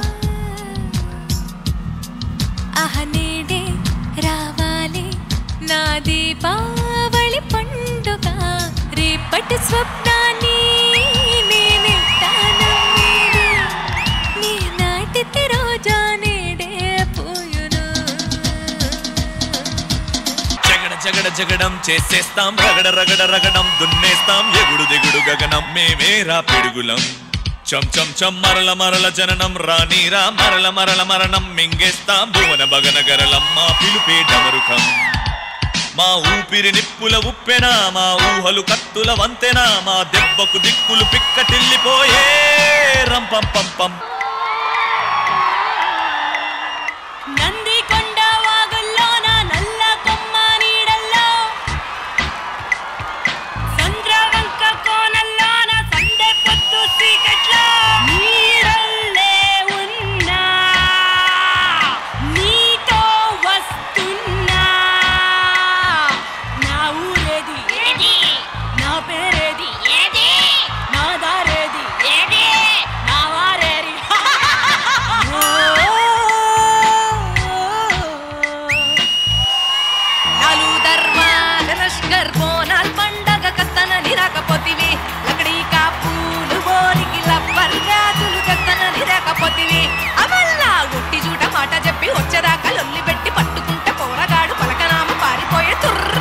ఆహ నేడే రావాలి నా దీపావళి పండుగ రేపటి స్వప్నాన్ని నేనెట్టాను మీరే. నీ నాటితే రోజా నేడే పూయును జగడ జగడ జగడం చేసేస్తాం రగడ రగడ రగడం దున్నేస్తాం ఎగుడు దిగుడు గగనం మేమేరా పిడుగులం చం చం చం మరల మరల జననం రానీరా మరల మరల మరణం మింగేస్తాం భువన భగన గరలం మా పిలుపే డమరుకం మా ఊపిరి నిప్పుల ఉప్పెనా మా ఊహలు కత్తుల వంతెనా మా దెబ్బకు దిక్కులు పిక్కటిల్లిపోయే రంపం పం పం నంది కొండ వాగుల్లోన నల్ల కొమ్మ నీడల్లో చంద్రవంక కోనల్లోన సందె పొద్దు చీకట్లో నీడల్లే ఉన్నా నీతో వస్తున్నా నా ఊరేది ఏది నా పేరేది ఏది నా దారేది ఏది నా వారేది నాలు దర్వాల లష్కర్ బోనాల్ పండగ కత్తనని రాకపోతివి లకడీ కాపులు బోరికి లబ్బర్ గాజులు కత్తనని రాకపోతివి అమల్లా గుట్టి చూట మాట చెప్పి వచ్చేదాకా లొల్లి పెట్టి పట్టుకుంటే పోరగాడు పలకనామ పారిపోయే తుర్ర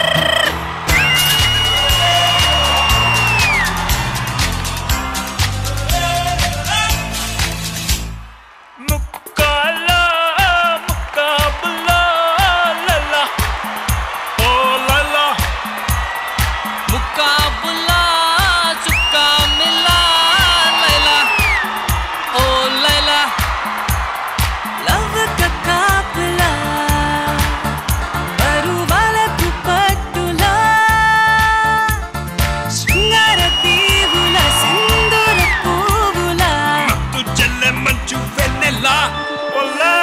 ముక్కాలా ముక్కాబులా లలా ఓ లలా ముక్కా బుల్లా చుక్కా మిల్లా లైలా ఓ లైలా లవ్ కాపులా బరువాలకు పట్టులా శృంగార దీవుల సింధూర పువ్వులా మత్తు చెల్లె మంచు వెన్నెలా ఒలా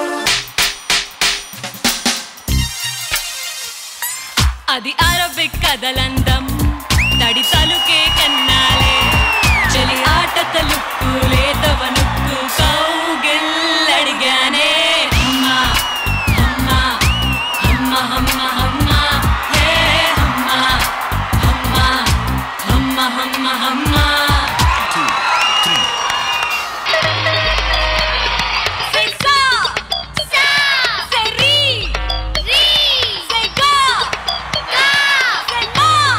అది అరబిక్ కదలందం తడి తలుకే కన్నాలే చలి ఆట తలుపు లేతవనుక్కు కౌగిల్లడిగానే అమ్మా అమ్మా అమ్మ అమ్మ అమ్మ హే అమ్మ అమ్మ అమ్మ అమ్మ అమ్మ Say sa, sa, say ri, ri, say ga, ga, say ma,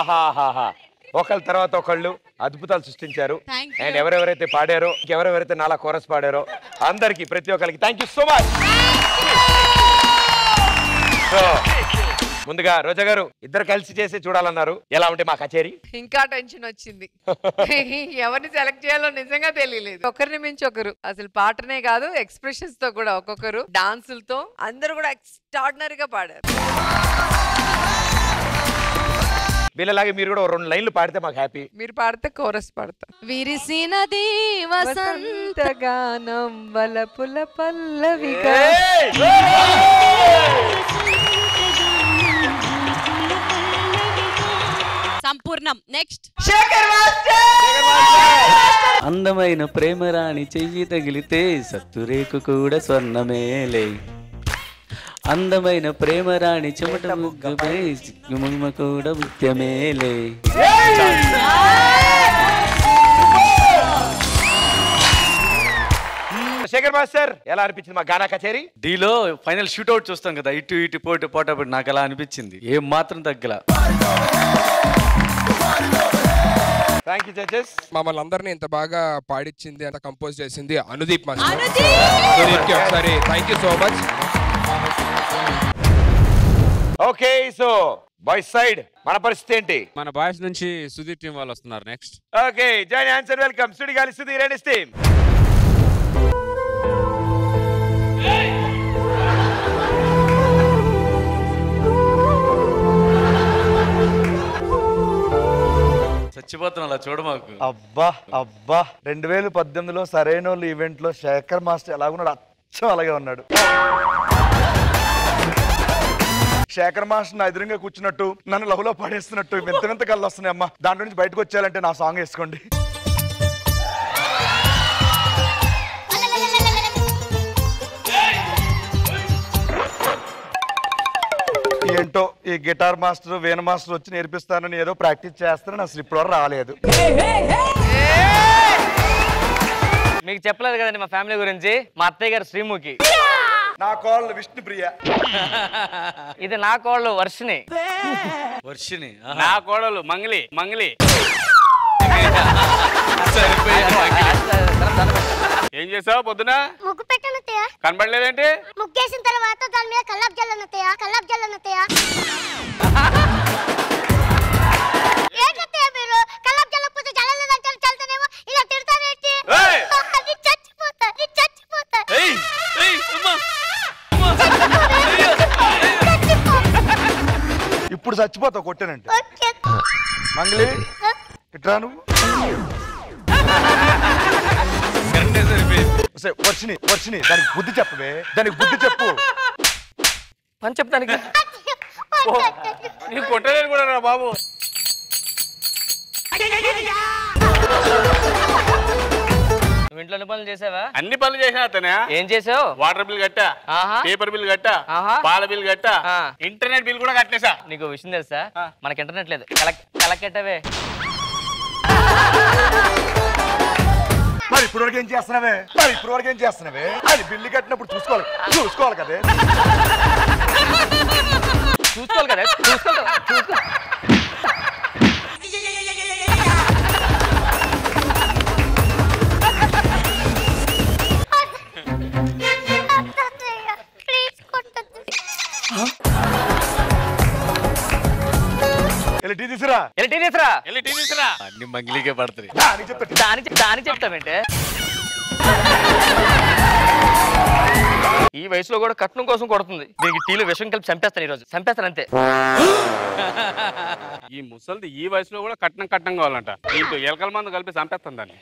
ఆహాహాహా ఒకళ్ళ తర్వాత ఒకళ్ళు అద్భుతాలు సృష్టించారు Thank you. అండ్ ఎవరెవరైతే పాడారో ఎవరెవరైతే నాలా కోరస్ పాడారో అందరికి ప్రతి ఒక్కరికి thank you so much so ముందుగా రోజా గారు ఇద్దరు కలిసి చేసి చూడాలన్నారు ఎలా ఉంటే మా కచేరీ ఇంకా టెన్షన్ వచ్చింది ఎవరిని సెలెక్ట్ చేయాలో నిజంగా తెలియలేదు ఒకరిని మించి ఒకరు అసలు పాటనే కాదు ఎక్స్ప్రెషన్స్ తో కూడా ఒక్కొక్కరు డాన్సులతో అందరూ కూడా ఎక్స్ట్రాడినరీగా పాడారు వీళ్ళలాగే మీరు కూడా ఓ రెండు లైన్లు పాడితే మాకు హ్యాపీ మీరు పాడితే కోరస్ పాడతా విరిసినది వసంత గానం వలపుల పల్లవిగా సంపూర్ణం నెక్స్ట్ అందమైన ప్రేమరాణి చెయ్యి తగిలితే సత్తురేకు కూడా స్వర్ణమేలే అందమైన ప్రేమరాణి చెమట ముగ్గుపై సిగ్గుముమ్మ కూడా ముత్యమేలే శేఖర్ మాస్టర్ ఎలా అనిపించింది మా గానా కచేరీ డీలో ఫైనల్ షూట్అవుట్ చూస్తాం కదా ఇటు ఇటు పోటు పోటప్పుడు నాకు అలా అనిపించింది ఏం మాత్రం తగ్గల థ్యాంక్ యూ జడ్జెస్ మమ్మల్ని అందరినీ ఇంత బాగా పాడిచ్చింది అంత కంపోజ్ చేసింది అనుదీప్ మాస్టర్ అనుదీప్కి ఒకసారి thank you so much okay so boys side మన పరిస్థితి ఏంటి మన బాయ్స్ నుంచి సుధీర్ టీం వాళ్ళు వస్తున్నారు next okay join answer welcome Sudigali Sudheer and team చచ్చిపోతున్నా అలా చూడ మాకు అబ్బా అబ్బా రెండు వేల పద్దెనిమిదిలో సరైన వాళ్ళు ఈవెంట్ లో శేఖర్ మాస్టర్ ఎలాగున్నాడు అచ్చం అలాగే ఉన్నాడు శేఖర్ మాస్టర్ నా ఎదురుగా కూర్చున్నట్టు నన్ను లవ్లో పాడేస్తున్నట్టు వింత వింత కళ్ళు వస్తున్నాయి అమ్మా దాంట్లో నుంచి బయటకు వచ్చేయాలంటే నా సాంగ్ వేసుకోండి ఏంటో ఈ గిటార్ మాస్టర్ వీణ మాస్టర్ వచ్చి నేర్పిస్తానని ఏదో ప్రాక్టీస్ చేస్తానని అసలు ఇప్పుడు వరకు రాలేదు మీకు చెప్పలేదు కదండి మా ఫ్యామిలీ గురించి మా అత్తయ్య గారు శ్రీముఖి నా కోళ్ళు విష్ణుప్రియ ఇది నా కోళ్ళు వర్షిని వర్షిని నా కోడలు మంగళి మంగళి ఏం చేసావు పొద్దున ముగ్గు పెట్టను అత్తయ్య కనబడలేదేంటి ముగ్గేసిన తర్వాత దాని మీద కల్లాపు జల్లను అత్తయ్య కల్లాపు జల్లను అత్తయ్య ఏంటత్తయ్య మీరు కల్లాపు జల్లకపోతే జల్లలేదంటే చల్తానేమో ఇలా తిడతారేంటి ఏయ్! అది చచ్చిపోతా అది చచ్చిపోతా ఏయ్, ఏయ్, అమ్మా. ఇప్పుడు చచ్చిపోతావు కొట్టానంటే మంగళి ఇట్రా నువ్వు ఒసేయ్, వర్షిని వర్షిని దానికి బుద్ధి చెప్పవే దానికి బుద్ధి చెప్పు అని చెప్తానికి నీకు కొట్టలేదు కూడా రా బాబు నువ్వు ఇంట్లో పనులు చేసావా అన్ని పనులు చేసినా అతనే ఏం చేసావు వాటర్ బిల్ కట్టా పేపర్ బిల్ కట్టా పాల బిల్ కట్టా ఇంటర్నెట్ బిల్ కూడా కట్టేసా నీకు విషయం తెలుసా మనకి ఇంటర్నెట్ లేదు కలెక్టవే మరి ఇప్పుడు వరకు ఏం చేస్తున్నావే మరి ఇప్పుడు వరకు ఏం చేస్తున్నావే అది బిల్లు కట్టినప్పుడు చూసుకోవాలి చూసుకోవాలి కదే చూసుకోవాలి కదా చూసుకోవాలి కదా, చూసుకో వెళ్ళి టీ తీసురా వెళ్ళి టీ తీసురా వెళ్ళి టీ తీసురా అన్ని మంగిలికే పడతాయి దానికి చెప్తా దాని దాని చెప్తామంటే ఈ వయసులో కూడా కట్నం కోసం కొడుతుంది దీనికి టీలో విషం కలిపి చంపేస్తాను ఈరోజు చంపేస్తాను అంతే ఈ ముసలిది ఈ వయసులో కూడా కట్నం కట్నం కావాలంట దీంతో ఎలకల మందు కలిపి చంపేస్తాను దాన్ని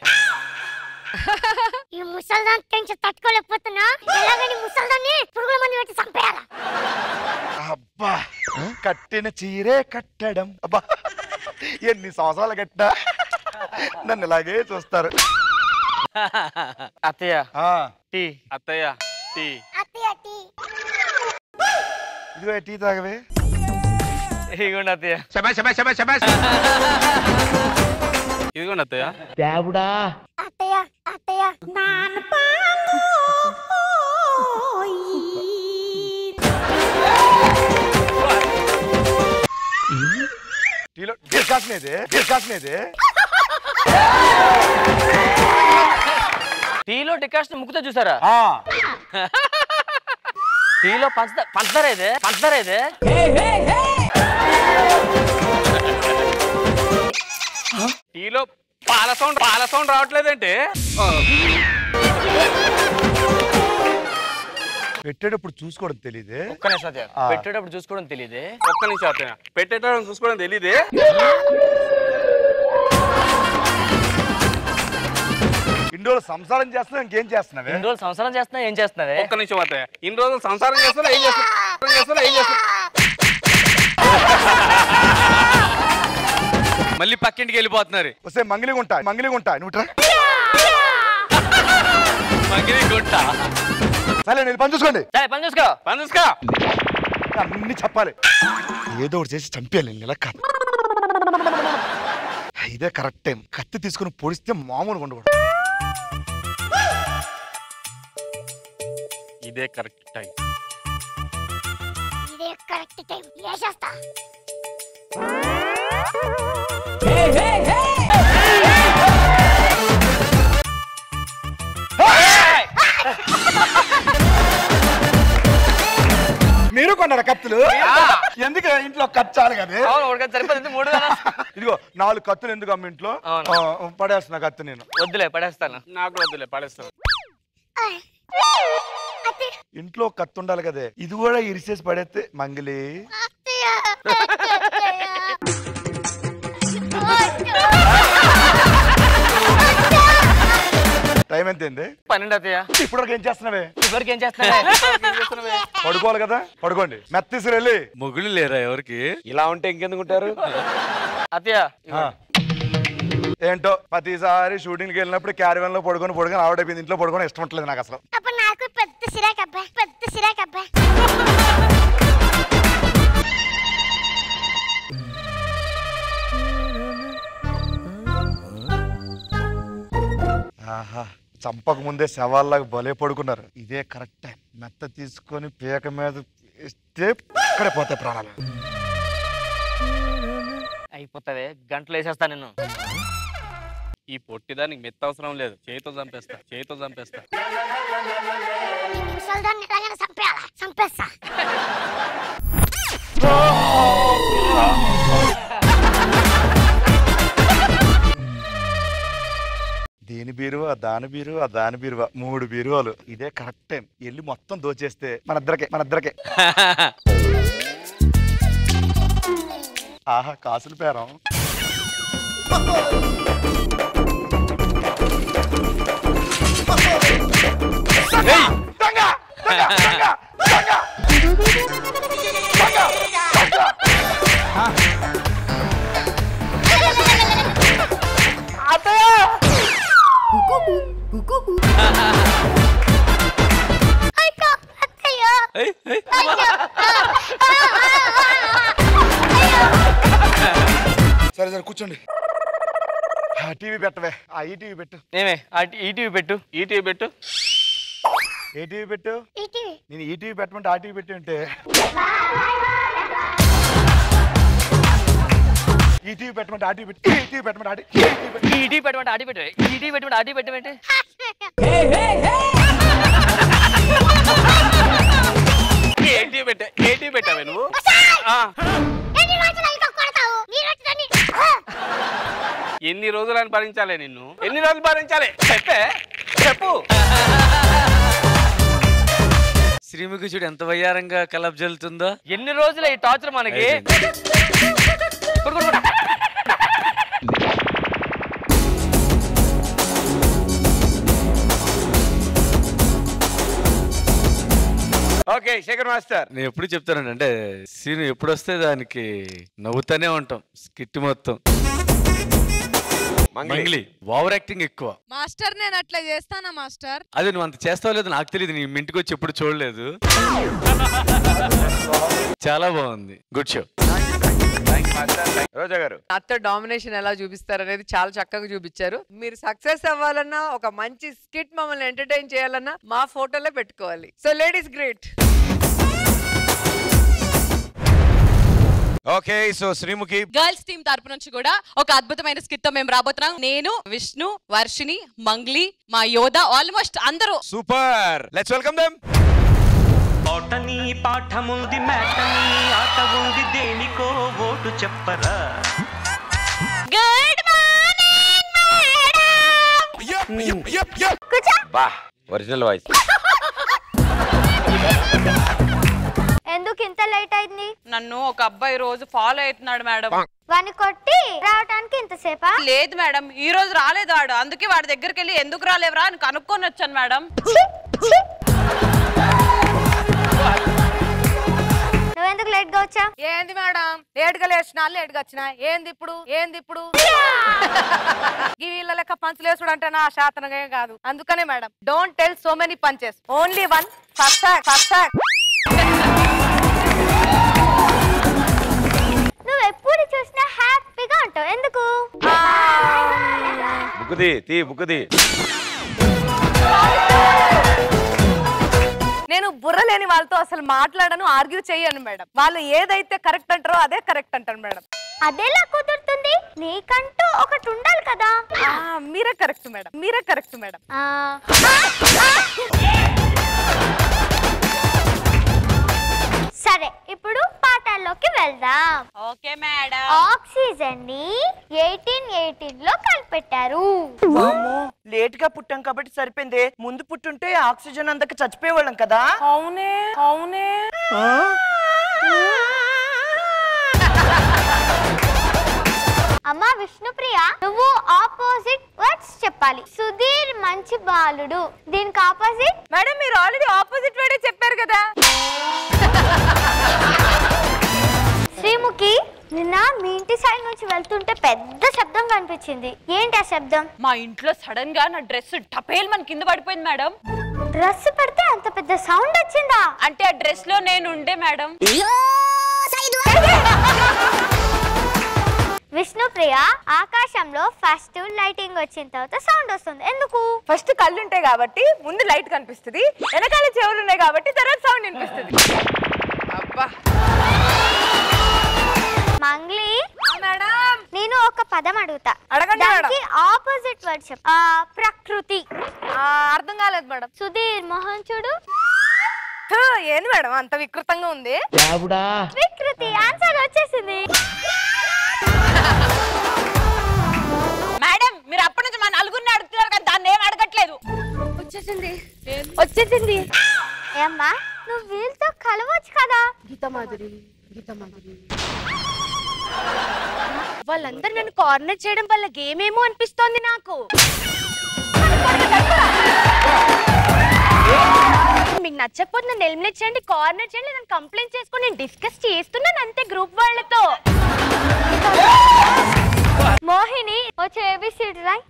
ఈ ముసల్దాన్ టెన్షన్ తట్టుకోలేకపోతున్నా ఎలాగని ముసల్దాన్ని పురుగుల మంది పెట్టి చంపేయాలా అబ్బా కట్టిన చీరే కట్టడం అబ్బా ఎన్ని సంవత్సరాలు కట్టా నన్ను ఇలాగే చూస్తారు అత్తయ్య టీ అత్తయ్య టీ అత్తయ్య టీ ఇదిగో టీ తాగవే ఇదిగోండి అత్తయ్య ఇదిగోండి అత్తయ్య దేవుడా అత్తయ్య అత్తయ్య నాన్న టీలో గిరకా డిస్కషన్ ఇది డిస్కషన్ ఇది టీలో డికాషన్ ముక్కుతో చూసారా టీలో పంచదార పంచదార ఇదే పంచదార ఇదే టీలో పాల సౌండ్ పాల సౌండ్ రావట్లేదంటే పెట్టేటప్పుడు చూసుకోవడం తెలియదే ఒక్క నిమిషం అత్తయ్య. పెట్టేటప్పుడు చూసుకోవడం తెలియదే ఒక్క నిమిషం అత్తయ్య. పెట్టేటప్పుడు చూసుకోవడం తెలియదే ఇన్ని రోజులు సంసారం చేస్తున్నా ఇంకేం చేస్తున్నావే ఇన్ని రోజులు సంసారం చేస్తున్నా ఏం చేస్తున్నావే ఒక్క నిమిషం అత్తయ్య ఇన్ని రోజులు సంసారం చేస్తున్నా ఏం చేస్తున్నా చేస్తున్నా ఏం చేస్తున్నా మళ్ళీ పక్కింటికి వెళ్ళిపోతున్నారు వస్తే మంగిలిగుంటా మంగిలిగుంటా నువ్వు ట్రా. మంగిలిగుంట సరే నేను పని చూసుకోండి సరే పని చూసుకో పని చూసుకో అన్ని చెప్పాలి ఏదో ఒకటి చేసి చంపేయాలి నేను ఇలా కాదు ఇదే కరెక్ట్ టైం కత్తి తీసుకుని పొడిస్తే మామూలుగా ఉండకూడదు ఇదే కరెక్ట్ టైం ఇదే కరెక్ట్ టైం వేసేస్తా మీరు కొన్నారా కత్తులు ఎందుకు ఇంట్లో కత్తి చాలు కదా అవును ఒకటి సరిపోతుంది మూడు వేల ఇదిగో నాలుగు కత్తులు ఎందుకు అమ్మ ఇంట్లో అవును. ఆ, పడేస్తున్నా కత్తి నేను వద్దులే పడేస్తాను నాకు వద్దులే పడేస్తాను ఇంట్లో కత్తి ఉండాలి కదే ఇది కూడా ఇరిసేసి పడేస్తే మంగిలి టైం ఎంత అయింది పన్నెండు అత్తయ్య ఇప్పుడు ఏం చేస్తున్నావే ఇప్పటికి ఏం చేస్తున్నావే పడుకోవాలి కదా పడుకోండి మెత్తీసులు వెళ్ళి మొగుళ్ళు లేరా ఎవరికి ఇలా ఉంటే ఇంకెందుకు ఉంటారు అత్తయ్య ఆ. ఏంటో ప్రతిసారి షూటింగ్కి వెళ్ళినప్పుడు క్యారివన్ లో పడుకొని పడుకొని ఆవిడైపోయింది ఇంట్లో పడుకొని ఇష్టం ఉండలేదు నాకు అసలు అప్పుడు నాకు పెద్ద సిరాక్ అబ్బాయి పెద్ద సిరాక్ అబ్బాయి ఆహా చంపక ముందే శవాల్లాగా భలే పడుకున్నారు ఇదే కరెక్ట్ టైం మెత్త తీసుకొని పీక మీద ఇస్తే ఇక్కడే పోతాయి ప్రాణాలు అయిపోతుంది గంటలు వేసేస్తా నేను ఈ పొట్టిదానికి మెత్త అవసరం లేదు చేతితో చంపేస్తా చేతితో చంపేస్తా ఈ ముసల్దాన్ని ఎలాగైనా చంపేయాలా చంపేస్తా దీని బీరువా దాని బీరువా దాని బీరువా మూడు బీరువాలు ఇదే కరెక్ట్ టైం వెళ్ళి మొత్తం దోచేస్తే మన ఇద్దరికే మన ఇద్దరికే ఆహా కాసులు పేరం సరే సరే కూర్చోండి టీవీ పెట్టవే ఆ ఈ టీవీ పెట్టు ఏమే ఈ టీవీ పెట్టు ఈ టీవీ పెట్టు ఏ టీవీ పెట్టు నేను ఈ టీవీ పెట్టమంటే ఆ టీవీ పెట్టి ఉంటే ఈ టీవీ పెట్టమంటే ఆ టీవీ పెట్టి ఈ టీవీ పెట్టమంటే ఆ టీవీ ఈ టీవీ పెట్టమంటే ఆడి పెట్టు ఈ టీవీ పెట్టమంటే ఆడి పెట్టమంటే ఏ టీవీ పెట్టా ఏ టీవీ పెట్టావే నువ్వు ఆ, ఎన్ని రోజులు ఇంకా కొడతావు నీ రోజు దాన్ని ఎన్ని రోజులని భరించాలి నిన్ను ఎన్ని రోజులు భరించాలి చెప్పే చెప్పు శ్రీముఖి చూడు ఎంత వయ్యారంగా కలప్ జల్లుతుందో ఎన్ని రోజులు ఈ టార్చర్ మనకి ఓకే శేఖర్ మాస్టర్ నేను ఎప్పుడు చెప్తానండి అంటే సీన్ ఎప్పుడు వస్తే దానికి నవ్వుతానే ఉంటాం స్కిట్ మొత్తం మంగ్లీ ఓవర్ యాక్టింగ్ ఎక్కువ మాస్టర్ నేను అట్లా చేస్తానా మాస్టర్ అదే నువ్వు అంత చేస్తావు లేదు నాకు తెలియదు నీ ఇంటికి వచ్చి ఎప్పుడు చూడలేదు చాలా బాగుంది గుడ్ షో రోజా గారు అత్త డామినేషన్ ఎలా చూపిస్తారు అనేది చాలా చక్కగా చూపించారు మీరు సక్సెస్ అవ్వాలన్నా ఒక మంచి స్కిట్ మమ్మల్ని ఎంటర్టైన్ చేయాలన్నా మా ఫోటోలే పెట్టుకోవాలి so ladies great okay so Sreemukhi girls team తరపు నుంచి కూడా ఒక అద్భుతమైన స్కిట్ తో మేము రాబోతున్నాం నేను విష్ణు వర్షిని మంగ్లీ మా యోధ ఆల్మోస్ట్ అందరూ సూపర్ లెట్స్ వెల్కమ్ దెమ్ ఆటని పాఠముంది మేటని ఆట ఉంది దేనికో ఓటు చెప్పరా గుడ్ బా ఒరిజినల్ వాయిస్ ఎందుకు ఇంత లేట్ అయింది నన్ను ఒక అబ్బాయి రోజు ఫాలో అవుతున్నాడు మేడం వాని కొట్టి రావడానికి ఇంతసేపా లేదు మేడం ఈ రోజు రాలేదు వాడు అందుకే వాడి దగ్గరికి వెళ్ళి ఎందుకు రాలేవరా అని కనుక్కొని వచ్చాను మేడం నువ్వెందుకు లేట్ గా వచ్చా ఏంది మేడం లేట్ గా లేచినా లేట్ గా వచ్చినా ఏంది ఇప్పుడు ఏంది ఇప్పుడు ఈ వీళ్ళ లెక్క పంచులేసుడు అంటే నా శాతనమే కాదు అందుకనే madam don't tell so many punches only one first first నువ్వు ఎప్పుడు చూసినా హ్యాపీగా ఉంటావు ఎందుకు బుక్కుది తీ బుక్కుది నేను బుర్ర లేని వాళ్ళతో అసలు మాట్లాడను ఆర్గ్యూ చేయను మేడం వాళ్ళు ఏదైతే కరెక్ట్ అంటారో అదే కరెక్ట్ అంటారు మేడం అదేలా కుదురుతుంది నీకంటూ ఒకటి ఉండాలి కదా ఆ, మీరే కరెక్ట్ మేడం మీరే కరెక్ట్ మేడం ఆ, సరే ఇప్పుడు పాఠాల్లోకి వెళ్దాం ఓకే మేడం ఆక్సిజన్ ని ఎయిటీన్ ఎయిటీన్ లో కనిపెట్టారు లేట్ గా పుట్టాం కాబట్టి సరిపోయింది ముందు పుట్టుంటే ఆక్సిజన్ అందక చచ్చిపోయేవాళ్ళం కదా అవునే అవునే అమ్మా విష్ణుప్రియ నువ్వు ఆపోజిట్ వర్డ్స్ చెప్పాలి సుధీర్ మంచి బాలుడు దీనికి ఆపోజిట్ మేడం మీరు ఆల్రెడీ ఆపోజిట్ వేడే చెప్పారు కదా శ్రీముఖి నిన్న మీ ఇంటి సైడ్ నుంచి వెళ్తుంటే పెద్ద శబ్దం కనిపించింది ఏంటి ఆ శబ్దం మా ఇంట్లో సడన్ గా నా డ్రెస్ టపేల్ మన కింద పడిపోయింది మేడం డ్రెస్ పడితే అంత పెద్ద సౌండ్ వచ్చిందా అంటే ఆ డ్రెస్ లో నేను ఉండే మేడం విష్ణుప్రియ ఆకాశంలో ఫస్ట్ లైటింగ్ వచ్చిన తర్వాత సౌండ్ వస్తుంది ఎందుకు ఫస్ట్ కళ్ళు ఉంటాయి కాబట్టి ముందు లైట్ కనిపిస్తుంది వెనకాల చెవులు ఉన్నాయి కాబట్టి తర్వాత సౌండ్ వినిపిస్తుంది అబ్బా మంగ్లీ మేడం నేను ఒక పదం అడుగుతా అడగండి మేడం. దానికి ఆపోజిట్ వర్డ్ చెప్పు ఆ, ప్రకృతి ఆ, అర్థం కాలేదు మేడం సుధీర్ మోహన్ చూడు హ, ఏంది మేడం అంత వికృతంగా ఉంది వికృతి ఆన్సర్ వచ్చేసింది మేడం మీరు అప్పటి నుంచి మా నలుగురిని అడుగుతున్నారు కదా దాన్ని ఏం అడగట్లేదు వచ్చేసింది వచ్చేసింది ఏమ్మా నువ్వు వీళ్ళతో కలవచ్చు కదా గీతమాధురి గీతమాధురి వాళ్ళందరూ నన్ను కార్నర్ చేయడం వల్ల గేమ్ ఏమో అనిపిస్తోంది నాకు మీకు నచ్చకపోతే నన్ను ఎలిమినేట్ చేయండి కార్నర్ చేయండి నేను కంప్లైంట్ చేసుకొని నేను డిస్కస్ చేస్తున్నాను అంతే గ్రూప్ వాళ్ళతో మోహిని వచ్చే ఏబిసిడి రాయ్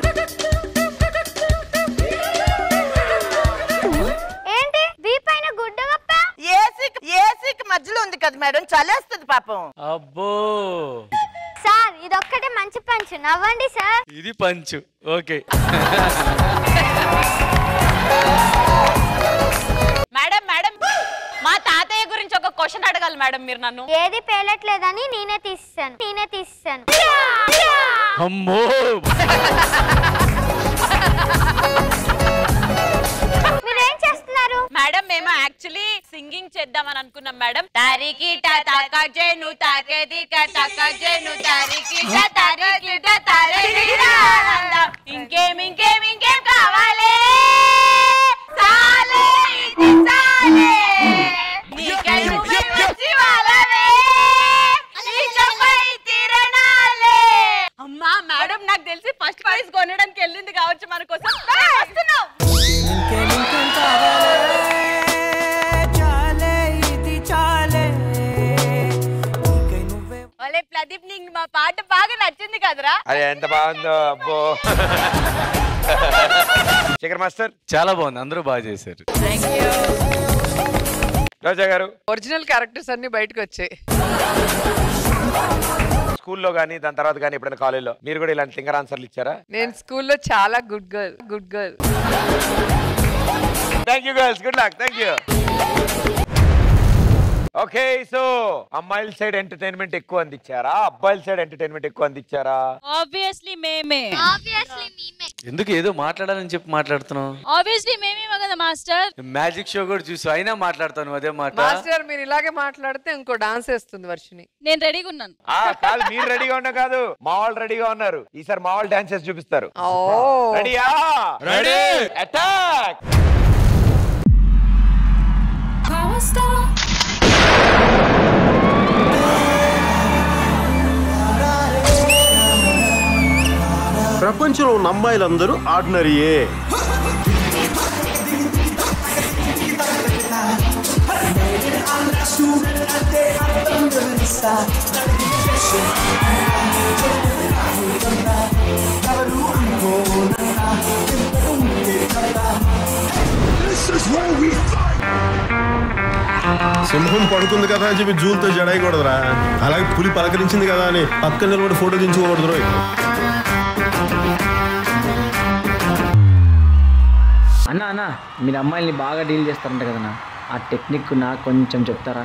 ఏంటి వీ పైన గుడ్డ కప్ప ఏసీకి ఏసీకి మధ్యలో ఉంది కదా మేడం చలేస్తుంది పాపం అబ్బో సార్ ఇదొక్కటే మంచి పంచు నవ్వండి సార్ ఇది పంచు ఓకే మేడం మేడం మా తాతయ్య గురించి ఒక క్వశ్చన్ అడగాలి మేడం మీరు నన్ను ఏది పేలట్లేదని నేనే తీస్తాను నేనే తీస్తాను అమ్మో మీరేం చేస్తున్నారు మేడం మేము యాక్చువల్లీ సింగింగ్ చేద్దామని అనుకున్నాం మేడం తారికి తాక జేను తాకేది తాక జేను తారికి తారికి తారేది ఇంకేం ఇంకేం ఇంకేం కావాలి చాలే ఇది చాలే నీకై నువ్వే వచ్చి వాలవే ఇకపై తిరణాలే అమ్మా మేడం నాకు తెలిసి ఫస్ట్ ప్రైజ్ కొనడానికి వెళ్ళింది కావచ్చు మన కోసం వస్తున్నాం ఒలే ప్రదీప్ నీకు మా పాట బాగా నచ్చింది కదరా అది ఎంత బాగుందో అబ్బో శేఖర్ మాస్టర్ చాలా బాగుంది అందరూ బాగా చేశారు రోజా గారు ఒరిజినల్ క్యారెక్టర్స్ అన్ని బయటకు వచ్చాయి స్కూల్లో కానీ దాని తర్వాత కానీ ఎప్పుడైనా కాలేజీలో మీరు కూడా ఇలాంటి సింగర్ ఆన్సర్లు ఇచ్చారా నేను స్కూల్లో చాలా good girl good girl thank you girls good luck thank you okay so అమ్మాయిల సైడ్ ఎంటర్టైన్మెంట్ ఎక్కువ అందించారా అబ్బాయిల సైడ్ ఎంటర్టైన్మెంట్ ఎక్కువ అందించారా ఆబ్వియస్లీ మేమే ఆబ్వియస్లీ మేమే ఎందుకు ఏదో మాట్లాడాలని చెప్పి మాట్లాడుతున్నావు ఆబ్వియస్లీ మేమేమో కదా మాస్టర్ మ్యాజిక్ షో కూడా చూసి అయినా మాట్లాడతాను అదే మాట మాస్టర్ మీరు ఇలాగే మాట్లాడితే ఇంకో డాన్స్ వేస్తుంది వర్షిని నేను రెడీగా ఉన్నాను ఆ కాదు మీరు రెడీగా ఉన్నా కాదు మా వాళ్ళు రెడీగా ఉన్నారు ఈసారి మా వాళ్ళు డాన్స్ చేసి చూపిస్తారు రెడీయా రెడీ అటాక్ ప్రపంచంలో ఉన్న అమ్మాయిలందరూ ఆర్డినరీయే సింహం పడుకుంది కదా అని చెప్పి జూలతో జడయకూడదురా అలాగే పులి పలకరించింది కదా అని పక్కన నిలబడి ఫోటో దించుకోకూడదు రోయ్. అన్న అన్న మీరు అమ్మాయిల్ని బాగా డీల్ చేస్తారంట కదన్నా ఆ టెక్నిక్ నాకు కొంచెం చెప్తారా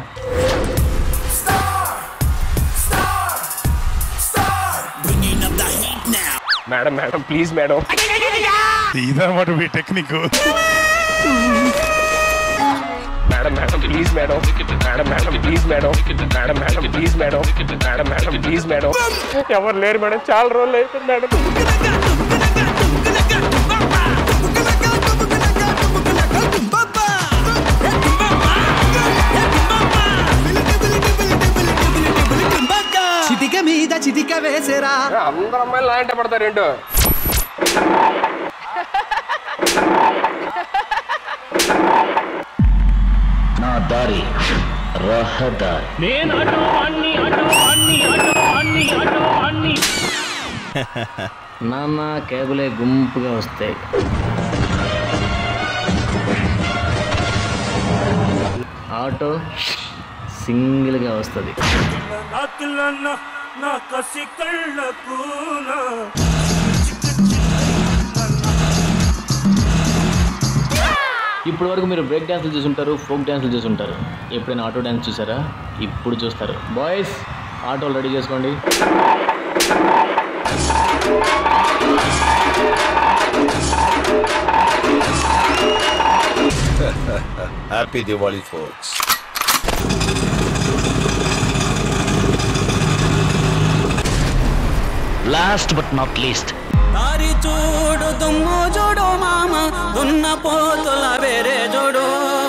మేడం మేడం ప్లీజ్ మేడం ఇదన్నమాట మీ technique madam madam please madam madam madam please madam madam madam please madam madam madam please madam ఎవరు లేరు మేడం చాలా రోజులు అయిపోయింది మేడం చిటిక మీద చిటిక వేసేరా అందరు అమ్మాయిలు నా వెంట పడతారు ఏంటో నా దారి రహదారి నేను అటు అన్ని అటు అన్ని అటు అన్ని అటు అన్ని నాన్న కేబులే గుంపుగా వస్తాయి ఆటో సింగిల్గా వస్తుంది నాకులన్న నా కసి కళ్ళకు ఇప్పటి వరకు మీరు బ్రేక్ డ్యాన్సులు చూసుంటారు ఫోక్ డ్యాన్సులు చూసుంటారు ఎప్పుడైనా ఆటో డ్యాన్స్ చూసారా ఇప్పుడు చూస్తారు బాయ్స్ ఆటోలు రెడీ చేసుకోండి happy Diwali folks last but not least దారి చూడు దుమ్ము చూడు మామ దున్న పోతుల వేరే చూడు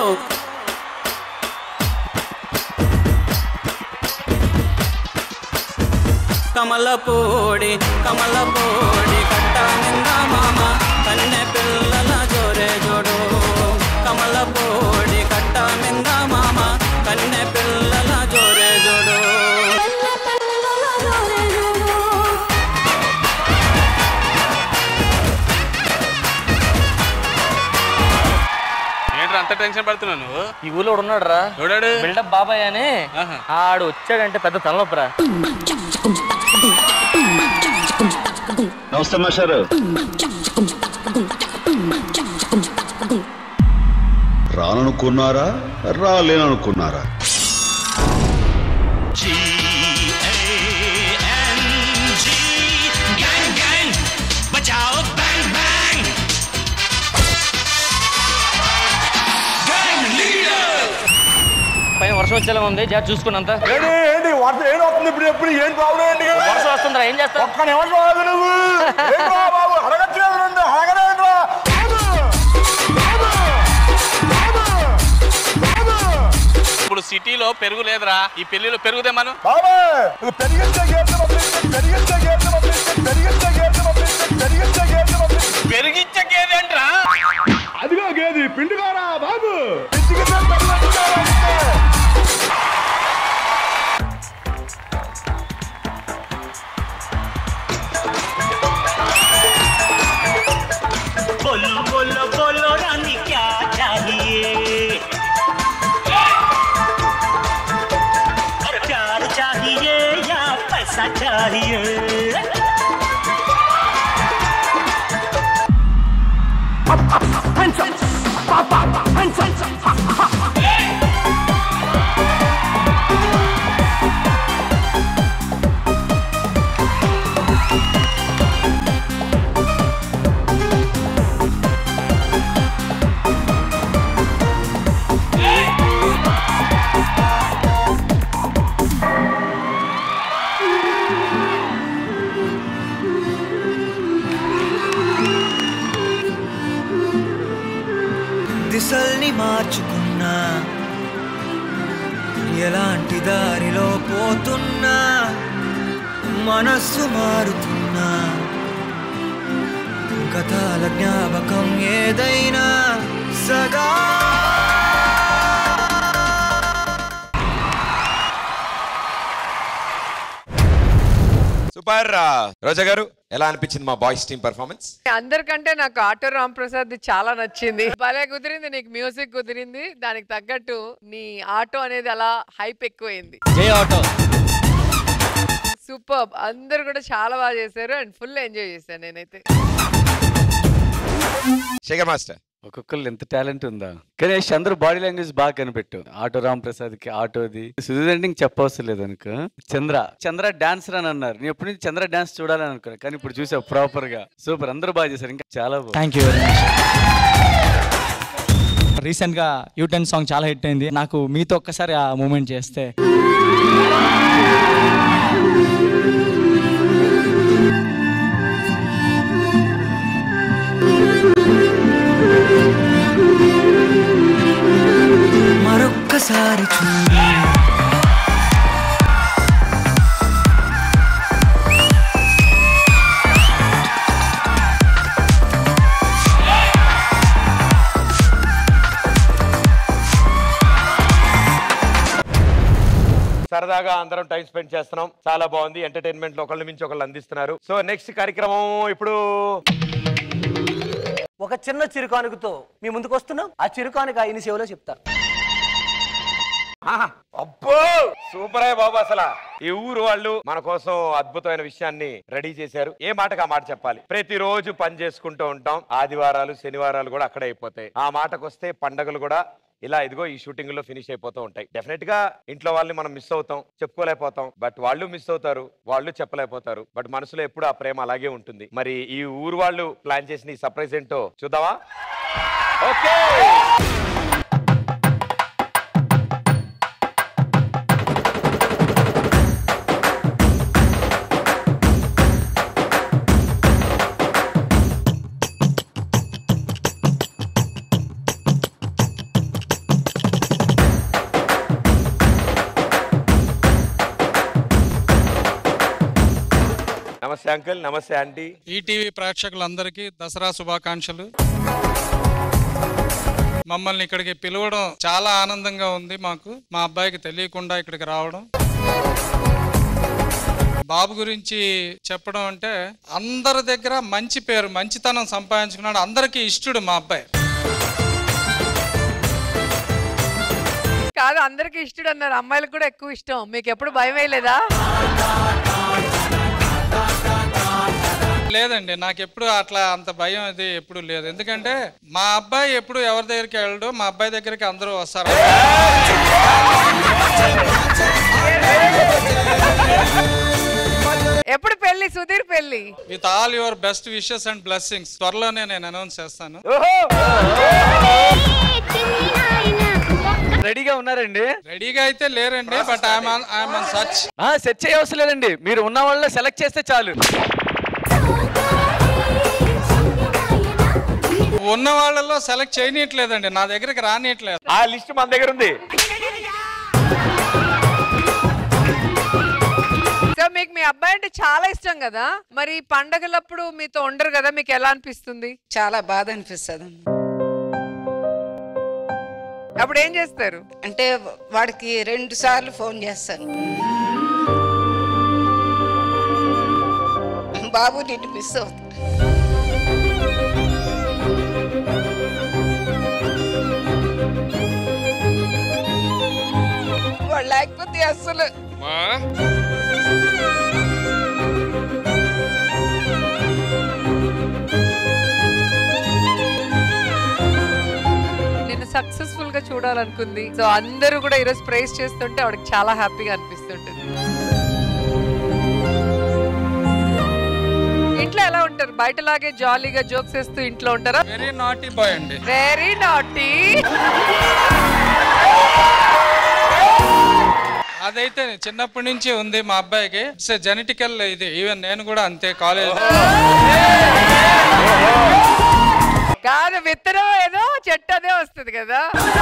కమలపూడి కమలపూడి కట్ట నింద మామ కన్నె పిల్లల జోరే జోడు కమలపూడి కట్ట నింద మామ కన్నె పిల్లల జోరే జోడు ఏంట్రా అంత టెన్షన్ పడుతున్నావు నువ్వు ఈ ఊళ్ళో ఉన్నాడు రా ఎవడాడు బిల్డప్ బాబాయ్ అని ఆడు వచ్చాడంటే పెద్ద తలనొప్పరా నమస్తే మాస్టారు రాననుకున్నారా రాలేననుకున్నారా gang gang बजाओ bang bang gang leader పైన వర్షం వచ్చేలా ఉంది జాగ్రత్త చూసుకున్నంత ఏంటి ఏంటి వర్షం ఏంటి వస్తుంది ఇప్పుడు ఎప్పుడు ఏం ప్రాబ్లం ఏంటి వర్షం వస్తుందిరా ఏం చేస్తావు ఒక్క నిమిషం ఆగు నువ్వు ఏంట్రా బాబు అడగట్లేదు నన్ను అడగలేదురా ఇప్పుడు సిటీలో పెరుగు లేదురా ఈ పెళ్లిలో పెరుగుదే మనం బాబాయ్ ఇది పెరిగించే గేట్లు పంపించే పెరిగించే గేట్లు పంపించే పెరిగించే గేట్లు పంపించే పెరిగించే గేట్లు పంపించే పెరిగించే గేదేంట్రా అదిగో గేది పిండుకోరా బాబు పిచ్చికితే పెరిగించుకోరా అంతే. बोलो बोलो बोलो रानी क्या चाहिए प्यार चाहिए या पैसा चाहिए Hands up, papa, hands up. దిశల్ని మార్చుకున్నా ఎలాంటి దారిలో పోతున్నా మనస్సు మారుతున్నా గతాల జ్ఞాపకం ఏదైనా సగా సూపర్ రోజా గారు ఎలా అనిపించింది మా బాయ్స్ టీమ్ పర్ఫార్మెన్స్ అందరికంటే నాకు ఆటో రామ్ ప్రసాద్ చాలా నచ్చింది భలే కుదిరింది నీకు మ్యూజిక్ కుదిరింది దానికి తగ్గట్టు నీ ఆటో అనేది అలా హైప్ ఎక్కువైంది జై ఆటో సూపర్ అందరు కూడా చాలా బాగా చేశారు అండ్ ఫుల్ ఎంజాయ్ చేశాను నేనైతే శేఖర్ మాస్టర్ ఒక్కొక్కరు ఎంత టాలెంట్ ఉందా గణేష్ అందరూ బాడీ లాంగ్వేజ్ బాగా కనిపెట్టు ఆటో రామ్ ప్రసాద్ కి ఆటోది సుధీర్ అంటే ఇంక చెప్పవసరం లేదు అనుకో చంద్ర చంద్ర డాన్సర్ అని అన్నారు నేను ఎప్పటి నుంచి చంద్ర డాన్స్ చూడాలని అనుకున్నా కానీ ఇప్పుడు చూసావు ప్రాపర్ గా సూపర్ అందరూ బాగా చేశారు ఇంకా చాలా బాగుంది థ్యాంక్ యూ వెరీ మచ్ రీసెంట్గా యూ టెన్ సాంగ్ చాలా హిట్ అయింది నాకు మీతో ఒక్కసారి ఆ మూమెంట్ చేస్తే మరొక్కసారి చూడు సరదాగా అందరం టైం స్పెండ్ చేస్తున్నాం చాలా బాగుంది ఎంటర్టైన్మెంట్ లో ఒకళ్ళ మించి ఒకళ్ళు అందిస్తున్నారు సో నెక్స్ట్ కార్యక్రమం ఇప్పుడు ఒక చిన్న చిరుకానుకతో మీ ముందుకు వస్తున్నాం ఆ చిరుకానుక ఆయన సేవలో చెప్తా అబ్బో సూపర్ అయ్య బాబు అసలు ఈ ఊరు వాళ్ళు మన కోసం అద్భుతమైన విషయాన్ని రెడీ చేశారు ఏ మాటకు ఆ మాట చెప్పాలి ప్రతిరోజు పని చేసుకుంటూ ఉంటాం ఆదివారాలు శనివారాలు కూడా అక్కడే అయిపోతాయి ఆ మాటకు వస్తే పండగలు కూడా ఇలా ఇదిగో ఈ షూటింగ్ లో ఫినిష్ అయిపోతూ ఉంటాయి డెఫినెట్ గా ఇంట్లో వాళ్ళని మనం మిస్ అవుతాం చెప్పుకోలేకపోతాం బట్ వాళ్ళు మిస్ అవుతారు వాళ్ళు చెప్పలేకపోతారు బట్ మనసులో ఎప్పుడు ఆ ప్రేమ అలాగే ఉంటుంది మరి ఈ ఊరు వాళ్ళు ప్లాన్ చేసిన ఈ సర్ప్రైజ్ ఏంటో చూద్దామా ఓకే నమస్తే అంకుల్ నమస్తే ఆంటీ ఈటీవీ ప్రేక్షకులందరికీ దసరా శుభాకాంక్షలు మమ్మల్ని ఇక్కడికి పిలవడం చాలా ఆనందంగా ఉంది మాకు మా అబ్బాయికి తెలియకుండా ఇక్కడికి రావడం బాబు గురించి చెప్పడం అంటే అందరి దగ్గర మంచి పేరు మంచితనం సంపాదించుకున్నాడు అందరికీ ఇష్టడు మా అబ్బాయి కాదు అందరికి ఇష్టడు అన్నారు అమ్మాయిలకు కూడా ఎక్కువ ఇష్టం మీకు ఎప్పుడు భయం వేయలేదా లేదండి నాకు ఎప్పుడు అట్లా అంత భయం అది ఎప్పుడు లేదు ఎందుకంటే మా అబ్బాయి ఎప్పుడు ఎవరి దగ్గరికి వెళ్ళడు మా అబ్బాయి దగ్గరికి అందరూ వస్తారు ఎప్పుడు పెళ్లి సుధీర్ పెళ్లి with all your best wishes and blessings త్వరలోనే నేను అనౌన్స్ చేస్తాను రెడీగా ఉన్నారండి రెడీగా అయితే లేరండి but I'm I'm such set చేయవసరం లేదండి మీరు ఉన్న వాళ్ళని సెలెక్ట్ చేస్తే చాలు ఉన్న వాళ్ళలో సెలెక్ట్ చేయనీయట్లేదండి నా దగ్గరికి రానియట్లేదు ఆ లిస్ట్ మన దగ్గర ఉంది సో మీకు మీ అబ్బాయి అంటే చాలా ఇష్టం కదా మరి ఈ పండగలప్పుడు మీతో ఉండరు కదా మీకు ఎలా అనిపిస్తుంది చాలా బాధ అనిపిస్తుంది అప్పుడు ఏం చేస్తారు అంటే వాడికి రెండు సార్లు ఫోన్ చేస్తాను బాబు నిన్ను మిస్ అవుతా వాడు లేకపోతే అసలు నిన్ను సక్సెస్ఫుల్ గా చూడాలనుకుంది సో అందరూ కూడా ఈరోజు ప్రైజ్ చేస్తుంటే ఆవిడకి చాలా హ్యాపీగా అనిపిస్తుంటుంది ఇంట్లో ఎలా ఉంటారు బయటలాగే జాలీగా జోక్స్ వేస్తూ ఇంట్లో ఉంటారా వెరీ నాటీ బాయ్ అండి వెరీ నాటీ అదైతే చిన్నప్పటి నుంచి ఉంది మా అబ్బాయికి ఇట్స్ జెనెటికల్ ఇది ఈవెన్ నేను కూడా అంతే కాలేజ్ కాదు విత్తనం ఏదో చెట్టు అదే వస్తుంది ఉంటది కదా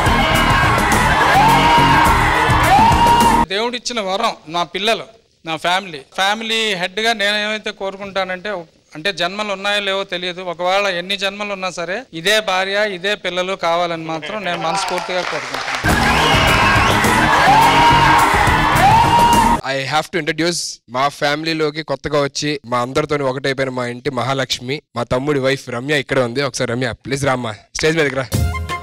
దేవుడిచ్చిన వరం నా పిల్లలు నా ఫ్యామిలీ ఫ్యామిలీ హెడ్గా నేను ఏమైతే కోరుకుంటానంటే అంటే జన్మలు ఉన్నాయో లేవో తెలియదు ఒకవేళ ఎన్ని జన్మలు ఉన్నా సరే ఇదే భార్య ఇదే పిల్లలు కావాలని మాత్రం నేను మనస్ఫూర్తిగా కోరుకుంటాను ఐ హ్యావ్ టు ఇంట్రడ్యూస్ మా ఫ్యామిలీలోకి కొత్తగా వచ్చి మా అందరితో ఒకటైపోయిన మా ఇంటి మహాలక్ష్మి మా తమ్ముడి వైఫ్ రమ్య ఇక్కడే ఉంది ఒకసారి రమ్య ప్లీజ్ రామ్మా స్టేజ్ మీదకి రా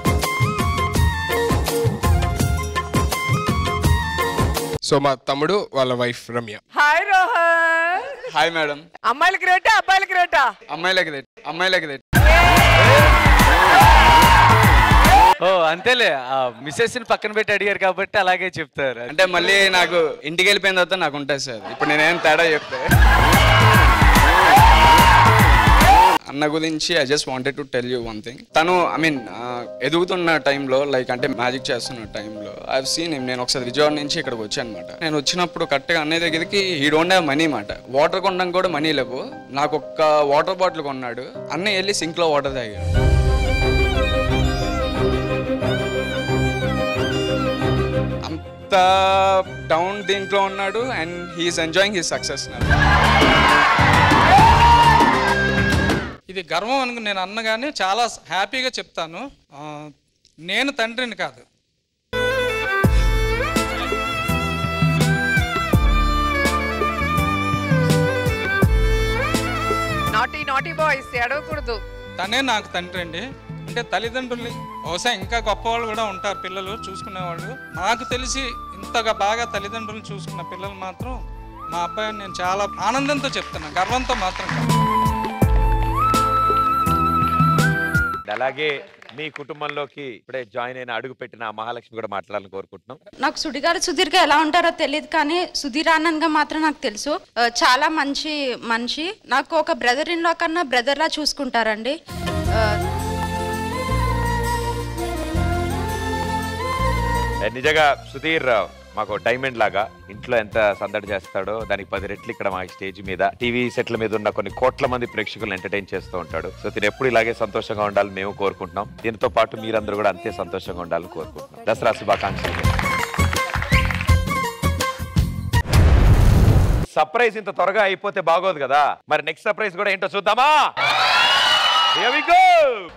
సో మా తమ్ముడు వాళ్ళ wife Ramya hi Rohan hi madam అమ్మాయిలకి రేటా అబ్బాయిలకి రేటా అమ్మాయిలకి రేట్ అమ్మాయిలకి రేట్ ఓ అంతేలే మిస్సెస్ ని పక్కన పెట్టి అడిగారు కాబట్టి అలాగే చెప్తారు అంటే మళ్ళీ నాకు ఇంటికి వెళ్ళిపోయిన తర్వాత నాకు ఉంటుంది సార్ ఇప్పుడు నేనేం తేడా చెప్తే అన్న గురించి I just wanted to tell you one thing తను ఐ మీన్ ఎదుగుతున్న టైంలో లైక్ అంటే మ్యాజిక్ చేస్తున్న టైంలో ఐ సీన్ నేను ఒకసారి విజయవాడ నుంచి ఇక్కడికి వచ్చాను అనమాట నేను వచ్చినప్పుడు కరెక్ట్గా అన్నయ్య దగ్గరికి ఈ డోంట్ హ్యావ్ మనీ మాట వాటర్ కొనడానికి కూడా మనీ లేవు నాకు ఒక్క వాటర్ బాటిల్ కొన్నాడు అన్నయ్య వెళ్ళి సింక్లో వాటర్ తాగాడు అంత డౌన్ దీంట్లో ఉన్నాడు and he's enjoying he success ఇది గర్వం అనుకు నేను అన్నగానే చాలా హ్యాపీగా చెప్తాను ఆ, నేను తండ్రిని కాదు నాటీ నాటీ బాయ్స్ ఎడవకూడదు తనే నాకు తండ్రి అండి అంటే తల్లిదండ్రులు బహుశా ఇంకా గొప్పవాళ్ళు కూడా ఉంటారు పిల్లలు చూసుకునేవాళ్ళు నాకు తెలిసి ఇంతగా బాగా తల్లిదండ్రులు చూసుకున్న పిల్లలు మాత్రం మా అబ్బాయిని నేను చాలా ఆనందంతో చెప్తున్నా గర్వంతో మాత్రం కాదు అలాగే మీ కుటుంబంలోకి ఇప్పుడే జాయిన్ అయిన అడుగు పెట్టిన ఆ మహాలక్ష్మి కూడా మాట్లాడాలని కోరుకుంటున్నాం నాకు సుడిగారు సుధీర్ గా ఎలా ఉంటారో తెలియదు కానీ సుధీర్ ఆనంద్ గా మాత్రం నాకు తెలుసు ఆ, చాలా మంచి మనిషి నాకు ఒక బ్రదర్ ఇన్ లో కన్నా బ్రదర్ లా చూసుకుంటారండి ఆ, ఏ, నిజంగా సుధీర్ మాకు డైమండ్ లాగా ఇంట్లో ఎంత సందడి చేస్తాడో దానికి పది రెట్లు ఇక్కడ మా స్టేజ్ మీద టీవీ సెట్ల మీద ఉన్న కొన్ని కోట్ల మంది ప్రేక్షకులను ఎంటర్టైన్ చేస్తూ ఉంటాడు సో తిను ఎప్పుడు ఇలాగే సంతోషంగా ఉండాలని మేము కోరుకుంటున్నాం దీంతో పాటు మీరందరూ కూడా అంతే సంతోషంగా ఉండాలని కోరుకుంటున్నాం దసరా శుభాకాంక్షలు సర్ప్రైజ్ ఇంత త్వరగా అయిపోతే బాగోదు కదా మరి నెక్స్ట్ సర్ప్రైజ్ కూడా ఏంటో చూద్దామా Here we go!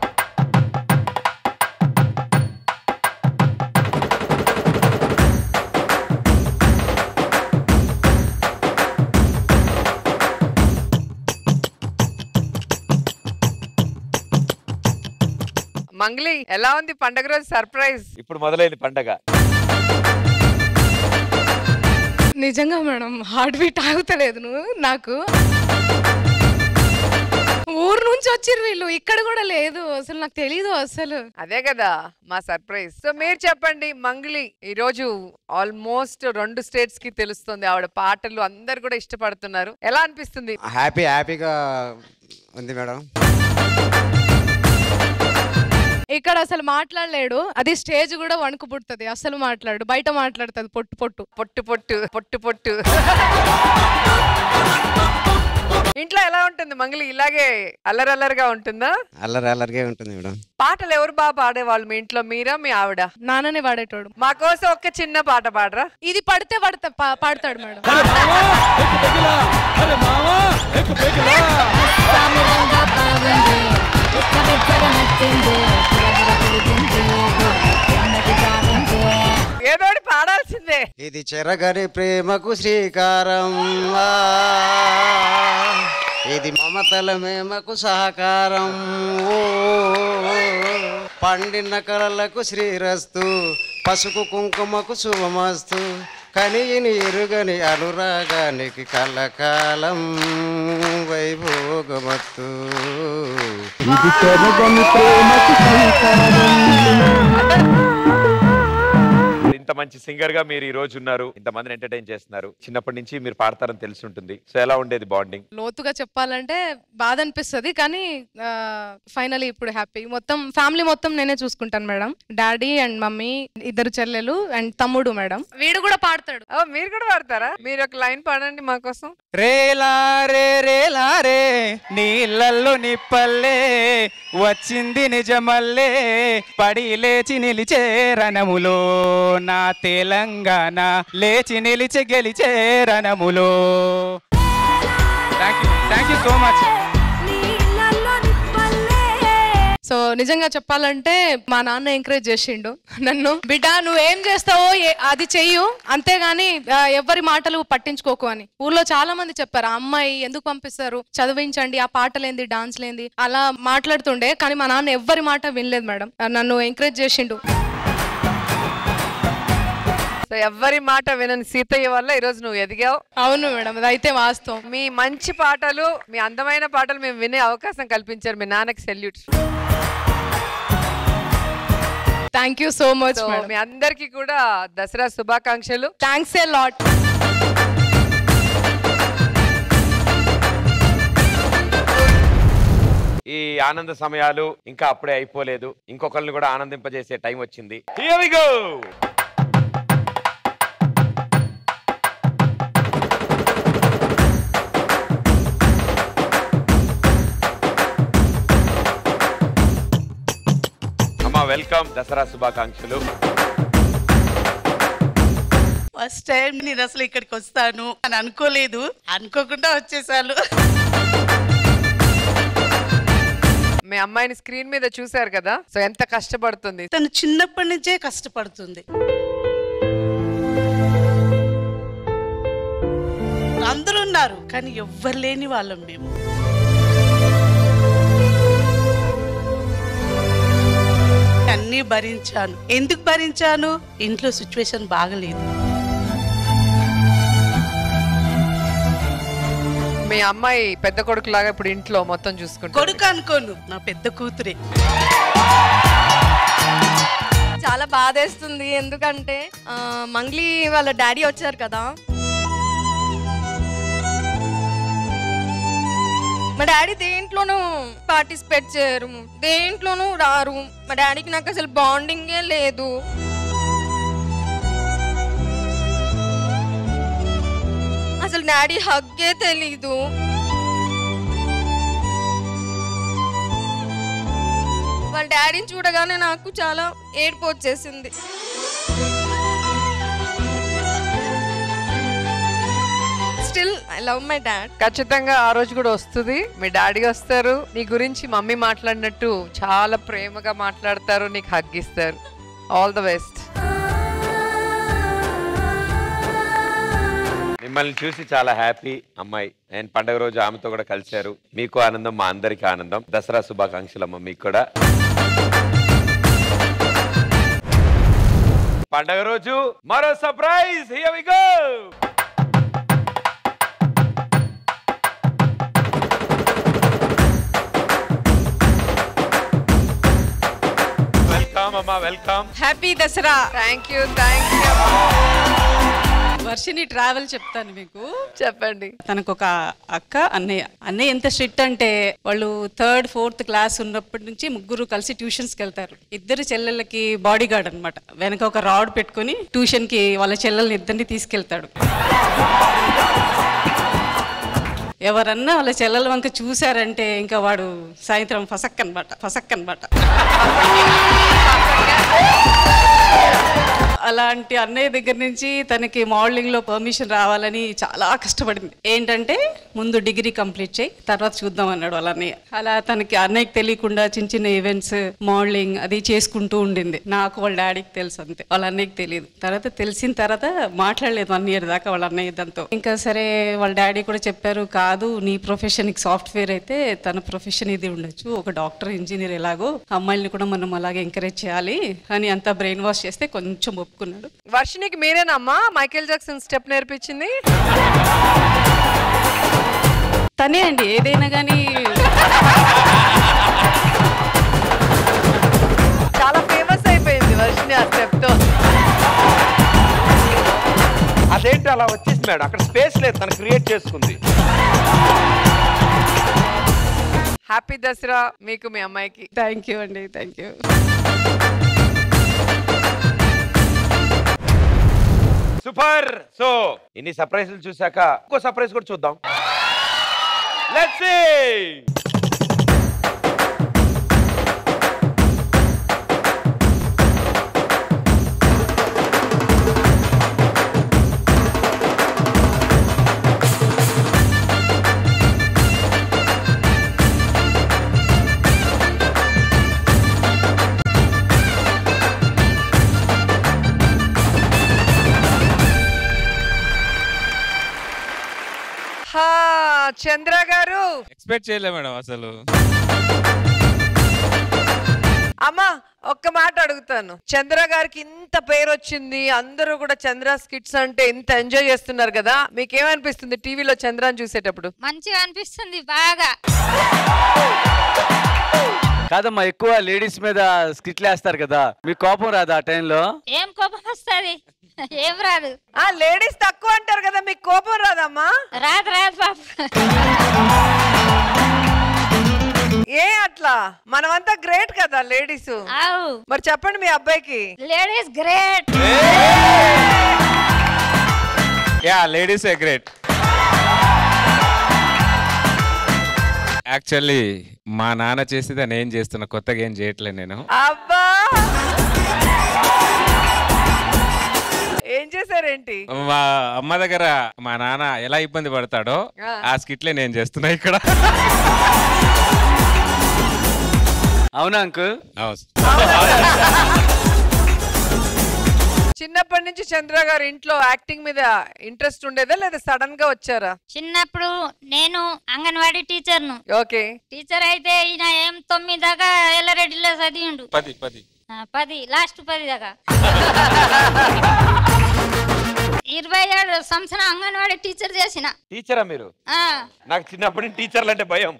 మంగ్లీ ఎలా ఉంది పండగ రోజు సర్ప్రైజ్ ఇప్పుడు మొదలైంది పండగ నిజంగా మేడం హార్ట్ బీట్ ఆగుతలేదు నువ్వు నాకు ఊరు నుంచి వచ్చిర్రు వీళ్ళు ఇక్కడ కూడా లేదు అసలు నాకు తెలీదు అసలు అదే కదా మా సర్ప్రైజ్ సో మీరు చెప్పండి మంగ్లీ ఈ రోజు ఆల్మోస్ట్ రెండు స్టేట్స్ కి తెలుస్తుంది ఆవిడ పాటలు అందరు కూడా ఇష్టపడుతున్నారు ఎలా అనిపిస్తుంది హ్యాపీ హ్యాపీగా ఉంది మేడం ఇక్కడ అసలు మాట్లాడలేడు అది స్టేజ్ కూడా వణుకు పుడుతుంది అసలు మాట్లాడు బయట మాట్లాడుతుంది పొట్టు పొట్టు పొట్టు పొట్టు పొట్టు పొట్టు ఇంట్లో ఎలా ఉంటుంది మంగళి ఇలాగే అల్లరల్లరిగా ఉంటుందా అల్లరి అల్లరిగా ఉంటుంది మేడం పాటలు ఎవరు బాగా పాడేవాళ్ళు మీ ఇంట్లో మీరా మీ ఆవిడ నాన్ననే పాడేటోడు మా కోసం ఒక్క చిన్న పాట పాడరా ఇది పడితే పడతా పా- పాడతాడు మేడం ఏదోటి పాడాల్సిందే ఇది చెరగని ప్రేమకు శ్రీకారం ఆ, ఇది మమతల మేమకు సహకారం ఓ పండిన కళలకు శ్రీరస్తు పసుపు కుంకుమకు శుభమస్తు కనిగిని ఎరుగని అనురాగానికి కలకాలం వైభోగమత్తు ఇది చెరగని ప్రేమకు శ్రీకారం ఇంత మంచి సింగర్ గా మీరు ఈ రోజు ఉన్నారు ఇంతమందిని ఎంటర్టైన్ చేస్తున్నారు చిన్నప్పటి నుంచి మీరు పాడతారని తెలిసి ఉంటుంది సో ఎలా ఉండేది బాండింగ్ లోతుగా చెప్పాలంటే బాధ అనిపిస్తుంది కానీ ఫైనలీ ఇప్పుడు హ్యాపీ మొత్తం ఫ్యామిలీ మొత్తం నేనే చూసుకుంటాను మేడం డాడీ అండ్ మమ్మీ ఇద్దరు చెల్లెలు అండ్ తమ్ముడు మేడం వీడు కూడా పాడతాడు ఓ మీరు కూడా పాడతారా మీరు ఒక లైన్ పాడండి మా కోసం రేలా రే రేలా రే నీళ్ళల్లో నిప్పల్లే వచ్చింది నిజమల్లే పడి లేచి నిలిచే రణములో నా తెలంగాణ లేచి నిలిచి గెలిచే రణములో thank you thank you so much so నిజంగా చెప్పాలంటే మా నాన్న ఎంకరేజ్ చేసిండు నన్ను బిడ్డ నువ్వేం చేస్తావో ఏ- అది చెయ్యు అంతేగాని ఆ, ఎవరి మాటలు పట్టించుకోకు అని ఊర్లో చాలా మంది చెప్పారు ఆ అమ్మాయి ఎందుకు పంపిస్తారు చదివించండి ఆ పాటలేంది డాన్స్ లేంది అలా మాట్లాడుతుండే కానీ మా నాన్న ఎవ్వరి మాట వినలేదు మేడం ఆ, నన్ను ఎంకరేజ్ చేసిండు సో ఎవ్వరి మాట వినని సీతయ్య వల్ల ఈరోజు నువ్వు ఎదిగావు అవును మేడం అదైతే వాస్తవం మీ మంచి పాటలు మీ అందమైన పాటలు మేము వినే అవకాశం కల్పించారు మీ నాన్నకి salute thank you so much madam మీ అందరికి కూడా దసరా శుభాకాంక్షలు థ్యాంక్స్ ఏ లాట్ ఈ ఆనంద సమయాలు ఇంకా అప్పుడే అయిపోలేదు ఇంకొకరిని కూడా ఆనందింపజేసే టైం వచ్చింది Here we go! అమ్మా వెల్కమ్ దసరా శుభాకాంక్షలు ఫస్ట్ టైం నేను అసలు ఇక్కడికి వస్తాను అని అనుకోలేదు అనుకోకుండా వచ్చేసాను మీ అమ్మాయిని స్క్రీన్ మీద చూశారు కదా సో ఎంత కష్టపడుతుంది తను చిన్నప్పటి నుంచే కష్టపడుతుంది అందరూ ఉన్నారు కానీ ఎవ్వరు లేని వాళ్ళం మేము అన్నీ భరించాను ఎందుకు భరించాను ఇంట్లో సిచ్యువేషన్ బాగలేదు మీ అమ్మాయి పెద్ద కొడుకు లాగా ఇప్పుడు ఇంట్లో మొత్తం చూసుకుంటారు కొడుకు అనుకోను నా పెద్ద కూతురే చాలా బాధేస్తుంది ఎందుకంటే ఆ, మంగ్లీ వాళ్ళ డాడీ వచ్చారు కదా మా డాడీ దేంట్లోనూ పార్టిసిపేట్ చేయరు దేంట్లోనూ రారు మా డాడీకి నాకు అసలు బాండింగే లేదు అసలు డాడీ హగ్గే తెలీదు వాళ్ళ డాడీని చూడగానే నాకు చాలా ఏడుపు వచ్చేసింది still I love my dad ఖచ్చితంగా ఆ రోజు కూడా వస్తుంది మీ డాడీ వస్తారు నీ గురించి మమ్మీ మాట్లాడినట్టు చాలా ప్రేమగా మాట్లాడతారు నీకు హగ్గిస్తారు ఆల్ ద బెస్ట్ మిమ్మల్ని చూసి చాలా హ్యాపీ అమ్మాయి అండ్ పండగ రోజు ఆమెతో కూడా కలిశారు మీకు ఆనందం మా అందరికీ ఆనందం దసరా శుభాకాంక్షలు అమ్మ మీకు కూడా పండగ రోజు మరో surprise here we go welcome అమ్మా welcome happy Dasara thank you thank you Varshini travel చెప్తాను మీకు చెప్పండి తనకు ఒక అక్క అన్నయ్య అన్నయ్య ఎంత స్ట్రిక్ట్ అంటే వాళ్ళు థర్డ్ ఫోర్త్ క్లాస్ ఉన్నప్పటి నుంచి ముగ్గురు కలిసి ట్యూషన్స్కి వెళ్తారు ఇద్దరు చెల్లెళ్ళకి బాడీ గార్డ్ అనమాట వెనక ఒక రాడ్ పెట్టుకొని ట్యూషన్కి వాళ్ళ చెల్లెల్ని ఇద్దరిని తీసుకెళ్తాడు ఎవరన్నా వాళ్ళ చెల్లెల వంక చూశారంటే ఇంకా వాడు సాయంత్రం ఫసక్ అనమాట ఫసక్ అనమాట అలాంటి అన్నయ్య దగ్గర నుంచి తనకి మోడలింగ్ లో పర్మిషన్ రావాలని చాలా కష్టపడింది ఏంటంటే ముందు డిగ్రీ కంప్లీట్ చేయి తర్వాత చూద్దాం అన్నాడు వాళ్ళ అన్నయ్య అలా తనకి అన్నయ్యకి తెలియకుండా చిన్న చిన్న ఈవెంట్స్ మోడలింగ్ అది చేసుకుంటూ ఉండింది నాకు వాళ్ళ డాడీకి తెలుసు అంతే వాళ్ళ అన్నయ్యకి తెలియదు తర్వాత తెలిసిన తర్వాత మాట్లాడలేదు వన్ ఇయర్ దాకా వాళ్ళ అన్నయ్య దాంతో ఇంకా సరే వాళ్ళ డాడీ కూడా చెప్పారు కాదు నీ ప్రొఫెషన్ సాఫ్ట్వేర్ అయితే తన ప్రొఫెషన్ ఇది ఉండొచ్చు ఒక డాక్టర్ ఇంజనీర్ ఎలాగో అమ్మాయిల్ని కూడా మనం అలాగే ఎంకరేజ్ చేయాలి అని అంతా బ్రెయిన్ వాష్ చేస్తే కొంచెం ఒప్పుకున్నాడు వర్షినికి మీరేనమ్మా మైకేల్ జాక్సన్ స్టెప్ నేర్పించింది తనే అండి ఏదైనా కానీ చాలా ఫేమస్ అయిపోయింది వర్షిని ఆ స్టెప్ తో అలా వచ్చేసి మేడం అక్కడ స్పేస్ లేదు తను క్రియేట్ చేసుకుంది హ్యాపీ దసరా మీకు మీ అమ్మాయికి థ్యాంక్ యూ అండి థ్యాంక్ యూ సూపర్ సో ఇన్ని సర్ప్రైజ్లు చూసాక ఇంకో సర్ప్రైజ్ కూడా చూద్దాం లెట్స్ సీ హా చంద్ర గారు ఎక్స్పెక్ట్ చేయలే మేడం అసలు అమ్మా ఒక్క మాట అడుగుతాను చంద్ర గారికి ఇంత పేరు వచ్చింది అందరూ కూడా చంద్ర స్కిట్స్ అంటే ఇంత ఎంజాయ్ చేస్తున్నారు కదా మీకేమనిపిస్తుంది టీవీలో చంద్రాన్ని చూసేటప్పుడు మంచిగా అనిపిస్తుంది బాగా కాదమ్మా ఎక్కువ లేడీస్ మీద స్కిట్లు వేస్తారు కదా మీకు కోపం రాదా ఆ టైంలో ఏం కోపం వస్తుంది ఏం రాదు ఆ లేడీస్ తక్కువ అంటారు కదా మీకు కోపం రాదమ్మా రాదు రాదు పాప ఏ అట్లా మనమంతా గ్రేట్ కదా లేడీస్ మరి చెప్పండి మీ అబ్బాయికి ladies great yeah ladies a great actually మా నాన్న చేసేది నేను చేస్తున్నా కొత్తగా ఏం చేయట్లేదు నేను అబ్బా ఏం చేశారేంటి మా అమ్మ దగ్గర మా నాన్న ఎలా ఇబ్బంది పడతాడో ఆ. ఆ స్కిట్లే నేను చేస్తున్నా ఇక్కడ అవునా అంకుల్ చిన్నప్పటి నుంచి చంద్ర గారు ఇంట్లో యాక్టింగ్ మీద ఇంట్రెస్ట్ ఉండేదా లేదా సడన్ గా వచ్చారా చిన్నప్పుడు నేను అంగన్వాడీ టీచర్ను ఓకే టీచర్ అయితే ఈయన ఏం తొమ్మిది దాకా ఎల్లారెడ్డిలో చదివిండు పది పది ఆ, పది లాస్ట్ పది దాకా ఇరవై ఏడు సంవత్సరం అంగన్వాడీ టీచర్ చేసిన టీచరా మీరు ఆ, నాకు చిన్నప్పటి నుంచి టీచర్లు అంటే భయం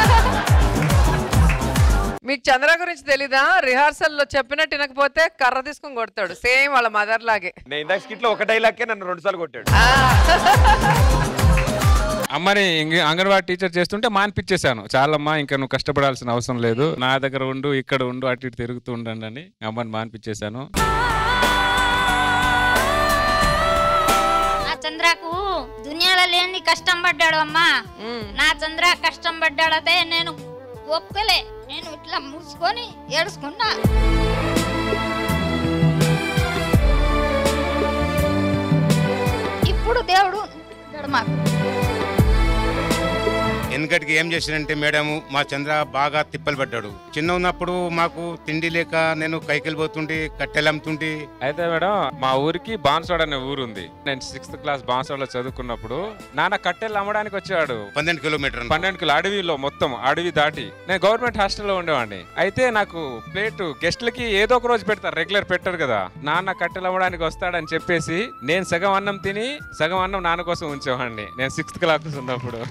మీకు చంద్ర గురించి తెలీదా రిహార్సల్ లో చెప్పినట్టు వినకపోతే కర్ర తీసుకొని కొడతాడు సేమ్ వాళ్ళ మదర్ లాగే నేను ఇందాక స్కిట్ లో ఒక డైలాగ్కే నన్ను రెండు సార్లు కొట్టాడు అమ్మని ఇంగ- అంగన్వాడీ టీచర్ చేస్తుంటే మానిపించేశాను చాలమ్మా ఇంకా నువ్వు కష్టపడాల్సిన అవసరం లేదు నా దగ్గర ఉండు ఇక్కడ ఉండు అటు ఇటు తిరుగుతూ ఉండండి అని అమ్మని మానిపించేశాను నా చంద్రకు దునియాలో లేని కష్టం పడ్డాడు అమ్మా నా చంద్ర కష్టం పడ్డాడతే నేను ఒప్పుకోలే నేను ఇట్లా మూసుకొని ఏడుచుకున్నా ఇప్పుడు దేవుడు ఉన్నాడు మాకు వెనకటికి ఏం చేశారంటే మేడం మా చంద్ర బాగా తిప్పలు పడ్డాడు చిన్న ఉన్నప్పుడు మాకు తిండి లేక నేను కైకిలు పోతుండే కట్టెలు అమ్ముతుండే అయితే మేడం మా ఊరికి బాన్సోడ్ అనే ఊరు ఉంది నేను సిక్స్త్ క్లాస్ బాన్సోడ్ లో చదువుకున్నప్పుడు నాన్న కట్టెలు అమ్మడానికి వచ్చాడు పన్నెండు కిలోమీటర్ పన్నెండు కిలో అడవిలో మొత్తం అడవి దాటి నేను గవర్నమెంట్ హాస్టల్లో ఉండేవాడిని అయితే నాకు ప్లేట్ గెస్ట్లకి ఏదో ఒక రోజు పెడతారు రెగ్యులర్ పెట్టరు కదా నాన్న కట్టెలు అమ్మడానికి వస్తాడని చెప్పేసి నేను సగం అన్నం తిని సగం అన్నం నాన్న కోసం ఉంచేవాడిని నేను సిక్స్త్ క్లాస్ ఉన్నప్పుడు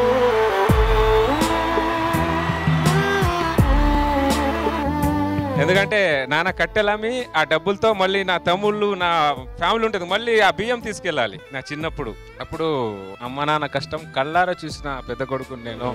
ఎందుకంటే నాన్న కట్టెలమ్మి ఆ డబ్బులతో మళ్ళీ నా తమ్ముళ్ళు నా ఫ్యామిలీ ఉంటుంది మళ్ళీ ఆ బియ్యం తీసుకెళ్ళాలి నా చిన్నప్పుడు అప్పుడు అమ్మ నాన్న కష్టం కళ్ళారా చూసిన పెద్ద కొడుకు నేను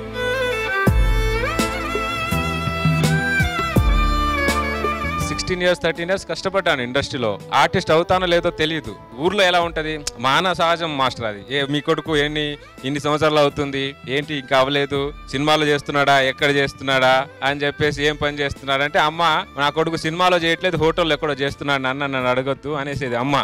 సిక్స్టీన్ ఇయర్స్ థర్టీన్ ఇయర్స్ కష్టపడ్డాను ఇండస్ట్రీలో ఆర్టిస్ట్ అవుతానో లేదో తెలియదు ఊర్లో ఎలా ఉంటది మాన సహజం మాస్టర్ అది ఏ మీ కొడుకు ఎన్ని ఇన్ని సంవత్సరాలు అవుతుంది ఏంటి ఇంకా అవ్వలేదు సినిమాలో చేస్తున్నాడా ఎక్కడ చేస్తున్నాడా అని చెప్పేసి ఏం పని చేస్తున్నాడు అంటే అమ్మ నా కొడుకు సినిమాలో చేయట్లేదు హోటల్లో ఎక్కడో చేస్తున్నాడు నన్ను నన్ను అడగొద్దు అనేసేది అమ్మ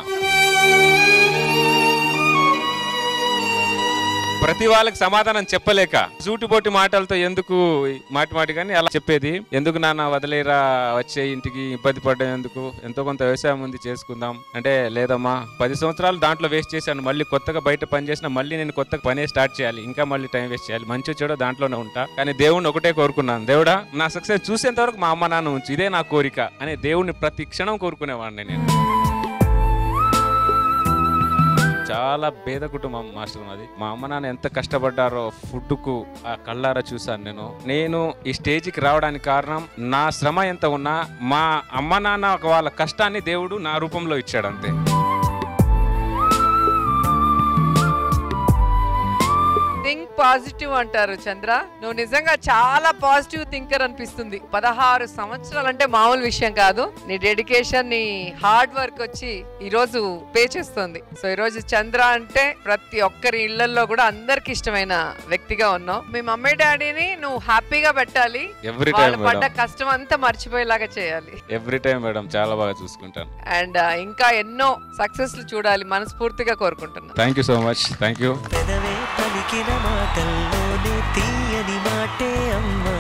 ప్రతి వాళ్ళకి సమాధానం చెప్పలేక సూటిపోటి మాటలతో ఎందుకు మాటి మాటి కానీ అలా చెప్పేది ఎందుకు నాన్న వదిలేరా వచ్చే ఇంటికి ఇబ్బంది పడ్డం ఎందుకు ఎంతో కొంత వ్యవసాయం ఉంది చేసుకుందాం అంటే లేదమ్మా పది సంవత్సరాలు దాంట్లో వేస్ట్ చేశాను మళ్ళీ కొత్తగా బయట పని చేసిన మళ్ళీ నేను కొత్తగా పనే స్టార్ట్ చేయాలి ఇంకా మళ్ళీ టైం వేస్ట్ చేయాలి మంచి చెడు దాంట్లోనే ఉంటా కానీ దేవుణ్ణి ఒకటే కోరుకున్నాను దేవుడా నా సక్సెస్ చూసేంత వరకు మా అమ్మ నాన్న ఉంచు ఇదే నా కోరిక అనే దేవుణ్ణి ప్రతి క్షణం కోరుకునేవాడిని నేను చాలా పేద కుటుంబం మాస్టర్ మాది మా అమ్మ నాన్న ఎంత కష్టపడ్డారో ఫుడ్కు ఆ కళ్ళారా చూశాను నేను నేను ఈ స్టేజ్కి రావడానికి కారణం నా శ్రమ ఎంత ఉన్నా మా అమ్మ నాన్న వాళ్ళ కష్టాన్ని దేవుడు నా రూపంలో ఇచ్చాడు అంతే పాజిటివ్ అంటారు చంద్ర నువ్వు నిజంగా చాలా పాజిటివ్ థింకర్ అనిపిస్తుంది పదహారు సంవత్సరాలు అంటే మామూలు విషయం కాదు నీ డెడికేషన్ నీ హార్డ్ వర్క్ వచ్చి ఈ రోజు పే చేస్తుంది సో ఈ రోజు చంద్ర అంటే ప్రతి ఒక్కరి ఇళ్లలో కూడా అందరికి ఇష్టమైన వ్యక్తిగా ఉన్నావు మీ మమ్మీ డాడీని నువ్వు హ్యాపీగా పెట్టాలి Every time, వాళ్ళు పడ్డ madam. కష్టం అంతా మర్చిపోయేలాగా చేయాలి ఎవ్రీ టైం మేడం చాలా బాగా చూసుకుంటాను అండ్ ఇంకా ఎన్నో సక్సెస్ చూడాలి మనస్ఫూర్తిగా కోరుకుంటున్నా thank you so much thank you పెదవే పలికిన మాటల్లోనే తీయని మాటే అమ్మా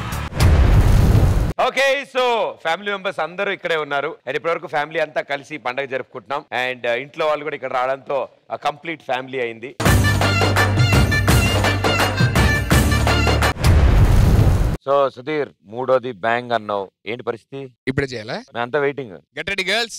ఓకే సో ఫ్యామిలీ మెంబర్స్ అందరూ ఇక్కడే ఉన్నారు అండ్ ఇప్పటివరకు ఫ్యామిలీ అంతా కలిసి పండగ జరుపుకుంటున్నాం అండ్ ఇంట్లో వాళ్ళు కూడా ఇక్కడ రావడంతో కంప్లీట్ ఫ్యామిలీ అయింది సో సుధీర్ మూడోది బ్యాంగ్ అన్నావు ఏంటి పరిస్థితి ఇప్పుడే చేయాలా మేమంతా వెయిటింగ్ గెట్ రెడీ గర్ల్స్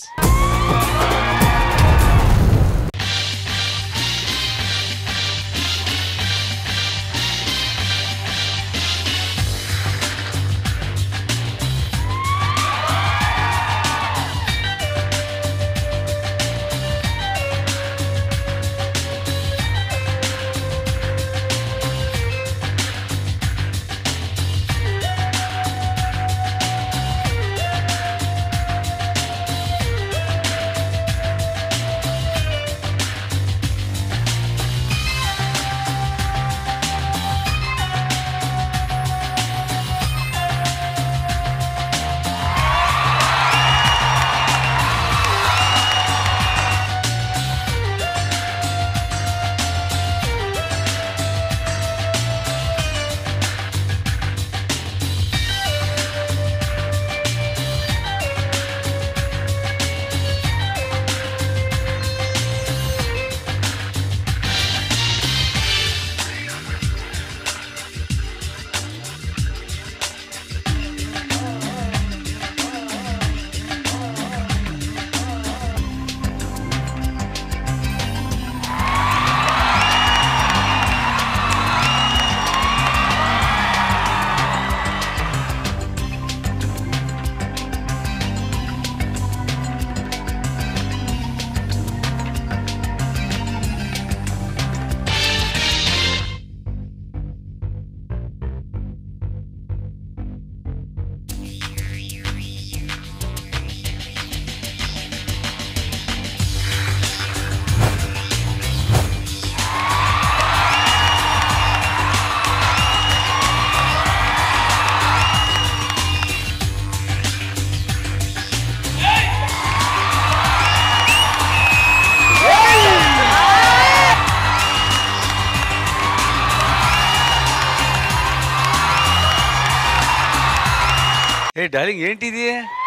ఏ డార్లింగ్ ఏంటిది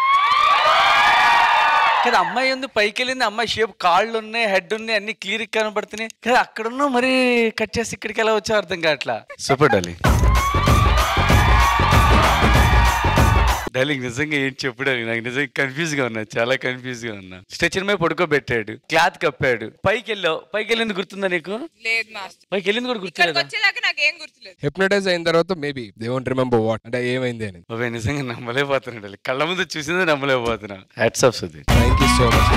కదా అమ్మాయి ఉంది పైకి వెళ్ళింది అమ్మాయి షేప్ కాళ్ళు ఉన్నాయి హెడ్ ఉన్నాయి అన్ని క్లియర్ కనబడుతున్నాయి కదా అక్కడున్నా మరి కట్ చేసి ఇక్కడికి ఎలా వచ్చా అర్థం కావట్లా సూపర్ డార్లింగ్ డార్లింగ్ నిజంగా ఏం చెప్పు డార్లింగ్ నాకు నిజంగా కన్ఫ్యూజ్ గా ఉన్నా చాలా కన్ఫ్యూజ్ గా ఉన్నా స్ట్రెచర్ మీద పడుకోబెట్టాడు క్లాత్ కప్పాడు పైకి వెళ్ళావు పైకి వెళ్ళింది గుర్తుందా నీకు లేదు మాస్టర్ పైకి వెళ్ళింది కూడా ఇక్కడికి గుర్తులేదా వచ్చేదాకా నాకేం గుర్తులేదు హిప్నటైజ్ అయిన తర్వాత maybe they won't remember what అంటే ఏమైంది అని అవే నిజంగా నమ్మలేకపోతున్నాడు డార్లింగ్. కళ్ళ ముందు చూసిందే నమ్మలేకపోతున్నా hats off Sudheer thank you so much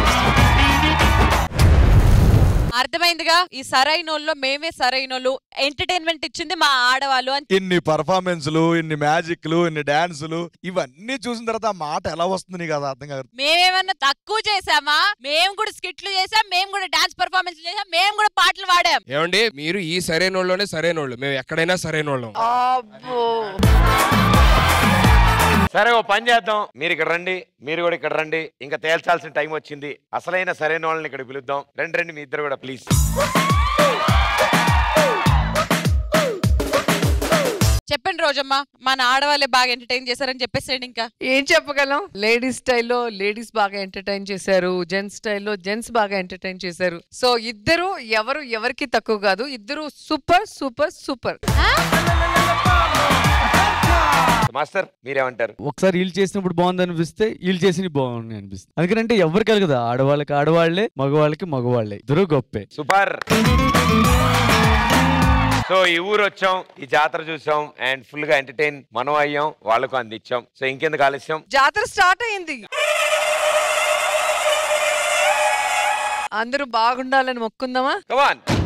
అర్థమైందిగా ఈ సరైనోళ్ళు మేమే సరైనోళ్ళు ఎంటర్టైన్మెంట్ ఇచ్చింది మా ఆడవాళ్ళు అని ఇన్ని పర్ఫార్మెన్స్లు ఇన్ని మ్యాజిక్లు ఇన్ని డాన్సులు ఇవన్నీ చూసిన తర్వాత ఆ మాట ఎలా వస్తుంది నీకు అది అర్థం కాదు మేమేమన్నా తక్కువ చేసామా మేము కూడా స్కిట్లు చేసాం మేము కూడా డాన్స్ పర్ఫార్మెన్స్ చేసాం మేము కూడా పాటలు పాడాం ఏమండి మీరు ఈ సరైన వాళ్ళలోనే సరైన వాళ్ళు మేము ఎక్కడైనా సరైన వాళ్ళం సరే ఓ పని చేద్దాం మీరు ఇక్కడ రండి మీరు కూడా ఇక్కడ రండి ఇంకా తేల్చాల్సిన టైం వచ్చింది అసలైన సరైన వాళ్ళని ఇక్కడ పిలుద్దాం రండి రండి మీ ఇద్దరు కూడా ప్లీజ్ చెప్పండి రోజమ్మ మన ఆడవాళ్ళే బాగా ఎంటర్టైన్ చేశారని చెప్పేసేయండి ఇంకా ఏం చెప్పగలం లేడీస్ స్టైల్లో లేడీస్ బాగా ఎంటర్టైన్ చేశారు జెంట్స్ స్టైల్లో జెంట్స్ బాగా ఎంటర్టైన్ చేశారు సో ఇద్దరు ఎవరు ఎవరికి తక్కువ కాదు ఇద్దరు సూపర్ సూపర్ సూపర్ మాస్టర్ మీరేమంటారు ఒకసారి వీళ్ళు చేసినప్పుడు బాగుంది అనిపిస్తే వీళ్ళు చేసిన బాగుంది అనిపిస్తుంది అందుకంటే ఎవరు కలగదు ఆడవాళ్ళకి ఆడవాళ్లే మగవాళ్ళకి మగవాళ్లే ఇద్దరు గొప్పే సూపర్ సో ఈ ఊరు వచ్చాం ఈ జాతర చూసాం అండ్ ఫుల్ గా ఎంటర్టైన్ మనం అయ్యాం వాళ్ళకు అందించాం సో ఇంకెందుకు ఆలస్యం జాతర స్టార్ట్ అయింది అందరూ బాగుండాలని మొక్కుందామా కమాన్